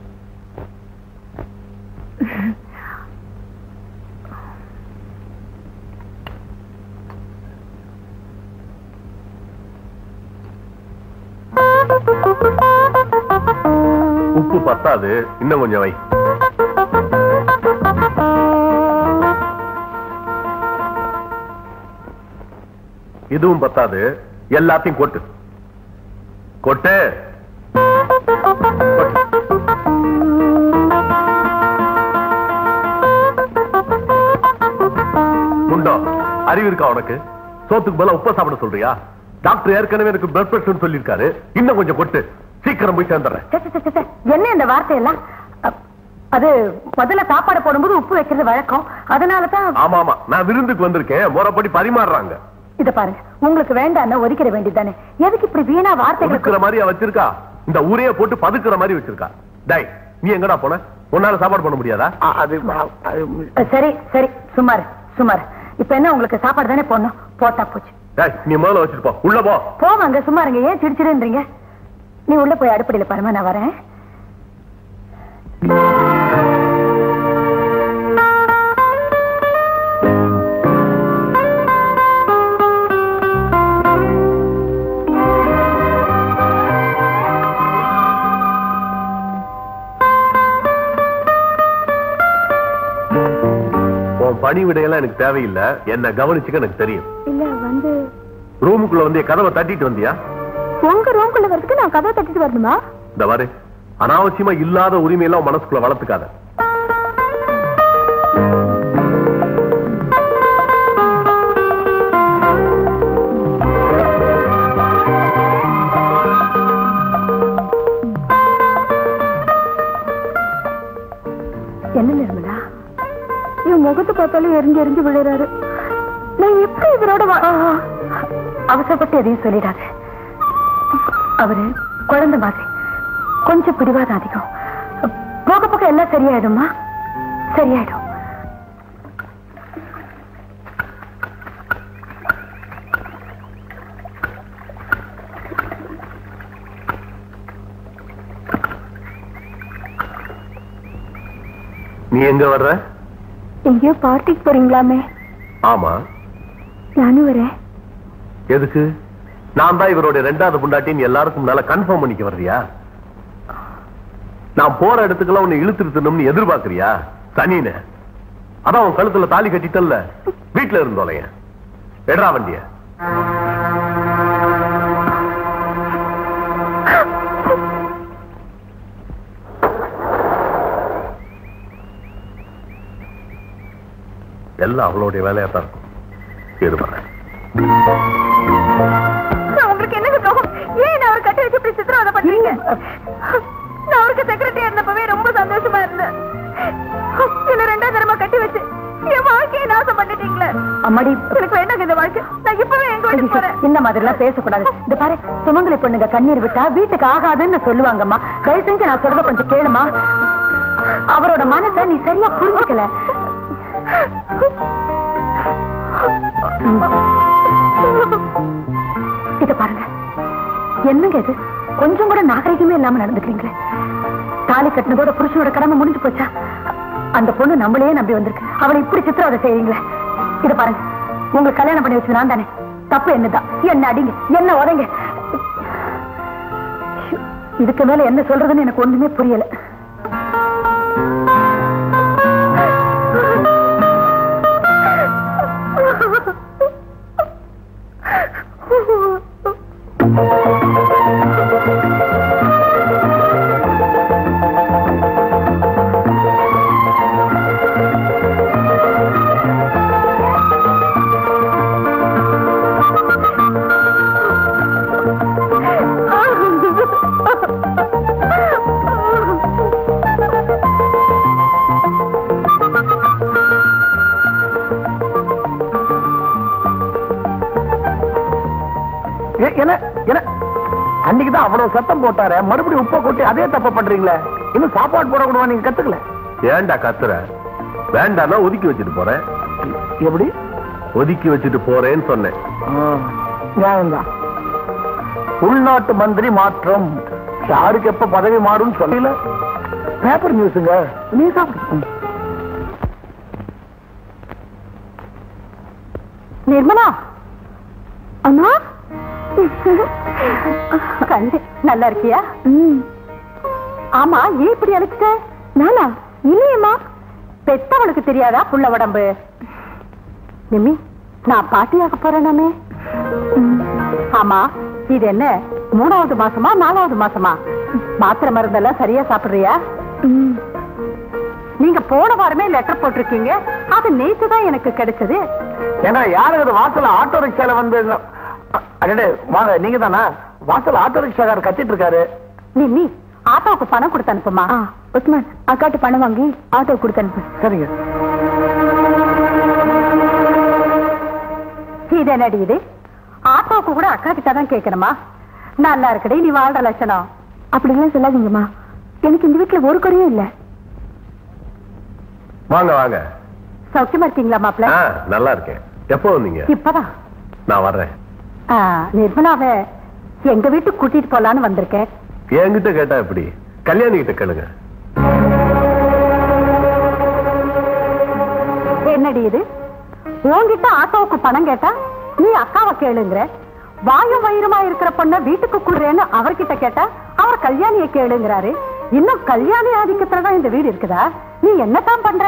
உப்பு பத்தாது இன்னும் கொஞ்சம் வை இதுவும் பத்தாது எல்லாத்தையும் கொட்டு கொட்டு கொட்டு. முண்டோ அறிவு இருக்கா உனக்கு சோத்துக்கு பதிலா உப்ப சாப்பிட சொல்றியா டாக்டர் ஏற்கனவே எனக்கு பிளட் பிரஷர் சொல்லியிருக்காரு இன்னும் கொஞ்சம் கொட்டு சீக்கிரம் போய் சேர்ந்துடுறேன் சே, சே, சே, சே, என்ன இந்த வார்த்தையெல்லாம் அப், அது முதல்ல சாப்பாடு போடும்போது உப்பு வைக்கிறது வழக்கம் அதனால தான் ஆமா ஆமா நான் விருந்துக்கு வந்திருக்கேன் முறைப்படி பரிமாறுறாங்க இத பாருங்க உங்களுக்கு வேண்டாம்னா ஒதுக்கிற வேண்டியதானே எதுக்கு இப்படி வீணா ஒதுக்குற வார்த்தைகள் மாதிரி வச்சிருக்கா இந்த ஊரையே போட்டு பதுக்குற மாதிரி வச்சிருக்கா டேய் நீ எங்கடா போன உன்னால சாப்பாடு பண்ண முடியாதா அது அது- சரி சரி சுமார் சுமார் இப்ப என்ன உங்களுக்கு சாப்பாடு தானே போடணும் போட்டா போச்சு டேய் நீ முதல்ல வச்சுட்டு போ உள்ள போ போவாங்க சும்மா இருங்க ஏன் சிரிச்சிருன்றீங்க நீ உள்ள போய் அடுப்படியில பாருமா நான் வரேன் உன் பணி விடையெல்லாம் எனக்கு தேவையில்லை என்ன கவனிச்சுக்க எனக்கு தெரியும் இல்ல வந்து ரூமுக்குள்ள வந்து என் கதவை தட்டிட்டு வந்தியா உங்க ரூம்குள்ள வரதுக்கு நான் கதவை தட்டிட்டு வரணுமா இந்த பாரு அனாவசியமா இல்லாத உரிமையெல்லாம் உன் மனசுக்குள்ள வளர்த்துக்காத என்ன நிர்மலா இவன் முகத்தை பார்த்தாலும் எரிஞ்சு எரிஞ்சு விழுறாரு நான் எப்படி இவரோட வா- அவசரப்பட்டு எதையும் சொல்லிடாத அவரு குழந்தை மாதிரி கொஞ்சம் பிடிவாதம் அதிகம் போக போக எல்லாம் சரியாயிடுமா சரியாயிடும் நீ எங்க வர்ற எங்கேயோ பார்ட்டிக்கு போறீங்களாமே ஆமா நானும் வரேன் எதுக்கு நான் தான் இவருடைய ரெண்டாவது புண்டாட்டின்னு எல்லாருக்கும் முன்னால கன்ஃபார்ம் பண்ணிக்க வர்றியா நான் போற இடத்துக்கெல்லாம் உன்னை இழுத்துருத்தணும்னு எதிர்பார்க்கறியா சனின அதான் உன் கழுத்துல தாலி கட்டிட்டல்ல வீட்டுல இருந்தோலைய எடுறா வண்டிய எல்லாம் அவளுடைய வேலையா தான் இருக்கும் இருப்பேன் உங்களுக்கு என்ன துரோகம் ஏன் நான் அவர் கட்டி வச்சு இப்படி சித்திரவதை பண்றீங்க நான் அவருக்கு செக்ரட்டரி இருந்தப்பவே ரொம்ப சந்தோஷமா இருந்தேன் என்ன ரெண்டாம் தரமா கட்டி வச்சு என் வாழ்க்கையை நாசம் பண்ணிட்டீங்களே அம்மாடி எனக்கு வேண்டாம் இந்த வாழ்க்கை நான் இப்பவே எங்க வீட்டுக்கு போறேன் இந்த மாதிரி எல்லாம் பேசக்கூடாது இந்த பாரு சுமங்கலி பொண்ணுங்க கண்ணீர் விட்டா வீட்டுக்கு ஆகாதுன்னு சொல்லுவாங்கம்மா தயவு செஞ்சு நான் சொல்றத கொஞ்சம் கேளுமா அவரோட மனசை நீ சரியா புரிஞ்சுக்கல இத பாருங்க என்னங்க இது கொஞ்சம் கூட நாகரிகமே இல்லாம நடந்துக்கிறீங்களே தாலி கட்டினதோட புருஷனோட கடமை முடிஞ்சு போச்சா அந்த பொண்ணு நம்மளையே நம்பி வந்திருக்கு அவளை இப்படி சித்திரவதை செய்வீங்களே இத பாருங்க உங்களுக்கு கல்யாணம் பண்ணி வச்சு நான் தானே தப்பு என்னதான் என்ன அடிங்க என்ன உதைங்க இதுக்கு மேல என்ன சொல்றதுன்னு எனக்கு ஒண்ணுமே புரியல ஏ- என்ன என்ன அன்னைக்கு தான் அவ்வளவு சத்தம் போட்டாரு மறுபடியும் உப்பை கொட்டி அதே தப்ப பண்றீங்களே இன்னும் சாப்பாடு போடக்கூடாது நீங்க கத்துக்கல ஏன்டா கத்துற வேண்டாம்னா ஒதுக்கி வச்சுட்டு போறேன் எப்படி ஒதுக்கி வச்சுட்டு போறேன்னு சொன்னேன் நியாயம்தான் உள்நாட்டு மந்திரி மாற்றம் யாருக்கு எப்ப பதவி மாறும்னு சொல்லல பேப்பர் நியூஸுங்க நீ சாப்பிடு நிர்மலா அம்மா கண்டு நல்லா இருக்கியா ஆமா ஏன் இப்படி அழைச்சிட்ட நானா இல்லையம்மா பெத்தவளுக்கு தெரியாதா புள்ள உடம்பு நிம்மி நான் பாட்டியாக போறேனாமே ஆமா இது என்ன மூணாவது மாசமா நாலாவது மாசமா மாத்திரை மருந்தெல்லாம் சரியா சாப்பிடுறியா நீங்க போன வாரமே லெட்டர் போட்டிருக்கீங்க அது நேத்து தான் எனக்கு கிடைச்சது ஏன்னா யாரு அது வாசல்ல ஆட்டோ ரிக்ஷால வந்து அடடே வாங்க நீங்க தானா வாசல் ஆட்டோ ரிக்ஷாக்காரர் கத்திட்டு இருக்காரு நிம்மி ஆட்டோவுக்கு பணம் கொடுத்து அனுப்புமா ஆ உஸ்மான் அக்காட்டு பணம் வாங்கி ஆட்டோ கொடுத்து அனுப்பு சரிங்க இது என்னடி இது ஆட்டோவுக்கு கூட அக்கா கிட்ட தான் கேட்கணுமா நல்லா இருக்குடி நீ வாழ்ற லட்சணம் அப்படிலாம் சொல்லாதீங்கம்மா எனக்கு இந்த வீட்டுல ஒரு குறையும் இல்ல வாங்க வாங்க சௌக்கியமா இருக்கீங்களா மாப்பிள்ள ஆ, நல்லா இருக்கேன் எப்போ வந்தீங்க இப்பதான் நான் வர்றேன் ஆ, நிர்மலாவை எங்க வீட்டுக்கு கூட்டிட்டு போலான்னு வந்திருக்கேன் என்கிட்ட கேட்டா எப்படி கல்யாணி கிட்ட கேளுங்க என்னடி இது உன்கிட்ட ஆட்டோவுக்கு பணம் கேட்டா நீ அக்காவை கேளுங்கிற வாயும் வயிறுமா இருக்கிற பொண்ண வீட்டுக்கு கூடுறேன்னு அவர்கிட்ட கேட்டா அவர் கல்யாணிய கேளுங்கிறாரு இன்னும் கல்யாணி ஆதிக்கத்துலதான் இந்த வீடு இருக்குதா நீ என்னதான் பண்ற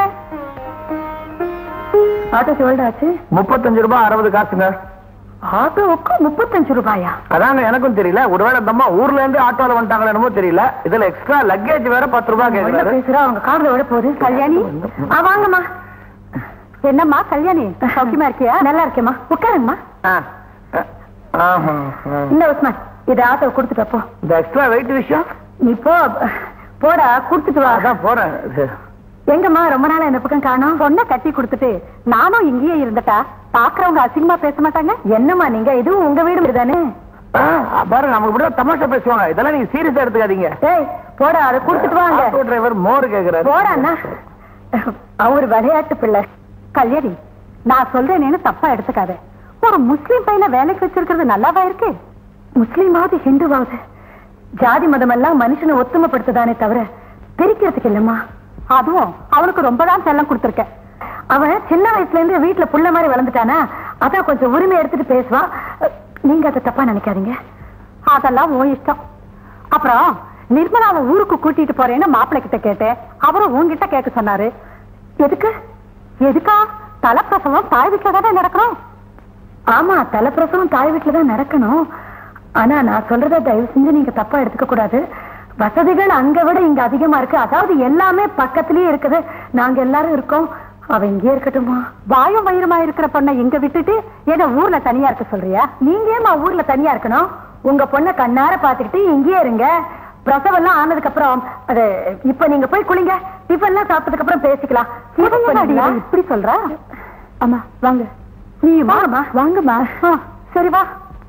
ஆட்டோ எவ்வளவு ஆச்சு முப்பத்தஞ்சு ரூபாய் அறுபது காசுங்க ஆட்டோவுக்கு முப்பத்தஞ்சு ரூபாயா அதாங்க எனக்கும் தெரியல ஒருவேளை இந்த அம்மா ஊர்ல இருந்து ஆட்டோல வந்துட்டாங்களோ என்னமோ தெரியல இதுல எக்ஸ்ட்ரா லக்கேஜ் வேற பத்து ரூபாய் என்ன கேக்குறாரு பேசுறா அவங்க கார்ல விட போகுது கல்யாணி ஆ வாங்கம்மா என்னம்மா கல்யாணி சௌக்கியமா இருக்கியா நல்லா இருக்கேம்மா உட்காருங்கம்மா ஆ. ஆஹா, ஆ. இந்த உஸ்மான் இதை ஆட்டோ கொடுத்துட்டு போ இந்த எக்ஸ்ட்ரா வெயிட் விஷயம் நீ போ போடா கொடுத்துட்டு வா அதான் போறேன் இது. எங்கம்மா ரொம்ப நாளா இந்த பக்கம் காணோம் பொண்ணை கட்டி கொடுத்துட்டு நானும் இங்கேயே இருந்துட்டா பாக்குறவங்க அசிங்கமா பேச மாட்டாங்க என்னம்மா நீங்க இதுவும் உங்க வீடு தானே ஆ, பாருங்க நமக்கு இப்படி தமாஷா பேசுவாங்க இதெல்லாம் நீங்க சீரியஸா எடுத்துக்காதீங்க ஏய் போடா அதை கொடுத்துட்டு வாங்க ஆட்டோ டிரைவர் மோர் கேக்குறாரு போடா அண்ணா அவர் விளையாட்டு பிள்ளை கல்யாணி நான் சொல்றேனேன்னு தப்பா எடுத்துக்காத ஒரு முஸ்லீம் பையனை வேலைக்கு வச்சிருக்கிறது நல்லாவா இருக்கு முஸ்லீமாவது ஹிந்துவாவது ஜாதி மதம் எல்லாம் மனுஷனை ஒத்துமைப்படுத்துதானே தவிர பிரிக்கிறதுக்கு இல்லம்மா அதுவும் அவனுக்கு ரொம்ப தான் செல்லம் கொடுத்துருக்கேன் அவன் சின்ன வயசுல இருந்து வீட்டுல புள்ள மாதிரி வளர்ந்துட்டானா அதான் கொஞ்சம் உரிமை எடுத்துட்டு பேசுவான் நீங்க அதை தப்பா நினைக்காதீங்க அதெல்லாம் உன் இஷ்டம் அப்புறம் நிர்மலாவை ஊருக்கு கூட்டிட்டு போறேன்னு மாப்பிள்ளை கிட்ட கேட்டேன் அவரும் உன்கிட்ட கேட்க சொன்னாரு எதுக்கு எதுக்கா தலைப்பிரசவம் தாய் வீட்டுல தானே நடக்கணும் ஆமா தலைப்பிரசவம் தாய் வீட்டுல தான் நடக்கணும் ஆனா நான் சொல்றத தயவு செஞ்சு நீங்க தப்பா எடுத்துக்க கூடாது வசதிகள் அங்க விட இங்க அதிகமா இருக்கு அதாவது எல்லாமே பக்கத்திலேயே இருக்குது நாங்க எல்லாரும் இருக்கோம் அவ இங்கே இருக்கட்டுமா வாயும் வயிறுமா இருக்கிற பொண்ணை இங்க விட்டுட்டு என்ன ஊர்ல தனியா இருக்க சொல்றியா நீங்க ஏமா ஊர்ல தனியா இருக்கணும் உங்க பொண்ண கண்ணார பாத்துக்கிட்டு இங்கேயே இருங்க பிரசவம் எல்லாம் ஆனதுக்கு அப்புறம் அது இப்ப நீங்க போய் குளிங்க டிஃபன் எல்லாம் சாப்பிட்டதுக்கு அப்புறம் பேசிக்கலாம் என்னடி பண்ணீங்களா? இது இப்படி சொல்ற அம்மா வாங்க நீ வாங்கம்மா வாங்கம்மா ஆ, சரி வா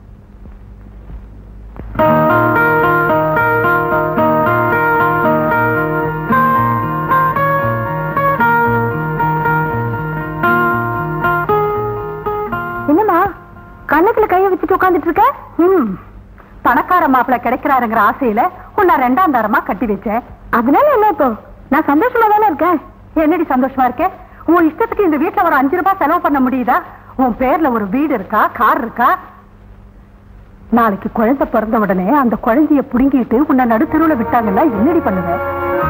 என்னம்மா கண்ணத்துல கைய வச்சுட்டு உட்கார்ந்துட்டு இருக்க ம் பணக்கார மாப்பிள்ளை கிடைக்கிறாருங்கிற ஆசையில உன்னை ரெண்டாம் தாரமா கட்டி வச்சேன் அதனால என்ன இப்போ நான் சந்தோஷமா தானே இருக்கேன் என்னடி சந்தோஷமா இருக்க உன் இஷ்டத்துக்கு இந்த வீட்டுல ஒரு அஞ்சு ரூபாய் செலவு பண்ண முடியுதா உன் பேர்ல ஒரு வீடு இருக்கா கார் இருக்கா நாளைக்கு குழந்தை பிறந்த உடனே அந்த குழந்தைய புடுங்கிட்டு உன்னை நடுத்தருவுல விட்டாங்கன்னா என்னடி பண்ணுவ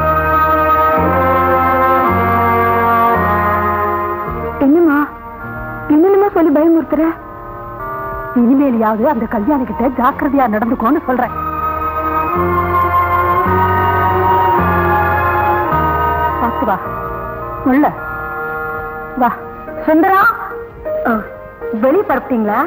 என்னம்மா என்னென்னமோ சொல்லி பயமுறுத்துற இனிமேலையாவது அந்த கல்யாணி கிட்ட ஜாக்கிரதையா நடந்துக்கோன்னு சொல்றேன் பார்த்து வா உள்ள வா சுந்தரா வெளியே பரப்பிட்டீங்களா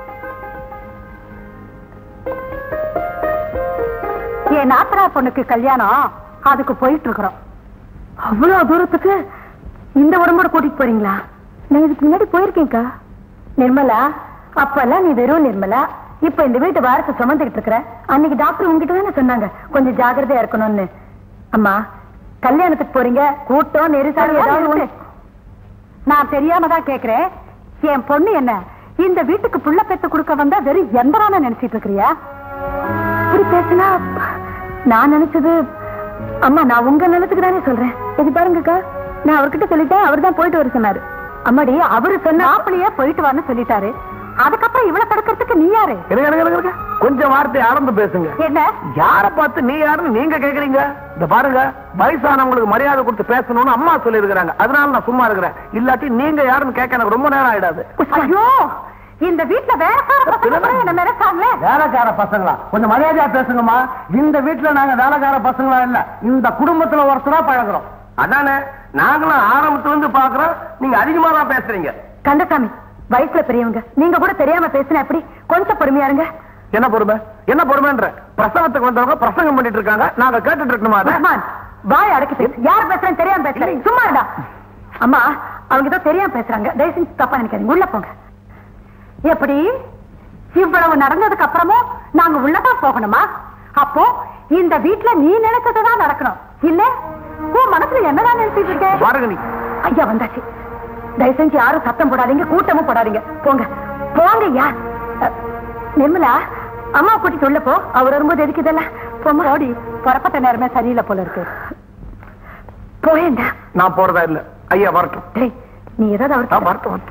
என் நாத்தனா பொண்ணுக்கு கல்யாணம் அதுக்கு போயிட்டு இருக்கிறோம் அவ்வளவு தூரத்துக்கு இந்த உடம்போட கூட்டிட்டு போறீங்களா நான் இதுக்கு முன்னாடி போயிருக்கேன்க்கா நிர்மலா அப்பெல்லாம் நீ வெறும் நிர்மலா இப்ப இந்த வீட்டு வாரத்தை சுமந்துகிட்டு இருக்கிற அன்னைக்கு டாக்டர் உங்ககிட்ட தானே சொன்னாங்க கொஞ்சம் ஜாக்கிரதையா இருக்கணும்னு அம்மா கல்யாணத்துக்கு போறீங்க கூட்டம் நெரிசல் ஏதாவது ஒண்ணு. நான் தெரியாம தான் கேக்குறேன் என் பொண்ணு என்ன இந்த வீட்டுக்கு புள்ள பெத்து கொடுக்க வந்தா வெறும் எந்திரான நினைச்சிட்டு இருக்கிறியா இப்படி பேசினா நான் நினைச்சது அம்மா நான் உங்க நிலத்துக்கு தானே சொல்றேன் இது பாருங்கக்கா நான் அவர்கிட்ட சொல்லிட்டேன் அவர் தான் போயிட்டு வர சொன்னாரு அம்மாடி அவரு சொன்னா மாப்பிள்ளையே போயிட்டு வான்னு சொல்லிட்டாரு அதுக்கப்புறம் இவளை தடுக்கிறதுக்கு நீ யாரு இருங்க, இருங்க, இருங்க, இருங்க. கொஞ்சம் வார்த்தை ஆரம்பு பேசுங்க என்ன யார பார்த்து நீ யாருன்னு நீங்க கேக்குறீங்க இந்த பாருங்க வயசானவங்களுக்கு மரியாதை கொடுத்து பேசணும்னு அம்மா சொல்லி இருக்கிறாங்க அதனால நான் சும்மா இருக்கிறேன் இல்லாட்டி நீங்க யாருன்னு கேட்க எனக்கு ரொம்ப நேரம் ஆயிடாது ஐயோ இந்த வீட்டுல வேலைக்கார பசங்க கூட என்ன மிரட்டாங்களே வேலைக்கார பசங்களா கொஞ்சம் மரியாதையா பேசுங்கம்மா இந்த வீட்டுல நாங்க வேலைக்கார பசங்களா இல்ல இந்த குடும்பத்துல ஒருத்தரா பழகுறோம் அதானே நாங்களும் ஆரம்பத்துல இருந்து பாக்குறோம் நீங்க அதிகமா தான் பேசுறீங்க கந்தசாமி வயசுல பெரியவங்க நீங்க கூட தெரியாம பேசினா எப்படி கொஞ்சம் பொறுமையா இருங்க என்ன பொறுமை என்ன பொறுமைன்ற பிரசவத்துக்கு வந்தவங்க பிரசங்கம் பண்ணிட்டு இருக்காங்க நாங்க கேட்டுட்டு இருக்கணுமா அதை? உஸ்மான் வாய் அடக்கி பேசு யார் பேசுறேன்னு தெரியாம பேசுறேன் சும்மா இருடா அம்மா அவங்க ஏதோ தெரியாம பேசுறாங்க தயவு செஞ்சு தப்பா நினைக்காதீங்க உள்ள போங்க எப்படி இவ்வளவு நடந்ததுக்கு அப்புறமும் நாங்க உள்ளதான் போகணுமா அப்போ இந்த வீட்ல நீ நினைச்சதுதான் நடக்கணும் இல்ல உன் மனசுல என்னதான் நினைச்சிட்டு இருக்க பாருங்க நீ ஐயா வந்தாச்சு தயவு செஞ்சு யாரும் சத்தம் போடாதீங்க கூட்டமும் போடாதீங்க போங்க போங்க ஐயா அ, நிர்மலா அம்மா கூட்டிட்டு உள்ள போ அவர் வரும்போது எதுக்கு இதெல்லாம் போமா ஓடி புறப்பட்ட நேரமே சரியில்லை போல இருக்கு போயேண்டா நான் போறதா இல்ல ஐயா வரட்டும் டேய் நீ ஏதாவது ஆ, அவர் வரட்டும் வரட்டும்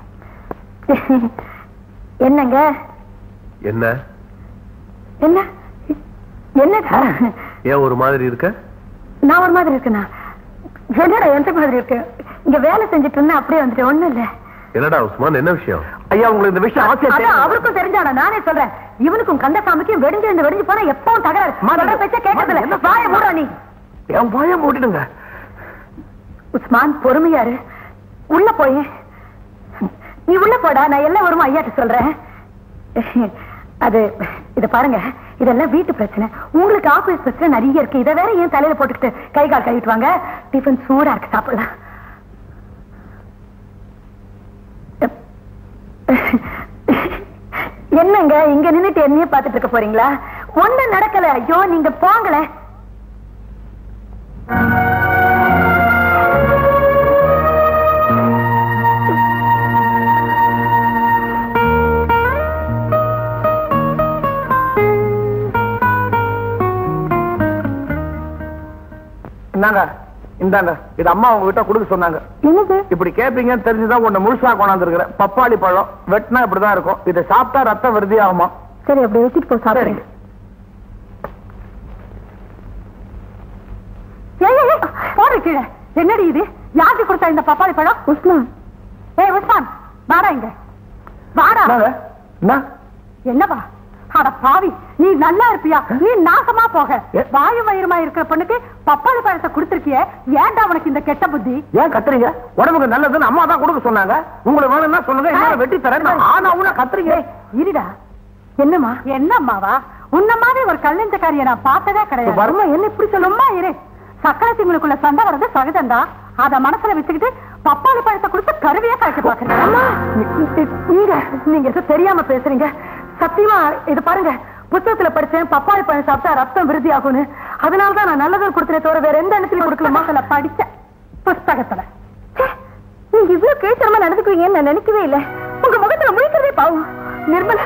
என்னங்க என்ன என்ன என்னடா ஏன் ஒரு மாதிரி இருக்க நான் ஒரு மாதிரி இருக்கேனா என்னடா எந்த மாதிரி இருக்கு இங்க வேலை செஞ்சுட்டு இருந்தா அப்படியே வந்துட்டு ஒண்ணும் இல்ல என்னடா உஸ்மான் என்ன விஷயம் ஐயா உங்களுக்கு இந்த விஷயம் அவசியம் அதான் தெரியும். அவருக்கும் தெரிஞ்சாடா நானே சொல்றேன் இவனுக்கும் கந்தசாமிக்கும் வெடிஞ்சு இருந்து வெடிஞ்சு போனா எப்பவும் தகராறு மாமா, சொல்ற பேச்ச கேட்கறதில்ல என்ன வாய மூடா நீ என் பயம் மூடிடுங்க உஸ்மான் பொறுமையாரு உள்ள போய் நீ உள்ள போடா நான் எல்லாம் வருமா ஐயாட்ட சொல்றேன் அது இத பாருங்க இதெல்லாம் வீட்டு பிரச்சனை உங்களுக்கு ஆபீஸ் பிரச்சனை நிறைய இருக்கு இதை வேற ஏன் தலையில போட்டுக்கிட்டு கை கால் கழுவிட்டு வாங்க டிஃபன் சூடா இருக்கு சாப்பிடலாம் என்னங்க இங்க நின்னுட்டு என்னையே பாத்துட்டு இருக்க போறீங்களா ஒண்ணு நடக்கல ஐயோ நீங்க போங்களேன் இந்தாங்க இந்தாங்க இது அம்மா உங்ககிட்ட கொடுக்க சொன்னாங்க என்னது இப்படி கேப்பீங்கன்னு தெரிஞ்சுதான் உன்னை முழுசா கொண்டாந்துருக்கிறேன் பப்பாளி பழம் வெட்டினா இப்படிதான் இருக்கும் இதை சாப்பிட்டா ரத்தம் விருதி ஆகுமா சரி அப்படி வச்சுட்டு போ சாப்பிடுங்க ஏய், ஏய், ஏய், போடு கீழே என்னடி இது யாருக்கு கொடுத்தா இந்த பப்பாளி பழம் உஸ்மான் ஏய் உஸ்மான் வாடா இங்க வாடா என்னங்க? என்ன என்னவா அட பாவி நீ நல்லா இருப்பியா நீ நாசமா போக ஏ? வாயு வயிறுமா இருக்கிற பொண்ணுக்கு பப்பாளி பழத்தை கொடுத்திருக்கிய ஏன்டா உனக்கு இந்த கெட்ட புத்தி ஏன் கத்துறீங்க உடம்புக்கு நல்லதுன்னு அம்மா தான் கொடுக்க சொன்னாங்க உங்களுக்கு வேணும்னா சொல்லுங்க என்ன வெட்டி தரேன் நான் ஆனா உன கத்துறீங்க ஏய், இருடா என்னம்மா என்னம்மாவா உன்ன மாதிரி ஒரு கல்லஞ்சக்காரிய நான் பார்த்ததே கிடையாது வர்மா, என்ன இப்படி சொல்லுமா இரு சக்கரை திங்களுக்குள்ள சண்டை வர்றது சகஜம்டா அத மனசுல வச்சுக்கிட்டு பப்பாளி பழத்தை கொடுத்து கருவியா கழிக்க பாக்குறேன் நீங்க நீங்க ஏதோ தெரியாம பேசுறீங்க சத்தியமா இது பாருங்க புத்தகத்துல படிச்சேன் பப்பாளி பழம் சாப்பிட்டா ரத்தம் விருதி ஆகும்னு அதனாலதான் நான் நல்லது கொடுத்தேன் தவிர வேற எந்த இடத்துலயும் கொடுக்கலாமா படிச்சேன் புஸ்தகத்துல ச்சே, நீங்க இவ்வளவு கேசரமா நடந்துக்குவீங்கன்னு நான் நினைக்கவே இல்ல உங்க முகத்துல முழிக்கிறதே பாவம் நிர்மலா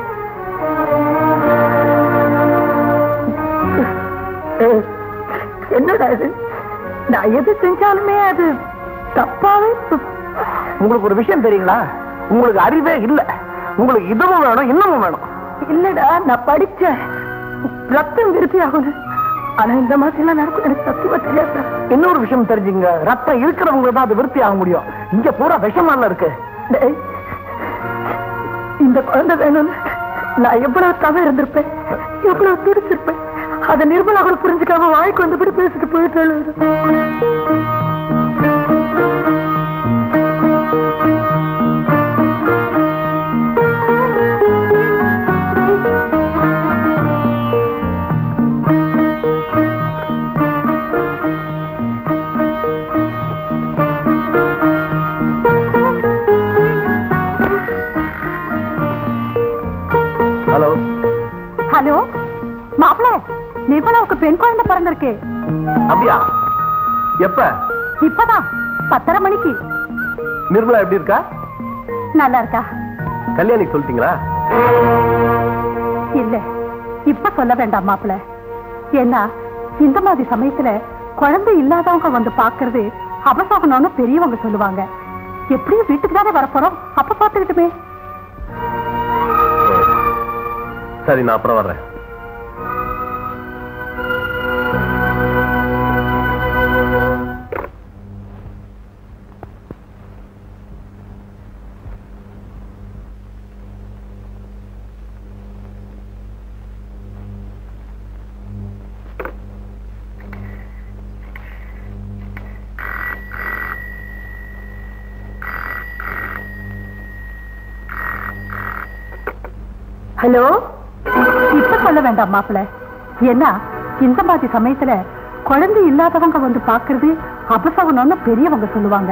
என்னடா இது நான் எது செஞ்சாலுமே அது தப்பாவே பு- உங்களுக்கு ஒரு விஷயம் தெரியுங்களா உங்களுக்கு அறிவே இல்ல உங்களுக்கு இதுவும் வேணும் இன்னமும் வேணும் இல்லடா நான் படிச்சேன் ரத்தம் விருத்தி ஆகணும் ஆனா இந்த மாதிரி எல்லாம் நடக்கும் எனக்கு சத்தியமா தெரியாது இன்னொரு விஷயம் தெரிஞ்சுங்க ரத்தம் இருக்கிறவங்க தான் அது விருத்தி ஆக முடியும் இங்க பூரா விஷமால இருக்கு டேய், இந்த குழந்தை வேணும்னு நான் எவ்வளவு தவறு இருந்திருப்பேன் எவ்வளவு துடிச்சிருப்பேன் அதை நிர்மலா கூட புரிஞ்சுக்காம வாய்க்கு வந்தபடி பேசிட்டு போயிட்டு ஹலோ ஹலோ மாப்பிள்ள நிர்மலாவுக்கு பெண் குழந்தை பிறந்திருக்கு அப்படியா எப்ப இப்பதான் பத்தரை மணிக்கு நிர்மலா எப்படி இருக்கா நல்லா இருக்கா கல்யாணி சொல்லிட்டீங்களா இல்ல இப்ப சொல்ல வேண்டாம் மாப்பிள ஏன்னா இந்த மாதிரி சமயத்துல குழந்தை இல்லாதவங்க வந்து பாக்குறது அபசகனம்னு பெரியவங்க சொல்லுவாங்க எப்படியும் வீட்டுக்கு தானே வரப்போறோம் அப்ப பாத்துக்கிட்டுமே சரி நான் அப்புறம் வர்றேன் ஹலோ இப்ப சொல்ல வேண்டாம் மாப்பிள ஏன்னா இந்த மாதிரி சமயத்துல குழந்தை இல்லாதவங்க வந்து பாக்குறது அபசகுனம்னு பெரியவங்க சொல்லுவாங்க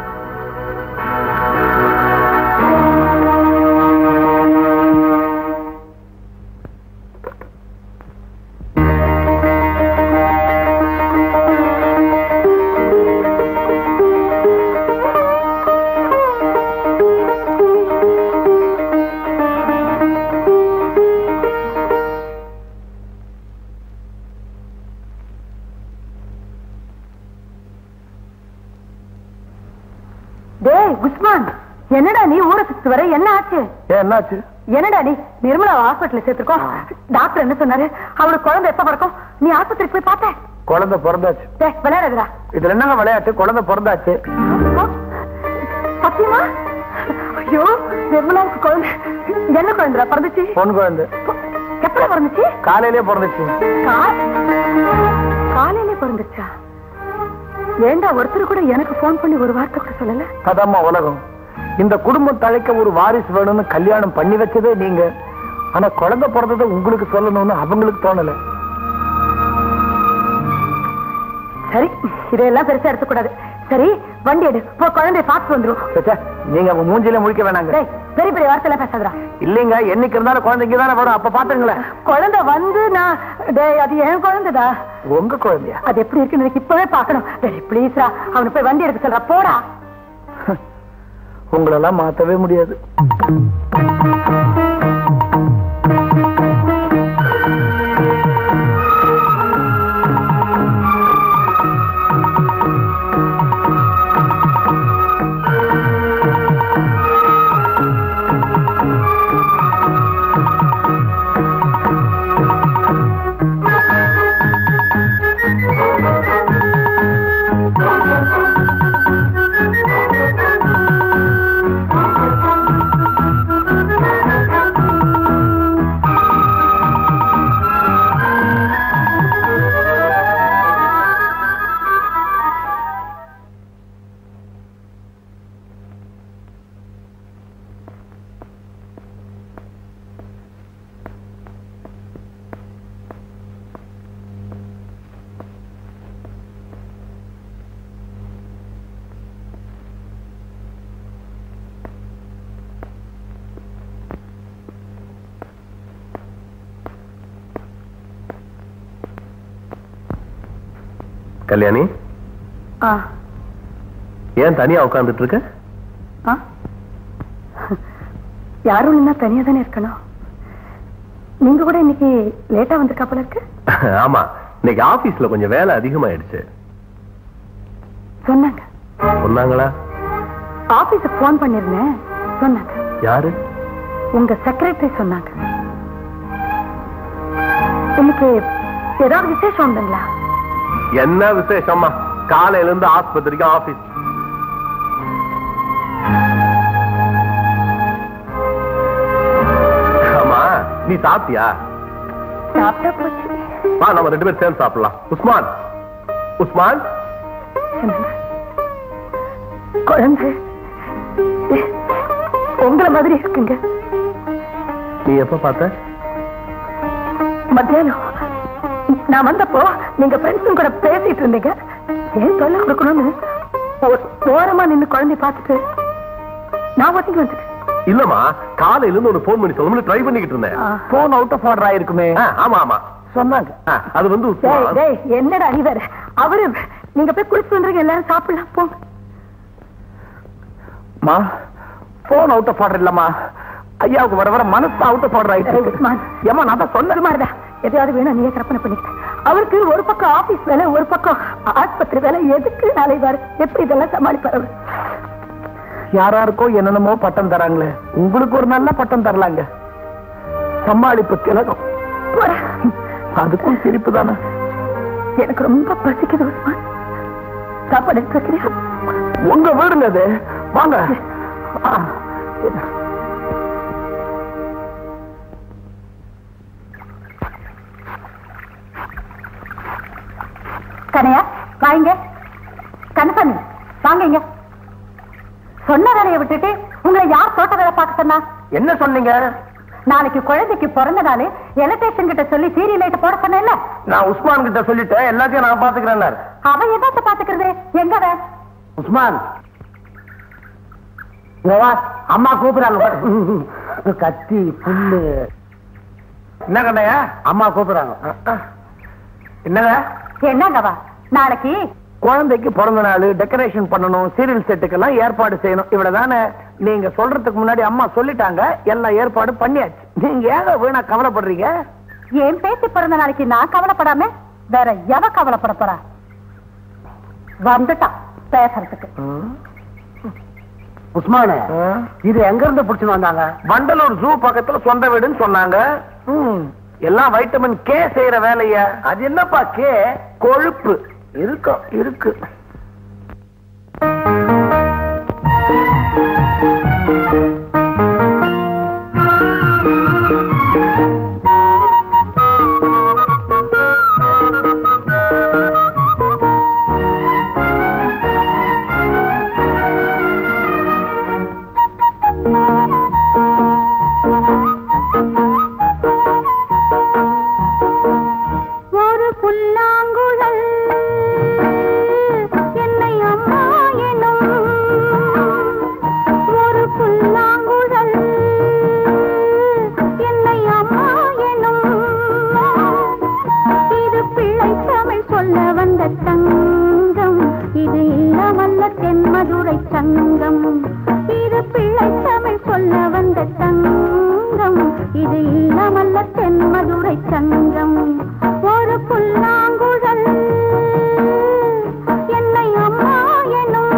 டேய் உஸ்மான் என்னடா நீ ஊரை சுத்து வர என்ன ஆச்சு ஏன் என்னாச்சு என்னடா நீ நிர்மலா ஹாஸ்பிட்டல் சேர்த்திருக்கோம் டாக்டர் என்ன சொன்னாரு அவளுக்கு குழந்தை எப்ப பிறக்கும் நீ ஆஸ்பத்திரிக்கு போய் பார்த்த குழந்தை பிறந்தாச்சு டேய் விளையாடுறா இதுல என்னங்க விளையாட்டு குழந்தை பிறந்தாச்சு சத்தியமா ஐயோ நிர்மலாவுக்கு குழந்தை என்ன குழந்தை பிறந்துச்சு பொன் குழந்தை எப்ப பிறந்துச்சு காலையிலே பிறந்துச்சு கா- காலையிலே பிறந்துச்சா ஏண்டா ஒருத்தர் கூட எனக்கு போன் பண்ணி ஒரு வார்த்தை கூட சொல்லல அதாம்மா உலகம் இந்த குடும்பம் தழைக்க ஒரு வாரிசு வேணும்னு கல்யாணம் பண்ணி வச்சதே நீங்க ஆனா குழந்தை பிறந்ததை உங்களுக்கு சொல்லணும்னு அவங்களுக்கு தோணல சரி இதெல்லாம் பெருசா எடுத்துக்கூடாது சரி வண்டி எடு போ குழந்தைய பார்த்து வந்துரும் ச்சே, நீங்க உங்க மூஞ்சில முழிக்க வேணாங்க டேய் பெரிய பெரிய வார்த்தை எல்லாம் பேசாதடா இல்லைங்க என்னைக்கு இருந்தாலும் குழந்தை இங்க தானே வரும் அப்ப பாத்துங்களேன் குழந்தை வந்து நான் டேய் அது என் குழந்தைடா உங்க குழந்தையா அது எப்படி இருக்குன்னு எனக்கு இப்பவே பார்க்கணும் டேய் ப்ளீஸ்ரா அவனை போய் வண்டி எடுக்க சொல்றா போடா உங்களெல்லாம் மாத்தவே முடியாது கல்யாணி ஆ ஏன் தனியா உட்கார்ந்துட்டு இருக்க ஆ யாரும் இல்லைன்னா தனியா தானே இருக்கணும் நீங்க கூட இன்னைக்கு லேட்டா வந்திருக்கா போல இருக்கு ஆமா இன்னைக்கு ஆபீஸ்ல கொஞ்சம் வேலை அதிகமாயிடுச்சு சொன்னாங்க சொன்னாங்களா ஆபீஸுக்கு போன் பண்ணிருந்தேன் சொன்னாங்க யாரு உங்க செக்ரட்டரி சொன்னாங்க இன்னைக்கு ஏதாவது விசேஷம் உண்டுங்களா என்ன விசேஷமா காலையில இருந்து ஆஸ்பத்திரிக்கு ஆபீஸ் ஆமா நீ சாப்பிட்டியா சாப்பிட்டா போச்சு வா நம்ம ரெண்டு பேரும் சேர்ந்து சாப்பிடலாம் உஸ்மான் உஸ்மான் சொன்னாங்க. குழந்தை உங்களை மாதிரி இருக்குங்க நீ எப்ப பார்த்த மத்தியானம் நான் வந்தப்போ நீங்க ஃப்ரெண்ட்ஸும் கூட பேசிட்டு இருந்தீங்க ஏன் தொல்லை கொடுக்கணும்னு ஒரு ஓரமா நின்னு குழந்தைய பார்த்துட்டு நான் ஒதுங்கி வந்துட்டேன் இல்லம்மா காலையில இருந்து ஒரு போன் பண்ணி சொல்லணும்னு ட்ரை பண்ணிக்கிட்டு இருந்தேன் போன் அவுட் ஆஃப் ஆர்டர் ஆயிருக்குமே ஆ, ஆமா ஆமா சொன்னாங்க ஆ, அது வந்து டேய் உஸ்மான். டேய் என்னடா நீ வேற அவரு நீங்க போய் குளிச்சு வந்துருங்க எல்லாரும் சாப்பிடலாம் போங்க மா போன் அவுட் ஆஃப் ஆர்டர் இல்லம்மா ஐயாவுக்கு வர வர மனசு அவுட் ஆஃப் ஆர்டர் ஏய், ஆயிட்டு உஸ்மான். ஏமா நான் தான் சொன்னேன் சுமார்டா எதையாவது வேணும் நீயே கற்பனை பண்ணிக்க அவருக்கு ஒரு பக்கம் ஆபீஸ் வேலை ஒரு பக்கம் ஆஸ்பத்திரி வேலை எதுக்கு நாளைவாரு எப்படி இதெல்லாம் சமாளிப்பாரு அவரு? யாராருக்கோ என்னென்னமோ பட்டம் தராங்களே உங்களுக்கு ஒரு நல்ல பட்டம் தரலாங்க சமாளிப்பு திலகம் போடா. அதுக்கும் சிரிப்பு தானே எனக்கு ரொம்ப பசிக்குது உஸ்மான் சாப்பாடு எடுத்து வைக்கிறியா உங்க வீடுங்க அது வாங்க ஆ. கனையா வாங்க கண்ணசாமி வாங்க இங்க சொன்ன வேலையை விட்டுட்டு உங்களை யார் தோட்ட வேலை பார்க்க சொன்னா என்ன சொன்னீங்க நாளைக்கு குழந்தைக்கு பிறந்த நாள் எலக்ட்ரேஷன் கிட்ட சொல்லி சீரியல் லைட் போட சொன்னேன்ல நான் உஸ்மான் கிட்ட சொல்லிட்டேன் எல்லாத்தையும் நான் பாத்துக்கிறேன் அவன் எதாத்த பாத்துக்கிறது எங்க அவன்? உஸ்மான் இங்க வா அம்மா கூப்பிடுறாங்க பாரு. கத்தி புல்லு என்ன கண்ணையா அம்மா கூப்பிடுறாங்க என்னங்க என்னங்கவா நாளைக்கு குழந்தைக்கு பிறந்த நாள் டெக்கரேஷன் பண்ணணும் சீரியல் செட்டுக்கெல்லாம் ஏற்பாடு செய்யணும் இவ்வளவுதானே நீங்க சொல்றதுக்கு முன்னாடி அம்மா சொல்லிட்டாங்க எல்லாம் ஏற்பாடு பண்ணியாச்சு நீங்க ஏங்க வீணா கவலைப்படுறீங்க என் பேத்தி பிறந்த நாளைக்கு நான் கவலைப்படாம வேற எவ கவலைப்பட போறா வந்துட்டான் பேசுறதுக்கு உஸ்மானு இது எங்க இருந்து புடிச்சு வந்தாங்க வண்டலூர் ஜூ பக்கத்துல சொந்த வீடுன்னு சொன்னாங்க ம், எல்லாம் வைட்டமின் கே செய்யற வேலைய அது என்னப்பா கே கொழுப்பு இருக்கும் இருக்கு ஒரு புல்லாங்குழல் என்னை அம்மா எனும் ஒரு புல்லாங்குழல் என்னை அம்மா எனும் இது பிள்ளை தமிழ் சொல்ல வந்த தங்கம் இது இல்லமல்ல தென்மதுரை சங்கம் இது பிள்ளை தமிழ் சொல்ல வந்த தங்கம் இது இல்லமல்ல தென்மதுரை சங்கம் ஒரு புல்லாங்குழல் என்னை அம்மா எனும்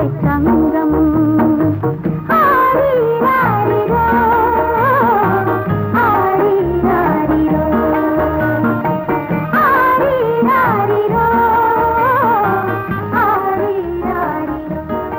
மாலை தங்கம் ஆரிராரிரோ, ஆரிராரிரோ, ஆரிராரிரோ, ஆரிராரிரோ.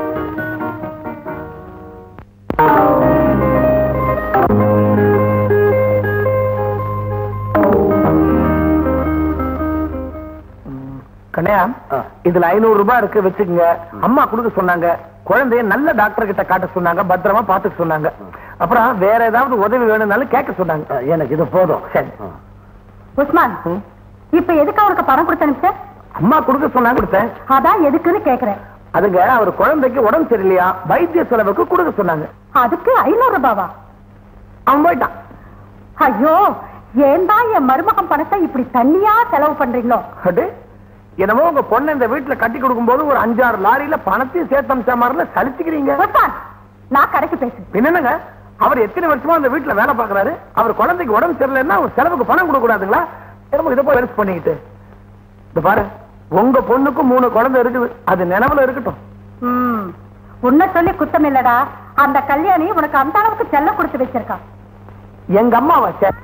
கண்ணையா இதுல ஐநூறு ரூபாய் இருக்கு வச்சுக்கங்க அம்மா கொடுக்க சொன்னாங்க குழந்தைய நல்ல டாக்டர் கிட்ட காட்ட சொன்னாங்க பத்திரமா பாத்துக்க சொன்னாங்க அப்புறம் வேற ஏதாவது உதவி வேணும்னாலும் கேட்க சொன்னாங்க எனக்கு இது போதும் சரி உஸ்மான் இப்ப எதுக்கு அவருக்கு பணம் கொடுத்த நிமிஷம் அம்மா கொடுக்க சொன்னாங்க கொடுத்தேன் அதான் எதுக்குன்னு கேக்குறேன் அதுங்க அவர் குழந்தைக்கு உடம்பு சரியில்லையா வைத்திய செலவுக்கு கொடுக்க சொன்னாங்க அதுக்கு ஐநூறு ரூபாவா அவன் போயிட்டான் ஐயோ ஏன் தான் என் மருமகன் பணத்தை இப்படி தண்ணியா செலவு பண்றீங்களோ அடே, என்னமோ உங்க பொண்ணை இந்த வீட்டுல கட்டி கொடுக்கும் போது ஒரு அஞ்சாறு லாரியில பணத்தையும் சேர்த்து அமிச்ச மாதிரில சலிச்சுக்கிறீங்க உஸ்மான் நான் கடைக்கு பேசு என்னங்க அவர் எத்தனை வருஷமா இந்த வீட்டுல வேலை பாக்குறாரு அவர் குழந்தைக்கு உடம்பு சரியில்லைன்னா அவர் செலவுக்கு பணம் கொடுக்க கூடாதுங்களா என்னமோ இதை போய் பெருசு பண்ணிக்கிட்டு இந்த பாரு உங்க பொண்ணுக்கும் மூணு குழந்தை இருக்குது அது நினைவுல இருக்கட்டும் ம், உன்னை சொல்லி குத்தம் இல்லடா அந்த கல்யாணி உனக்கு அந்த அளவுக்கு செல்லம் கொடுத்து வச்சிருக்கான் எங்க அம்மாவா சார்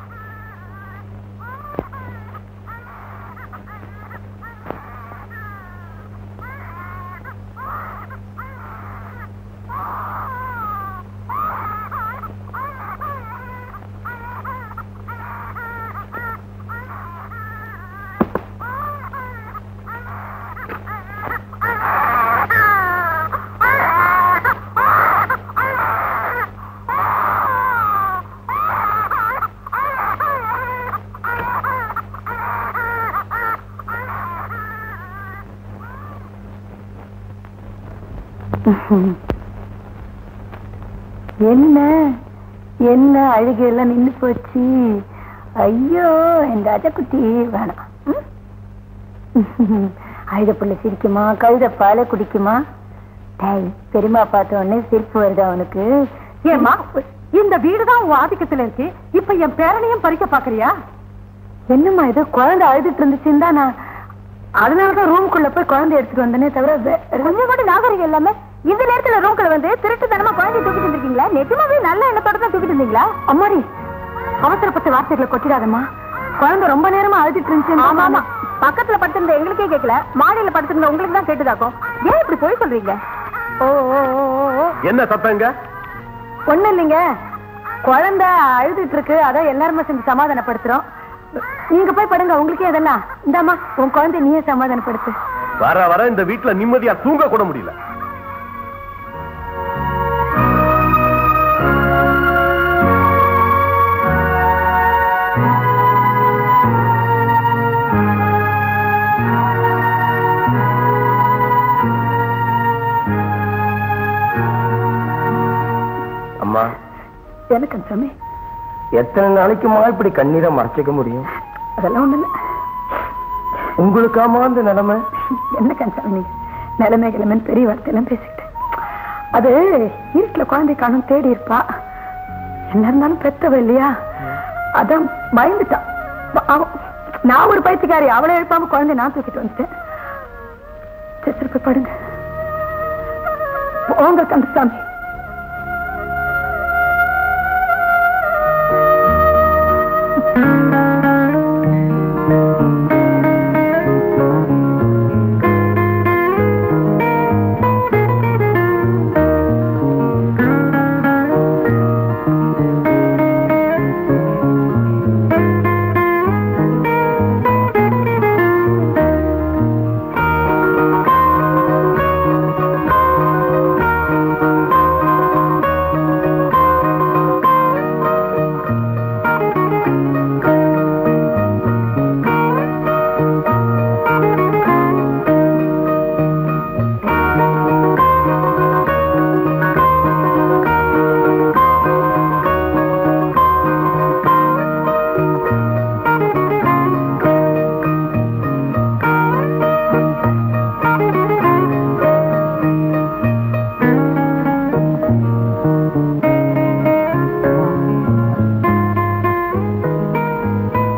என்ன என்ன அழுகை எல்லாம் நின்னு போச்சு ஐயோ என் ராஜகுட்டி வேணாம் ம்? அழுத புள்ள சிரிக்குமா கழுத பாலை குடிக்குமா டேய் பெரியமா பார்த்த உடனே சிரிப்பு வருது அவனுக்கு ஏமா இந்த வீடுதான் உன் ஆதிக்கத்துல இருக்கு இப்ப என் பேரனையும் பறிக்க பாக்குறியா என்னம்மா இது குழந்தை அழுதுட்டு இருந்துச்சுன்னு தான் நான் அதனாலதான் ரூம்குள்ள போய் குழந்தை எடுத்துட்டு வந்தேனே தவிர வே- கொஞ்சம் கூட நாகரிகம் இல்லாம இந்த நேரத்துல ரூம்குள்ள வந்து திருட்டுத்தனமா குழந்தை தூக்கிட்டு இருந்திருக்கீங்களா நிஜமாவே நல்ல எண்ணத்தோட தான் தூக்கிட்டு இருந்தீங்களா அம்மாடி அவசரப்பட்ட வார்த்தைகளை கொட்டிடாதம்மா குழந்தை ரொம்ப நேரமா அழுதுட்டு இருந்துச்சு ஆமா ஆமா பக்கத்துல படுத்திருந்த எங்களுக்கே கேட்கல மாடியில படுத்திருந்த உங்களுக்கு தான் கேட்டுதாக்கும் ஏன் இப்படி போய் சொல்றீங்க ஓ ஓ ஓ, ஓ, ஓ. என்ன சத்தங்க ஒண்ணு இல்லைங்க குழந்தை அழுதுட்டு இருக்கு அதான் எல்லாருமே சேர்ந்து சமாதானப்படுத்துறோம் நீங்க போய் படுங்க உங்களுக்கே இதெல்லாம் இந்தாம்மா உன் குழந்தை நீயே சமாதானப்படுத்து வர வர இந்த வீட்டுல நிம்மதியா தூங்க கூட முடியல அம்மா எனக்கு சாமி எத்தனை நாளைக்குமா இப்படி கண்ணீரை மறைச்சிக்க முடியும் அதெல்லாம் ஒண்ணு இல்ல உங்களுக்காமா அந்த நிலைமை என்ன கன்சாமி நீங்க நிலைமை கிழமைன்னு பெரிய வார்த்தையெல்லாம் பேசிட்டு அது இருட்டுல குழந்தை காணும் தேடி இருப்பா என்ன இருந்தாலும் பெத்தவ இல்லையா அதான் பயந்துட்டான் ப- அவ- நான் ஒரு பைத்தியக்காரி அவளை எழுப்பாம குழந்தை நான் தூக்கிட்டு வந்துட்டேன் சரி, சரி போய் படுங்க போங்க கந்தசாமி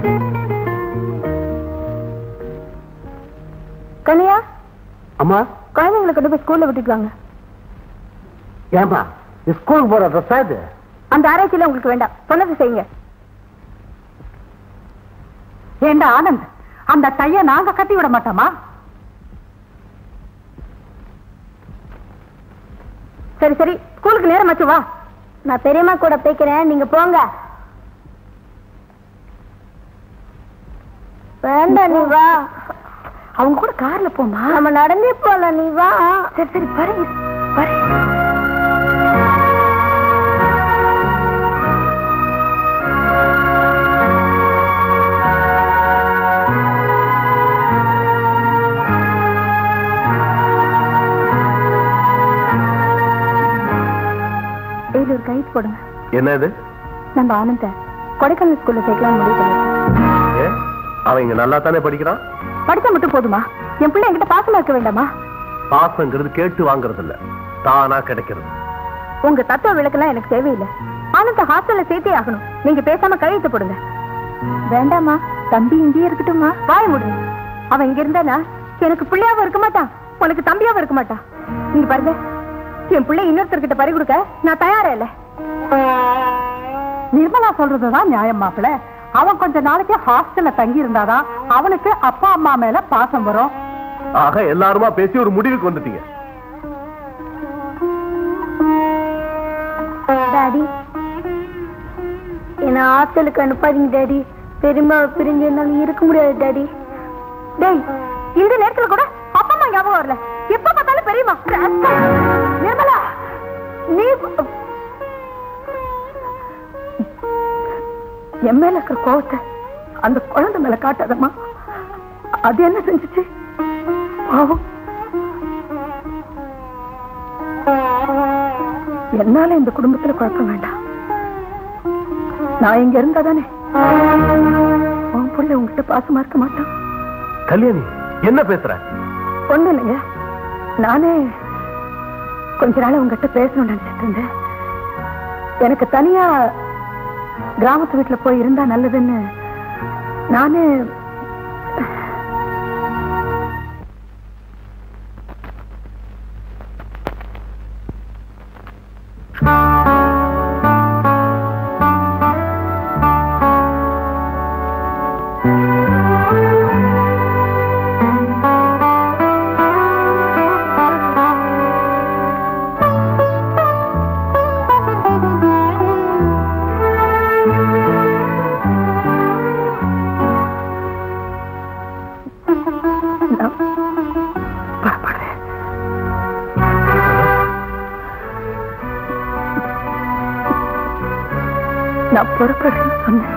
கனியா அம்மா குழந்தைங்களை கொண்டு போய் ஸ்கூல்ல விட்டுட்டு வாங்க ஏன்பா ஸ்கூலுக்கு போற ட்ரெஸ் இது அந்த ஆராய்ச்சியில உங்களுக்கு வேண்டாம் சொன்னது செய்யுங்க ஏண்டா ஆனந்த் அந்த டைய நாங்க கட்டி விட மாட்டோமா சரி சரி ஸ்கூலுக்கு நேரம் ஆச்சு வா நான் பெரியம்மா கூட போய்க்கிறேன் நீங்க போங்க வேண்டாம் நீ வா அவங்க கூட கார்ல போமா நம்ம நடந்தே போலாம் நீ வா சரி சரி பாருங்க பாருங்க இதுல ஒரு கைட் போடுங்க என்ன இது நம்ம ஆனந்த கொடைக்கானல் ஸ்கூல்ல சேர்க்கலாம் முடிவு பண்ணிருக்கோம் ஏ அவன் இங்க நல்லா தானே படிக்கிறான் படிச்சா மட்டும் போதுமா என் பிள்ளை என்கிட்ட பாசமா இருக்க வேண்டாமா பாசங்கிறது கேட்டு வாங்குறது இல்ல தானா கிடைக்கிறது உங்க தத்துவ விளக்கெல்லாம் எனக்கு தேவையில்லை ஆனந்த ஹாஸ்டல்ல சேர்த்தே ஆகணும் நீங்க பேசாம கழுத்து போடுங்க வேண்டாமா தம்பி இங்கேயே இருக்கட்டுமா வாய முடியும் அவன் இங்க இருந்தானா எனக்கு பிள்ளையாவும் இருக்க மாட்டான் உனக்கு தம்பியாவும் இருக்க மாட்டான் நீங்க பாருங்க என் பிள்ளை இன்னொருத்தர்கிட்ட பறி கொடுக்க நான் தயாரா இல்ல நிர்மலா சொல்றதுதான் நியாயம் மாப்பிள அவன் கொஞ்ச நாளைக்கு ஹாஸ்டல்ல தங்கி இருந்தாதான் அவனுக்கு அப்பா அம்மா மேல பாசம் வரும் ஆக எல்லாருமா பேசி ஒரு முடிவுக்கு வந்துட்டீங்க டாடி என்ன ஹாஸ்டலுக்கு அனுப்பாதீங்க டாடி பெரியம்மாவை பிரிஞ்சு என்னால இருக்க முடியாது டாடி டேய் இந்த நேரத்துல கூட அப்பா அம்மா ஞாபகம் வரல எப்ப பார்த்தாலும் பெரியமா நிர்மலா நீ என் மேல இருக்கிற கோவத்தை அந்த குழந்தை மேல காட்டாதம்மா அது என்ன செஞ்சுச்சு பாவம் என்னால இந்த குடும்பத்துல குழப்பம் வேண்டாம் நான் இங்க இருந்தா தானே உன் புள்ள உங்ககிட்ட பாசமா இருக்க மாட்டான் கல்யாணி என்ன பேசுற ஒண்ணு இல்லைங்க நானே கொஞ்ச நாள் உங்ககிட்ட பேசணும்னு நினைச்சிட்டு இருந்தேன் எனக்கு தனியா கிராமத்து வீட்டுல போய் இருந்தா நல்லதுன்னு நானே நான் புறப்படுறேன். நான் புறப்படுறேன்னு சொன்னேன்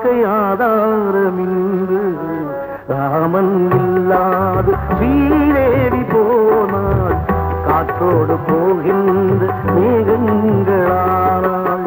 வாழ்க்கை ஆதாரமின்று ராமன் இல்லாது ஸ்ரீதேவி போனாள் காற்றோடு போகின்ற மேகங்களானாள்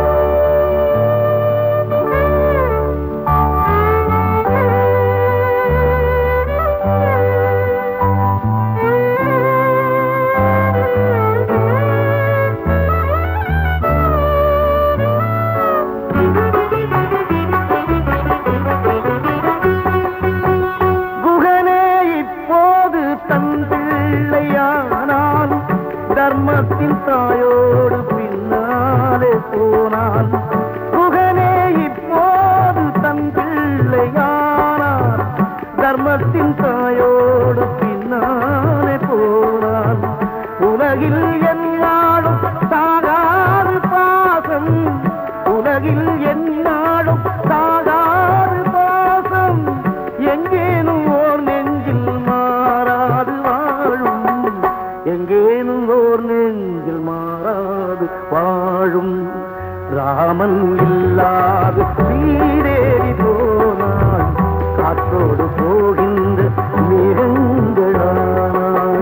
குகனே இப்போது தன் பிள்ளையானால் தர்மத்தின் தாயோடு பின்னாலே போனான் குகனே இப்போது தன் பிள்ளையானால் தர்மத்தின் தாயோடு பின்னாலே போனான் உலகில் என்னாலும் சாகாது பாசம் உலகில் என்னாலும் சாகாது பாசம் எங்கேனும் ஓர் நெஞ்சில் மாறாது வாழும் எங்கேனும் ஓர் நெஞ்சில் மாறாது வாழும் ராமன் இல்லாது ஸ்ரீதேவி போனாள் காற்றோடு போகின்ற மிருங்களானாள்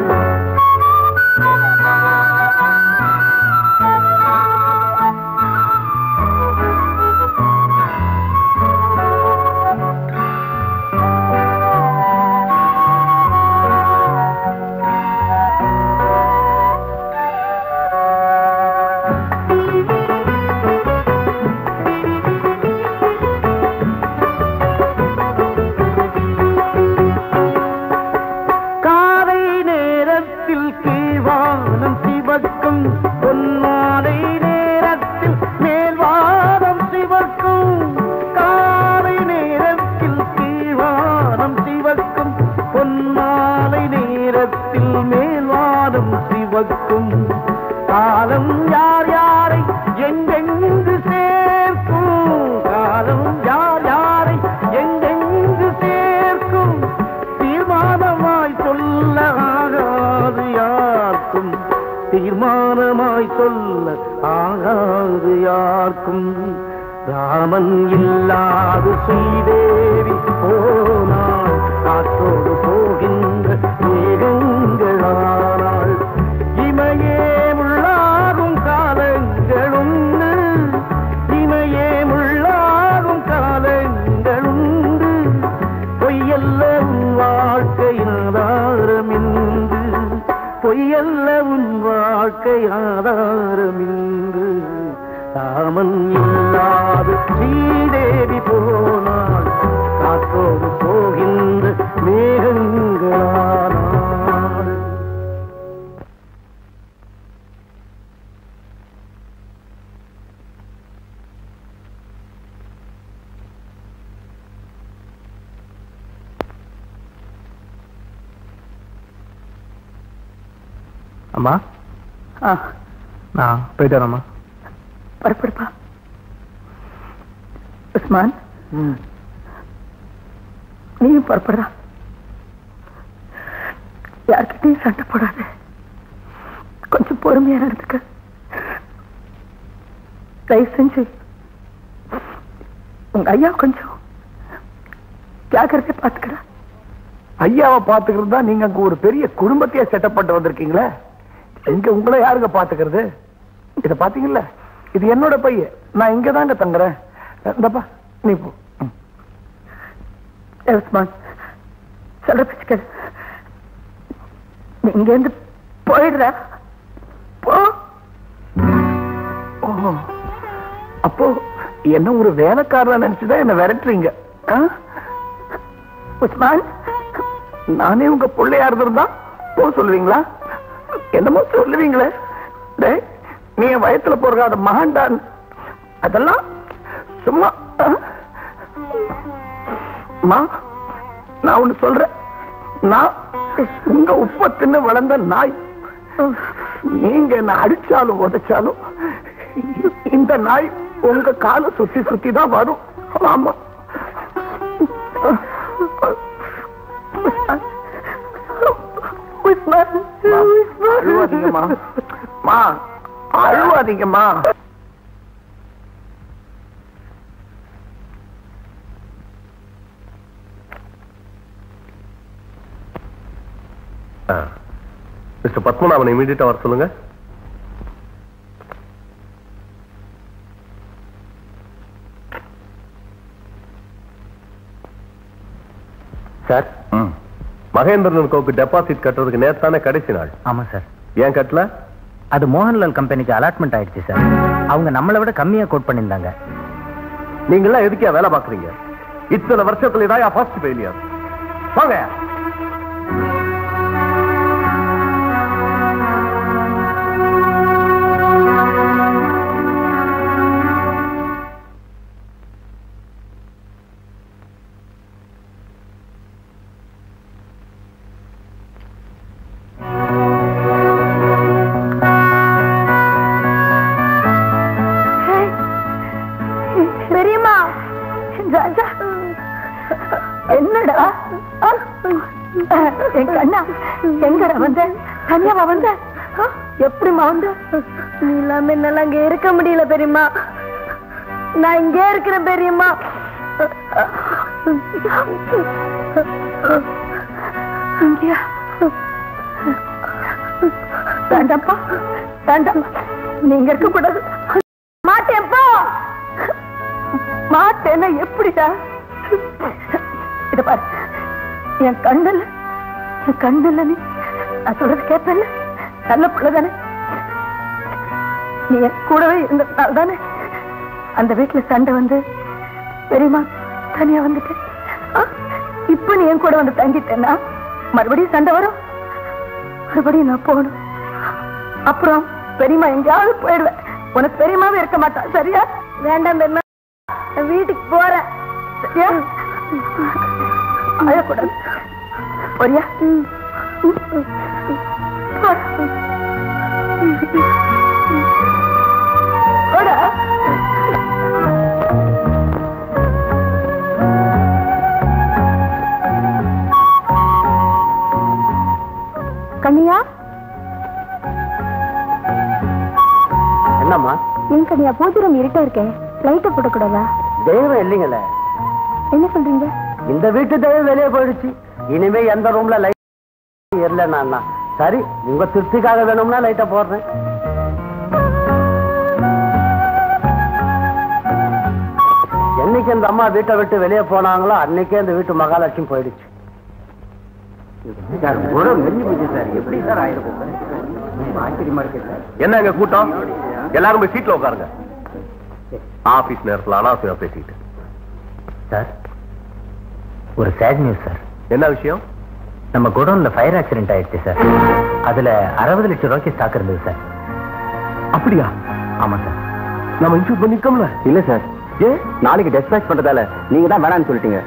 காலை நேரத்தில் கீழ்வானம் சிவக்கும் பொன்மாலை நேரத்தில் மேல்வானம் சிவக்கும் காலை நேரத்தில் கீழ்வானம் சிவக்கும் பொன்மாலை நேரத்தில் மேல்வானம் சிவக்கும் காலம் யார் யாரை எங்கெங்கு சேர்க்கும் காலம் யார் யாரை எங்கெங்கு சேர்க்கும் தீர்மானமாய் சொல்ல ஆகாது யாருக்கும் தீர்மானமாய் சொல்ல ஆகாது யாருக்கும் ராமன் இல்லாது ஸ்ரீதேவி போனாள் காற்றோடு போகின்ற மேகங்களானாள் இமையே முள்ளாகும் காலங்களுண்டு இமையே முள்ளாகும் காலங்களுண்டு பொய்யல்ல உன் வாழ்க்கையின் ஆதாரமின்று பொய்யல்ல உன் வாழ்க்கை ஆதாரமின்று ராமன் இல்லாது ஸ்ரீதேவி போனாள் காற்றோடு போகின்ற மேகங்களானாள் அம்மா ஆ நான் போயிட்டு வரேம்மா புறப்படுப்பா உஸ்மான் நீயும் புறப்படுறா யார்கிட்டயும் சண்டை போடாத கொஞ்சம் பொறுமையா நடந்துக்க தயவு செஞ்சு உங்க ஐயா கொஞ்சம் ஜாக்கிரதை பாத்துக்கிறா ஐயாவை பாத்துக்கிறது தான் நீங்க அங்க ஒரு பெரிய குடும்பத்தையே செட்டப் பண்ணிட்டு வந்திருக்கீங்களே இங்க உங்களை யாருங்க பாத்துக்கிறது இத பாத்தீங்கல்ல இது என்னோட பையன் நான் இங்க தாங்க தங்குறேன் இந்தப்பா நீ போ ம். ஏய் உஸ்மான் சொல்ற பிச்சுக்க நீ இங்க இருந்து போயிடுற போ ஓஹோ அப்போ என்ன ஒரு வேலைக்காரன் நினைச்சுதான் என்ன விரட்டுறீங்க ஆ? உஸ்மான் நானே உங்க பிள்ளையா இருந்திருந்தா போ சொல்லுவீங்களா என்னமோ சொல்லுவீங்களே டேய் நீ என் வயத்துல போறாத மகாண்டான் அதெல்லாம் சும்மா ஆ? அம்மா, நான் ஒண்ணு சொல்றேன் நான் உங்க உப்ப தின்னு வளர்ந்த நாய் நீங்க என்ன அடிச்சாலும் உதைச்சாலும் இந்த நாய் உங்க காலை சுத்தி சுத்தி தான் வரும் ஆமா அழுவாதீங்கம்மா மா அழுவாதீங்கம்மா மிஸ்டர் பத்மநாபன் இமீடியட்டா வர சொல்லுங்க சார் மகேந்திரன் கோக்கு டெபாசிட் கட்டுறதுக்கு நேத்தானே கடைசி நாள் ஆமா சார் ஏன் கட்டல அது மோகன்லால் கம்பெனிக்கு அலாட்மெண்ட் ஆயிடுச்சு சார் அவங்க நம்மளை விட கம்மியா கோட் பண்ணியிருந்தாங்க நீங்களாம் எதுக்கே வேலை பாக்குறீங்க இத்தனை வருஷத்துல இதான் ஃபர்ஸ்ட் ஃபெயிலியர் வாங்க பெரியம்மா ராஜா என்னடா ஆ? என் கண்ணா எங்கடா வந்த தனியாவா வந்த ஆ? எப்படிம்மா வந்த நீ இல்லாம என்னால அங்க இருக்க முடியல பெரியம்மா நான் இங்கே இருக்கிறேன் பெரியம்மா இங்கயா வேண்டாம்ப்பா வேண்டாம் நீங்க இருக்க கூடாது மாட்டேன்ப்பா மாட்டேன்னா எப்படிடா இத பாரு என் கண்ணுல என் கண்ணுல நீ நான் சொல்றது கேட்பேன்ல நல்ல பிள்ளை தானே நீ என் கூடவே இருந்ததுனால தானே அந்த வீட்டுல சண்டை வந்து பெரியம்மா தனியா வந்துட்டு ஆ? இப்ப நீ என் கூட வந்து தங்கிட்டேன்னா மறுபடியும் சண்டை வரும் மறுபடியும் நான் போகணும் அப்புறம் பெரியம்மா எங்கேயாவது போயிடுவேன் உனக்கு பெரியமாவே இருக்க மாட்டா சரியா வேண்டாம் பெரியம்மா நான் வீட்டுக்கு போறேன் சரியா அழக்கூடாது போறியா போடா கண்ணியா என்னம்மா ஏன் கண்ணியா பூஜை ரூம் இருட்டா இருக்கேன் லைட்டை போடக்கூடாதா தெய்வம் இல்லைங்களே என்ன சொல்றீங்க இந்த வீட்டு தெய்வம் வெளியே போயிடுச்சு இனிமே எந்த ரூம்ல லைட் இல்லைன்னா சரி உங்க திருப்திக்காக வேணும்னா லைட்டை போடுறேன் என்னைக்கு இந்த அம்மா வீட்டை விட்டு வெளியே போனாங்களோ அன்னைக்கே இந்த வீட்டு மகாலட்சுமி போயிடுச்சு சார் உரம் நெஞ்சு போச்சு சார் எப்படி சார் ஆயிருக்கும் ஆச்சரியமா இருக்கு சார் என்ன எங்க கூட்டம் எல்லாரும் போய் சீட்ல உட்காருங்க ஆபீஸ் நேரத்துல அனாவசியமா பேசிட்டு சார் ஒரு சேட் நியூஸ் சார் என்ன விஷயம் நம்ம குடோன்ல ஃபயர் ஆக்சிடென்ட் ஆயிடுச்சு சார் அதுல அறுபது லட்சம் ரூபாய்க்கு ஸ்டாக் இருந்தது சார் அப்படியா ஆமா சார் நம்ம இன்சூர் பண்ணிக்கோம்ல இல்ல சார் ஏ நாளைக்கு டெஸ்பேச் பண்றதால நீங்க தான் வேணாம்னு சொல்லிட்டீங்க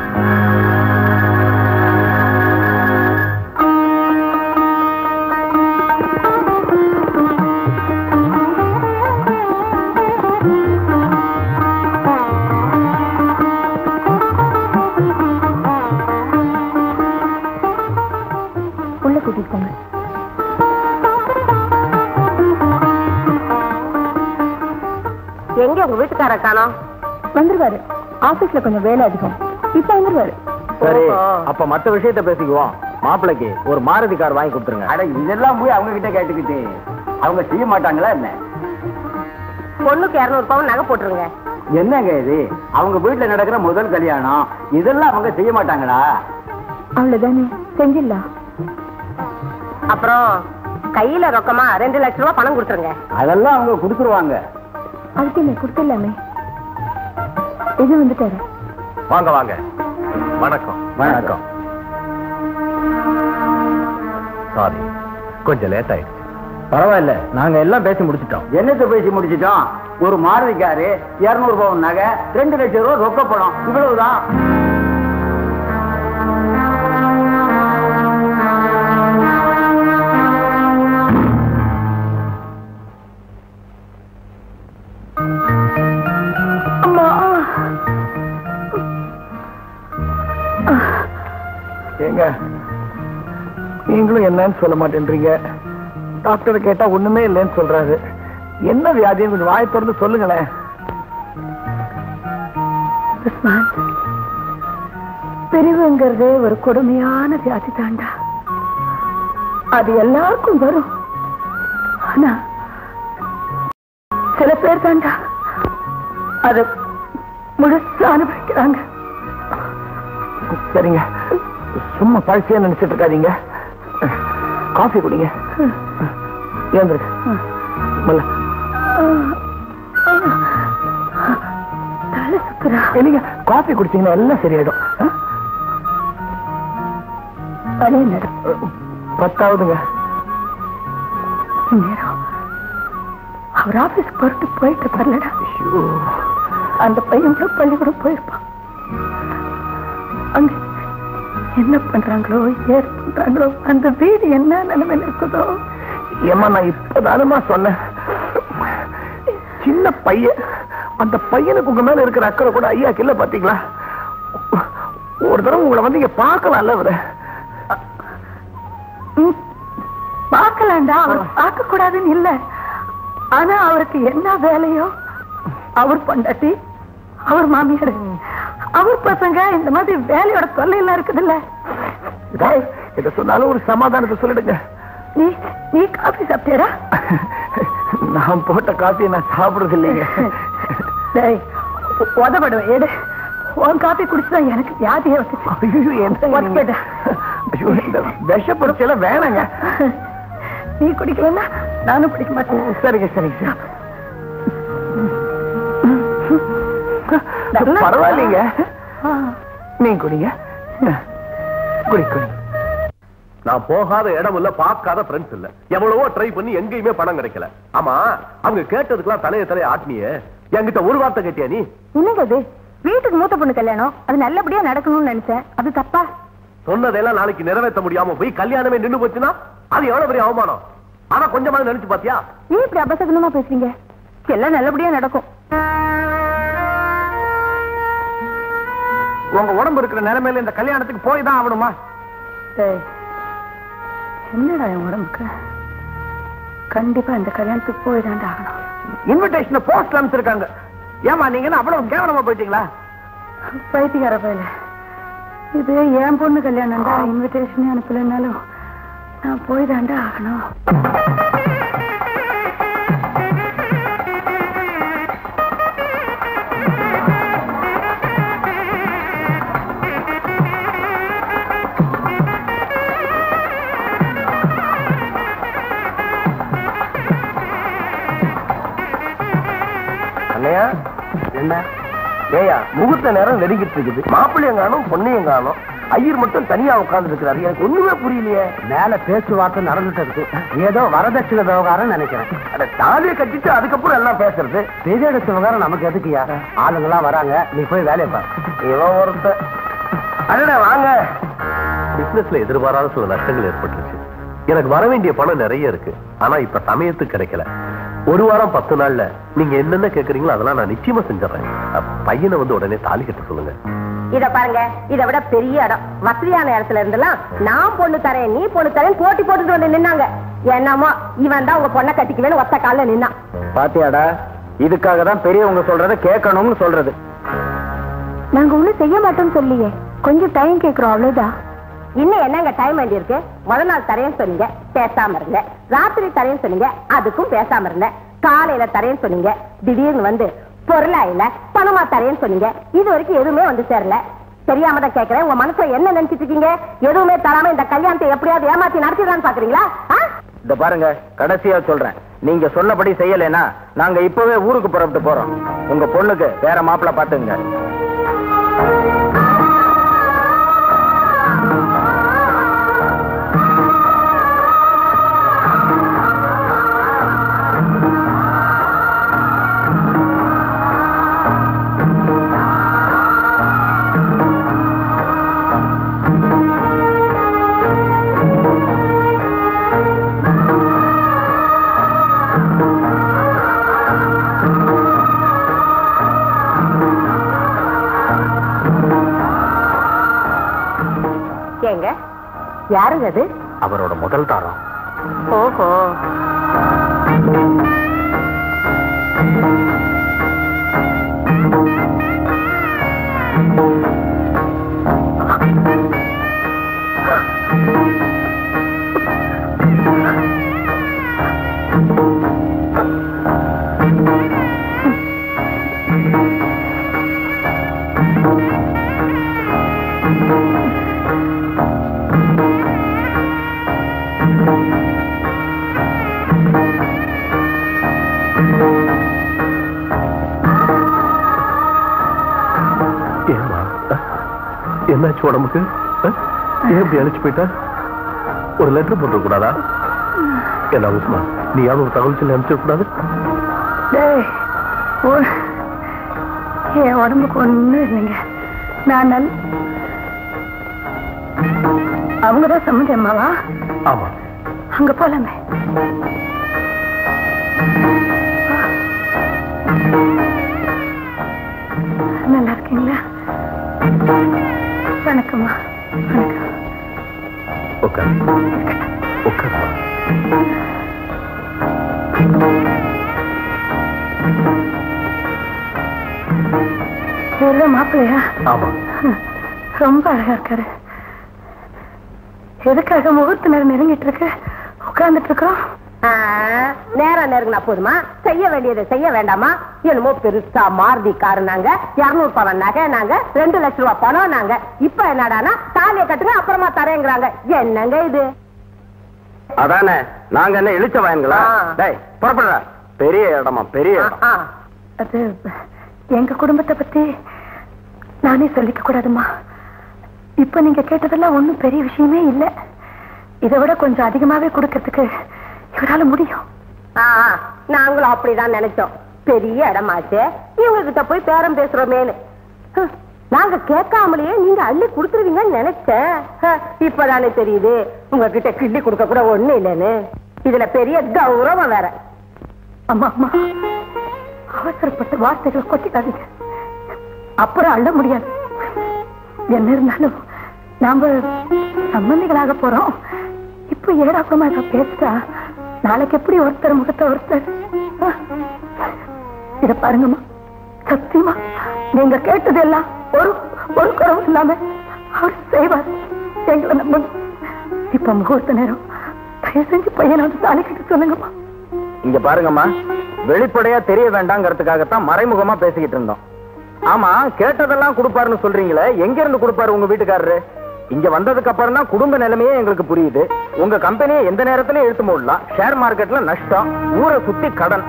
உள்ள கூட்டிட்டு போங்க எங்க உங்க வீட்டுக்கார காணோம் வந்துருவாரு ஆபீஸ்ல கொஞ்சம் வேலை அதிகம் இப்ப வந்துருவாரு சரி அப்ப மத்த விஷயத்த பேசிக்குவோம் மாப்பிளைக்கு ஒரு மாருதி கார் வாங்கி கொடுத்துருங்க அட இதெல்லாம் போய் அவங்க கிட்ட கேட்டுக்கிட்டு அவங்க செய்ய மாட்டாங்களா என்ன பொண்ணுக்கு இருநூறு பவுன் நகை போட்டுருங்க என்னங்க இது அவங்க வீட்டுல நடக்கிற முதல் கல்யாணம் இதெல்லாம் அவங்க செய்ய மாட்டாங்களா அவ்வளவுதானே செஞ்சிடலாம் அப்புறம் கையில ரொக்கமா ரெண்டு லட்சம் ரூபாய் பணம் கொடுத்துருங்க அதெல்லாம் அவங்க கொடுத்துருவாங்க அதுக்கு என்ன கொடுத்துடலாமே இது வந்துட்டாரு வாங்க வாங்க வணக்கம் வணக்கம் சாரி கொஞ்சம் லேட் ஆயிடுச்சு பரவாயில்ல நாங்க எல்லாம் பேசி முடிச்சிட்டோம் என்னத்தை பேசி முடிச்சிட்டோம் ஒரு மாருதி காரு இருநூறு பவுன் நகை ரெண்டு லட்சம் ரூபாய் ரொக்க பணம் இவ்வளவுதான் ஏங்க நீங்களும் என்னன்னு சொல்ல மாட்டேன்றீங்க டாக்டர் கேட்டா ஒண்ணுமே இல்லைன்னு சொல்றாரு என்ன வியாதின்னு கொஞ்சம் வாயை திறந்து சொல்லுங்களேன் உஸ்மான் பிரிவுங்கிறதே ஒரு கொடுமையான வியாதி தாண்டா அது எல்லாருக்கும் வரும் ஆனா சில பேர் தாண்டா அது முழுசா அனுபவிக்கிறாங்க சரிங்க சும்மா பழசையா நினைச்சிட்டு இருக்காதீங்க காஃபி குடிங்க ஏந்திருக்கு மெல்ல. தலை சுத்துறா இல்லைங்க காஃபி குடிச்சீங்கன்னா எல்லாம் சரியாயிடும் ஆ? அதே நேரம் பத்தாவதுங்க நேரம் அவர் ஆபீஸ் பொறுத்து போயிட்டு வரலடா ஐயோ. அந்த பையன் கூட பள்ளிக்கூடம் போயிருப்பான் அங்க என்ன பண்றாங்களோ ஏது பண்றாங்களோ அந்த வீடு என்ன நிலைமையில இருக்குதோ ஏம்மா நான் இப்பதானமா சொன்னேன் சின்ன பையன் அந்த பையனுக்கு உங்க மேல இருக்கிற அக்கறை கூட ஐயா இல்ல பாத்தீங்களா ஒரு தடவை உங்களை வந்து இங்க பார்க்கலாம்ல அவரு ம், பார்க்கலாம்டா அவர் பார்க்க கூடாதுன்னு இல்ல ஆனா அவருக்கு என்ன வேலையோ அவர் பொண்டாட்டி அவர் மாமியார் அவர் பசங்க இந்த மாதிரி வேலையோட தொல்லை எல்லாம் இருக்குதுல்ல டேய், இத சொன்னாலும் ஒரு சமாதானத்தை சொல்லிடுங்க நீ நீ காபி சாப்பிட்டியடா நான் போட்ட காப்பியை நான் சாப்பிடுறது இல்லைங்க டேய் உ- உதப்படுவேன் எடு உன் காப்பி குடிச்சுதான் எனக்கு வியாதியே வந்துச்சு ஐயோ, என்னங்க நீங்க? ஒத்துக்கிட்டேன். ஐயோ, இந்த விஷப்படுச்செல்லாம் வேணாங்க நீ குடிக்கலன்னா நானும் குடிக்க மாட்டேன் சரிங்க சரிங்க நல்லா- பரவாயில்லைங்க ஆ. நீங்க குடிங்க குடி குடி நான் போகாத இடம் இல்ல பார்க்காத ஃப்ரெண்ட்ஸ் இல்ல எவ்வளவோ ட்ரை பண்ணி எங்கேயுமே பணம் கிடைக்கல ஆமா அவங்க கேட்டதுக்கெல்லாம் தலைய தலைய ஆட்டினியே என்கிட்ட ஒரு வார்த்தை கேட்டியா நீ என்னங்க அது வீட்டுக்கு மூத்த பொண்ணு கல்யாணம் அது நல்லபடியா நடக்கணும்னு நினைச்சேன் அது தப்பா சொன்னதெல்லாம் நாளைக்கு நிறைவேற்ற முடியாம போய் கல்யாணமே நின்னு போச்சுன்னா அது எவ்வளவு பெரிய அவமானம் ஆனா கொஞ்சமாவது நினைச்சு பாத்தியா ஏன் இப்படி அபசகனமா பேசுறீங்க எல்லாம் நல்லபடியா நடக்கும் உங்க உடம்பு இருக்கிற நிலைமையில இந்த கல்யாணத்துக்கு போய் தான் ஆகணுமா டேய், என்னடா என் உடம்புக்கு கண்டிப்பா இந்த கல்யாணத்துக்கு போய் தாண்டா ஆகணும் இன்விடேஷன் போஸ்ட் அனுப்பிச்சிருக்காங்க ஏமா நீங்க என்ன அவ்வளவு கேவலமா போயிட்டீங்களா பைத்தியக்கார பையல இது என் பொண்ணு கல்யாணம் தான் இன்விடேஷனே அனுப்பலைன்னாலும் நான் போய் தாண்டா ஆகணும் அண்ணையா என்ன ஏயா முகூர்த்த நேரம் நெருங்கிட்டு இருக்குது மாப்பிள்ளையும் காணும் பொண்ணையும் காணும் ஐயர் மட்டும் தனியா உட்கார்ந்து இருக்கிறாரு எனக்கு ஒண்ணுமே புரியலையே மேல பேச்சுவார்த்தை நடந்துட்டு இருக்கு ஏதோ வரதட்சணை விவகாரம் நினைக்கிறேன் அட தாலியை கட்டிட்டு அதுக்கப்புறம் எல்லாம் பேசுறது பெரியெடுத்த விவகாரம் நமக்கு எதுக்குயா ஆளுங்கெல்லாம் வராங்க நீ போய் வேலையை பாரு இவன் ஒருத்த அடடா வாங்க பிசினஸ்ல எதிர்பாராத சில நஷ்டங்கள் ஏற்பட்டுருச்சு எனக்கு வர வேண்டிய பணம் நிறைய இருக்கு ஆனா இப்ப சமயத்துக்கு கிடைக்கல ஒரு வாரம் பத்து நாள்ல நீங்க என்னென்ன கேக்குறீங்களோ அதெல்லாம் நான் நிச்சயமா செஞ்சிடறேன் அஹ், பையனை வந்து உடனே தாலி கட்ட சொல்லுங்க இத பாருங்க இத விட பெரிய இடம் வசதியான இடத்துல இருந்தெல்லாம் நான் பொண்ணு தரேன் நீ பொண்ணு தரேன் போட்டி போட்டுட்டு வந்து நின்னாங்க என்னமோ இவன் தான் உங்க பொண்ணை கட்டிக்குவேன்னு ஒத்த கால்ல நின்னான் பாத்தியாடா இதுக்காக தான் பெரியவங்க சொல்றத கேட்கணும்னு சொல்றது நாங்க ஒண்ணும் செய்ய மாட்டோம்னு சொல்லியே கொஞ்சம் டைம் கேக்குறோம் அவ்வளவுதான் இன்னும் என்னங்க டைம் வேண்டி இருக்கு முதல் நாள் தரேன்னு சொன்னீங்க பேசாம இருங்க ராத்திரி தரேன்னு சொன்னீங்க அதுக்கும் பேசாம இருந்தேன் காலையில தரேன்னு சொன்னீங்க திடீர்னு வந்து பொருளா இல்ல பணமா தரேன்னு சொன்னீங்க இது வரைக்கும் எதுவுமே வந்து சேரல தெரியாம தான் கேக்குறேன் உங்க மனசுல என்ன நினைச்சிட்டு இருக்கீங்க எதுவுமே தராம இந்த கல்யாணத்தை எப்படியாவது ஏமாத்தி நடத்திடலாம்னு பாக்குறீங்களா ஆ? இந்த பாருங்க கடைசியா சொல்றேன் நீங்க சொன்னபடி செய்யலைன்னா நாங்க இப்பவே ஊருக்கு புறப்பட்டு போறோம் உங்க பொண்ணுக்கு வேற மாப்பிள்ள பாத்துங்க ஏங்க யாருங்க அது அவரோட முதல் தாரம் ஓஹோ என்னாச்சு உடம்புக்கு ஆ? ஏன் இப்படி அழைச்சு போயிட்டா ஒரு லெட்டர் போட்டு கூடாதா என்ன உஸ்மா நீ யாரும் ஒரு தகவல் சொல்லி அனுப்பிச்சிட கூடாது டேய், ஒரு- என் உடம்புக்கு ஒண்ணு இல்லைங்க நான் நல் அவங்கதான் சம்மந்தி அம்மாவா ஆமா அங்க போலாமே நல்லா இருக்கீங்களா வணக்கம்மா வணக்கம் உட்கார் உட்கார் இவர்தான் மாப்பிள்ளையா ஆமா ரொம்ப அழகா இருக்காரு எதுக்காக முகூர்த்த நேரம் நெருங்கிட்டு இருக்கு உட்கார்ந்துட்டு இருக்கோம் ஆ, நேரம் நெருங்கினா போதுமா செய்ய வேண்டியதை செய்ய வேண்டாமா என்னமோ பெருசா மாருதி காரு நாங்க இருநூறு பவன் நகை நாங்க ரெண்டு லட்சம் ரூபாய் பணம் நாங்க இப்ப என்னடானா தாலியை கட்டுங்க அப்புறமா தரேங்கிறாங்க என்னங்க இது அதானே நாங்க என்ன இழிச்ச வாயன்களா ஆ. டேய் புறப்படுற பெரிய இடமா பெரிய ஆ, இடம் ஆ. அது எங்க குடும்பத்தை பத்தி நானே சொல்லிக்க கூடாதுமா இப்ப நீங்க கேட்டதெல்லாம் ஒண்ணும் பெரிய விஷயமே இல்ல இதை விட கொஞ்சம் அதிகமாவே கொடுக்கறதுக்கு இவரால முடியும் ஆ, ஆ. நாங்களும் அப்படிதான் நினைச்சோம் பெரிய இடமாச்சு இவங்க கிட்ட போய் பேரம் பேசுறோமேனு ஹம், நாங்க கேட்காமலேயே நீங்க அள்ளி கொடுத்துருவீங்கன்னு நினைச்சேன் ஹ, இப்பதானே தெரியுது உங்ககிட்ட கிள்ளி கொடுக்க கூட ஒண்ணு இல்லைன்னு இதுல பெரிய கௌரவம் வேற அம்மா அம்மா அவசரப்பட்ட வார்த்தைகளை கொட்டிக்காதீங்க அப்புறம் அள்ள முடியாது என்ன இருந்தாலும் நாம சம்பந்திகளாக போறோம் இப்ப ஏடாக்குமா இதை பேசிட்டா நாளைக்கு எப்படி ஒருத்தர் முகத்தை ஒருத்தர் ஆ? இத பாருங்கம்மா சத்தியமா நீங்க கேட்டது எல்லாம் ஒரு ஒரு குறவு இல்லாம அவர் செய்வார் எங்களை நம்பணும் இப்ப முகூர்த்த நேரம் தயவு செஞ்சு பையனை வந்து தாலி கட்ட சொல்லுங்கம்மா இங்க பாருங்கம்மா வெளிப்படையா தெரிய வேண்டாங்கிறதுக்காகத்தான் மறைமுகமா பேசிக்கிட்டு இருந்தோம் ஆமா கேட்டதெல்லாம் கொடுப்பாருன்னு சொல்றீங்களே எங்க இருந்து கொடுப்பாரு உங்க வீட்டுக்காரரு இங்க வந்ததுக்கு அப்புறம் தான் குடும்ப நிலைமையே எங்களுக்கு புரியுது உங்க கம்பெனியை எந்த நேரத்திலயும் இழுத்து மூடலாம் ஷேர் மார்க்கெட்ல நஷ்டம் ஊரை சுத்தி கடன்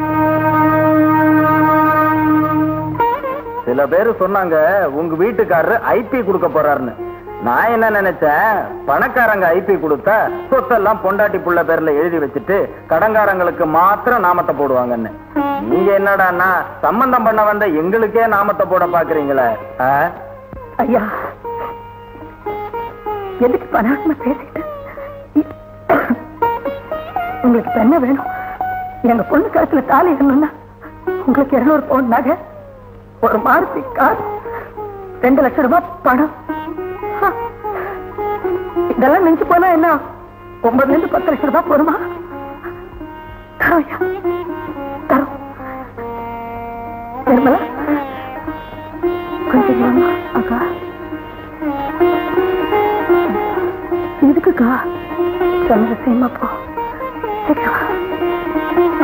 சில பேர் சொன்னாங்க உங்க வீட்டுக்காரரு ஐபி கொடுக்க போறாருன்னு நான் என்ன நினைச்சேன் பணக்காரங்க ஐபி கொடுத்தா சொத்தெல்லாம் பொண்டாட்டி புள்ள பேர்ல எழுதி வச்சுட்டு கடன்காரங்களுக்கு மாத்திரம் நாமத்தை போடுவாங்கன்னு நீங்க என்னடான்னா சம்பந்தம் பண்ண வந்த எங்களுக்கே நாமத்தை போட பாக்குறீங்களே ஆ? ஐயா எதுக்கு பணாத்மா பேசிட்டு உங்களுக்கு இப்ப என்ன வேணும் எங்க பொண்ணு கழுத்துல தாலி இருக்கணும்னா உங்களுக்கு இருநூறு பவுன் நகை ஒரு மாருதி கார் ரெண்டு லட்சம் ரூபாய் பணம் ஹ. இதெல்லாம் நெஞ்சு போனா என்ன ஒன்பதுல இருந்து பத்து லட்சம் ரூபாய் போருமா தரோம் ஐயா தரோம் நிர்மலா கொஞ்சம் வாம்மா, அக்கா எதுக்குக்கா சொன்னது செய்யுமா போ சீக்கிரம் வா.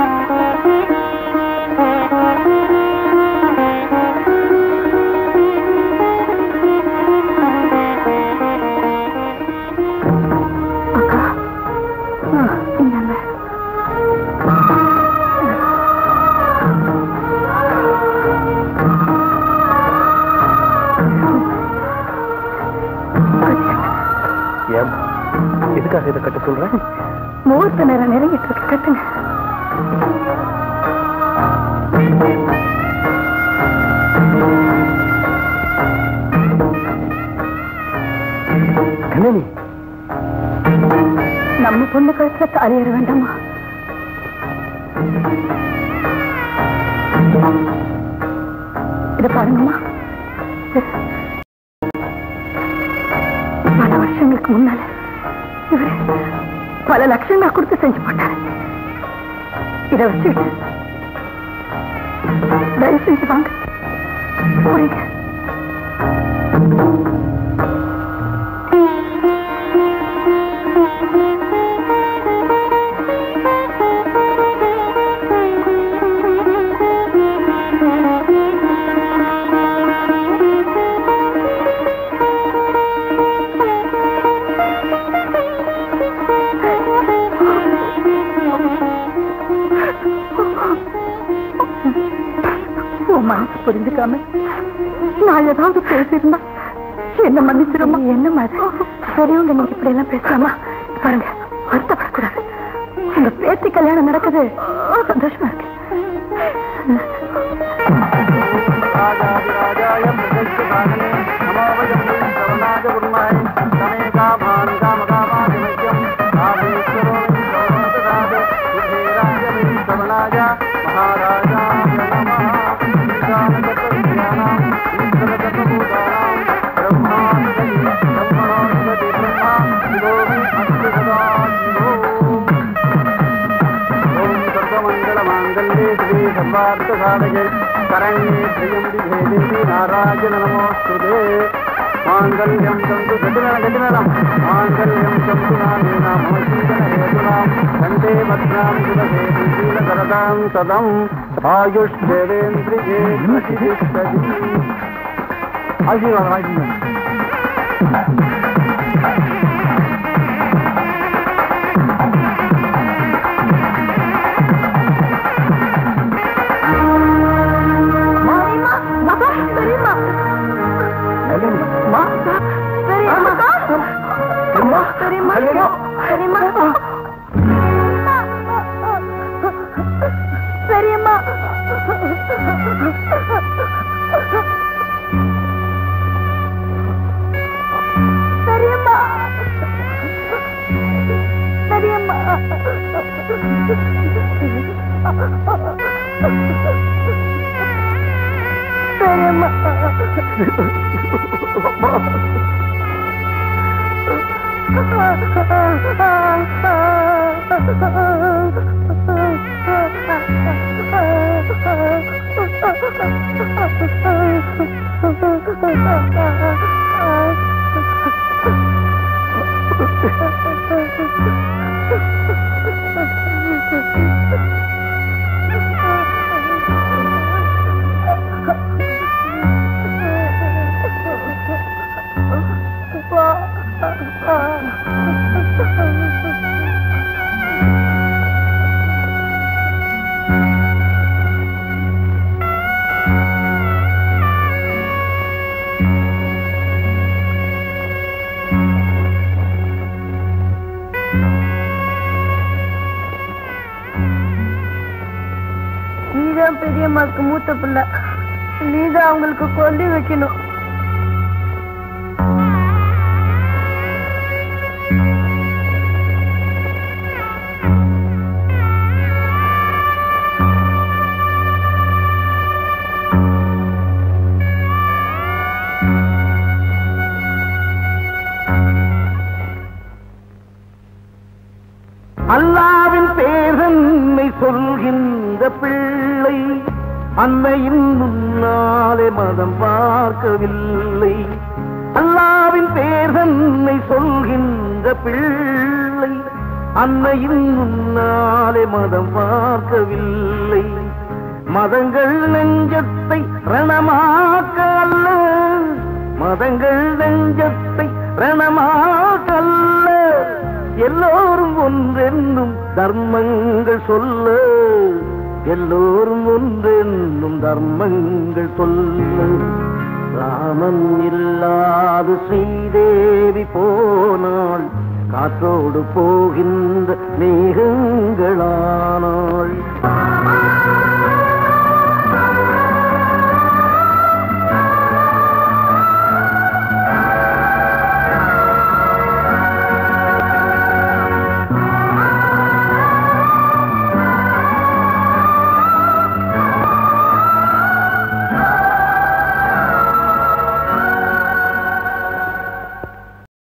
அக்கா ஆ, இந்தாங்க. ஏன் எதுக்காக இதை கட்ட சொல்றேன் முகூர்த்த நேரம் நெருங்கிட்டு இருக்கு கட்டுங்க கண்ணனி நம்ம பொண்ணு கழுத்துல தாலி ஏற வேண்டாமா இத பாருங்கம்மா பல வருஷங்களுக்கு முன்னால இவரு பல லட்சங்கள் கொடுத்து செஞ்சு போட்டாரு இத வச்சுட்டு தயவு செஞ்சு வாங்க புரியுங்க உன் மனசு புரிஞ்சுக்காம நான் ஏதாவது பேசியிருந்தா என்ன மன்னிச்சிருமா என்ன மாதிரி பெரியவங்க நீங்க இப்படி எல்லாம் பேசலாமா பாருங்க வருத்தப்படக்கூடாது உங்க பேத்தி கல்யாணம் நடக்குது சந்தோஷமா இருக்கு ராஜாதிராஜாய பிரதேசபாலனே நமோ வயம் சவநாத குருமாய் தமே காமான் காமகாமாதிமத்யம் ஆதீஸ்வரோ சவநாத சுதேராஜமே சவநாஜ மகாராஜாய நமः ஈசானகத்தவித்யானாம் ஈஸ்வரகத்தபூதானாம் பிரம்மாண்டகி பிரம்மணோன்மதி பிரம்மா சிவோமி அஸ்து சதா சிவோ ஓம் சர்வமங்கலமாங்கல்யே ஸ்ரீ சர்வார்த்த சாதகே சரண்யே பிரியம்பி தேவி நாராயண நமோஸ்துதே மாங்கல்யம் தந்து கட்டிநலம் கட்டிநலம் மாங்கல்யம் தந்து நாமே நாம ஜீவன ஹேதுனாம் கண்டே பத்ராம் சுபதே சீலகரதாம் சதம் ஆயுஷ் தேவேந்திரியே பிரதிஷ்டதி ஆசீர்வாதம் ஆசீர்வாதம் பெரியம்மா பெரியம்மா பெரியம்மா பெரியம்மா நீதான் பெரியம்மாக்கு மூத்த பிள்ளை நீதான் அவங்களுக்கு கொல்லி வைக்கணும் அல்லாவின் பேரன்னை சொல்கின்ற பிள்ளை அன்னையின் முன்னாலே மதம் பார்க்கவில்லை அல்லாவின் பேரன்னை சொல்கின்ற பிள்ளை அன்னையின் முன்னாலே மதம் பார்க்கவில்லை மதங்கள் நெஞ்சத்தை ரணமாக்க அல்ல மதங்கள் நெஞ்சத்தை ரணமாக்க அல்ல எல்லோரும் ஒன்றென்னும் தர்மங்கள் சொல்ல எல்லோரும் ஒன்றென்னும் தர்மங்கள் சொல்ல ராமன் இல்லாது ஸ்ரீதேவி போனாள் காற்றோடு போகின்ற மேகங்களா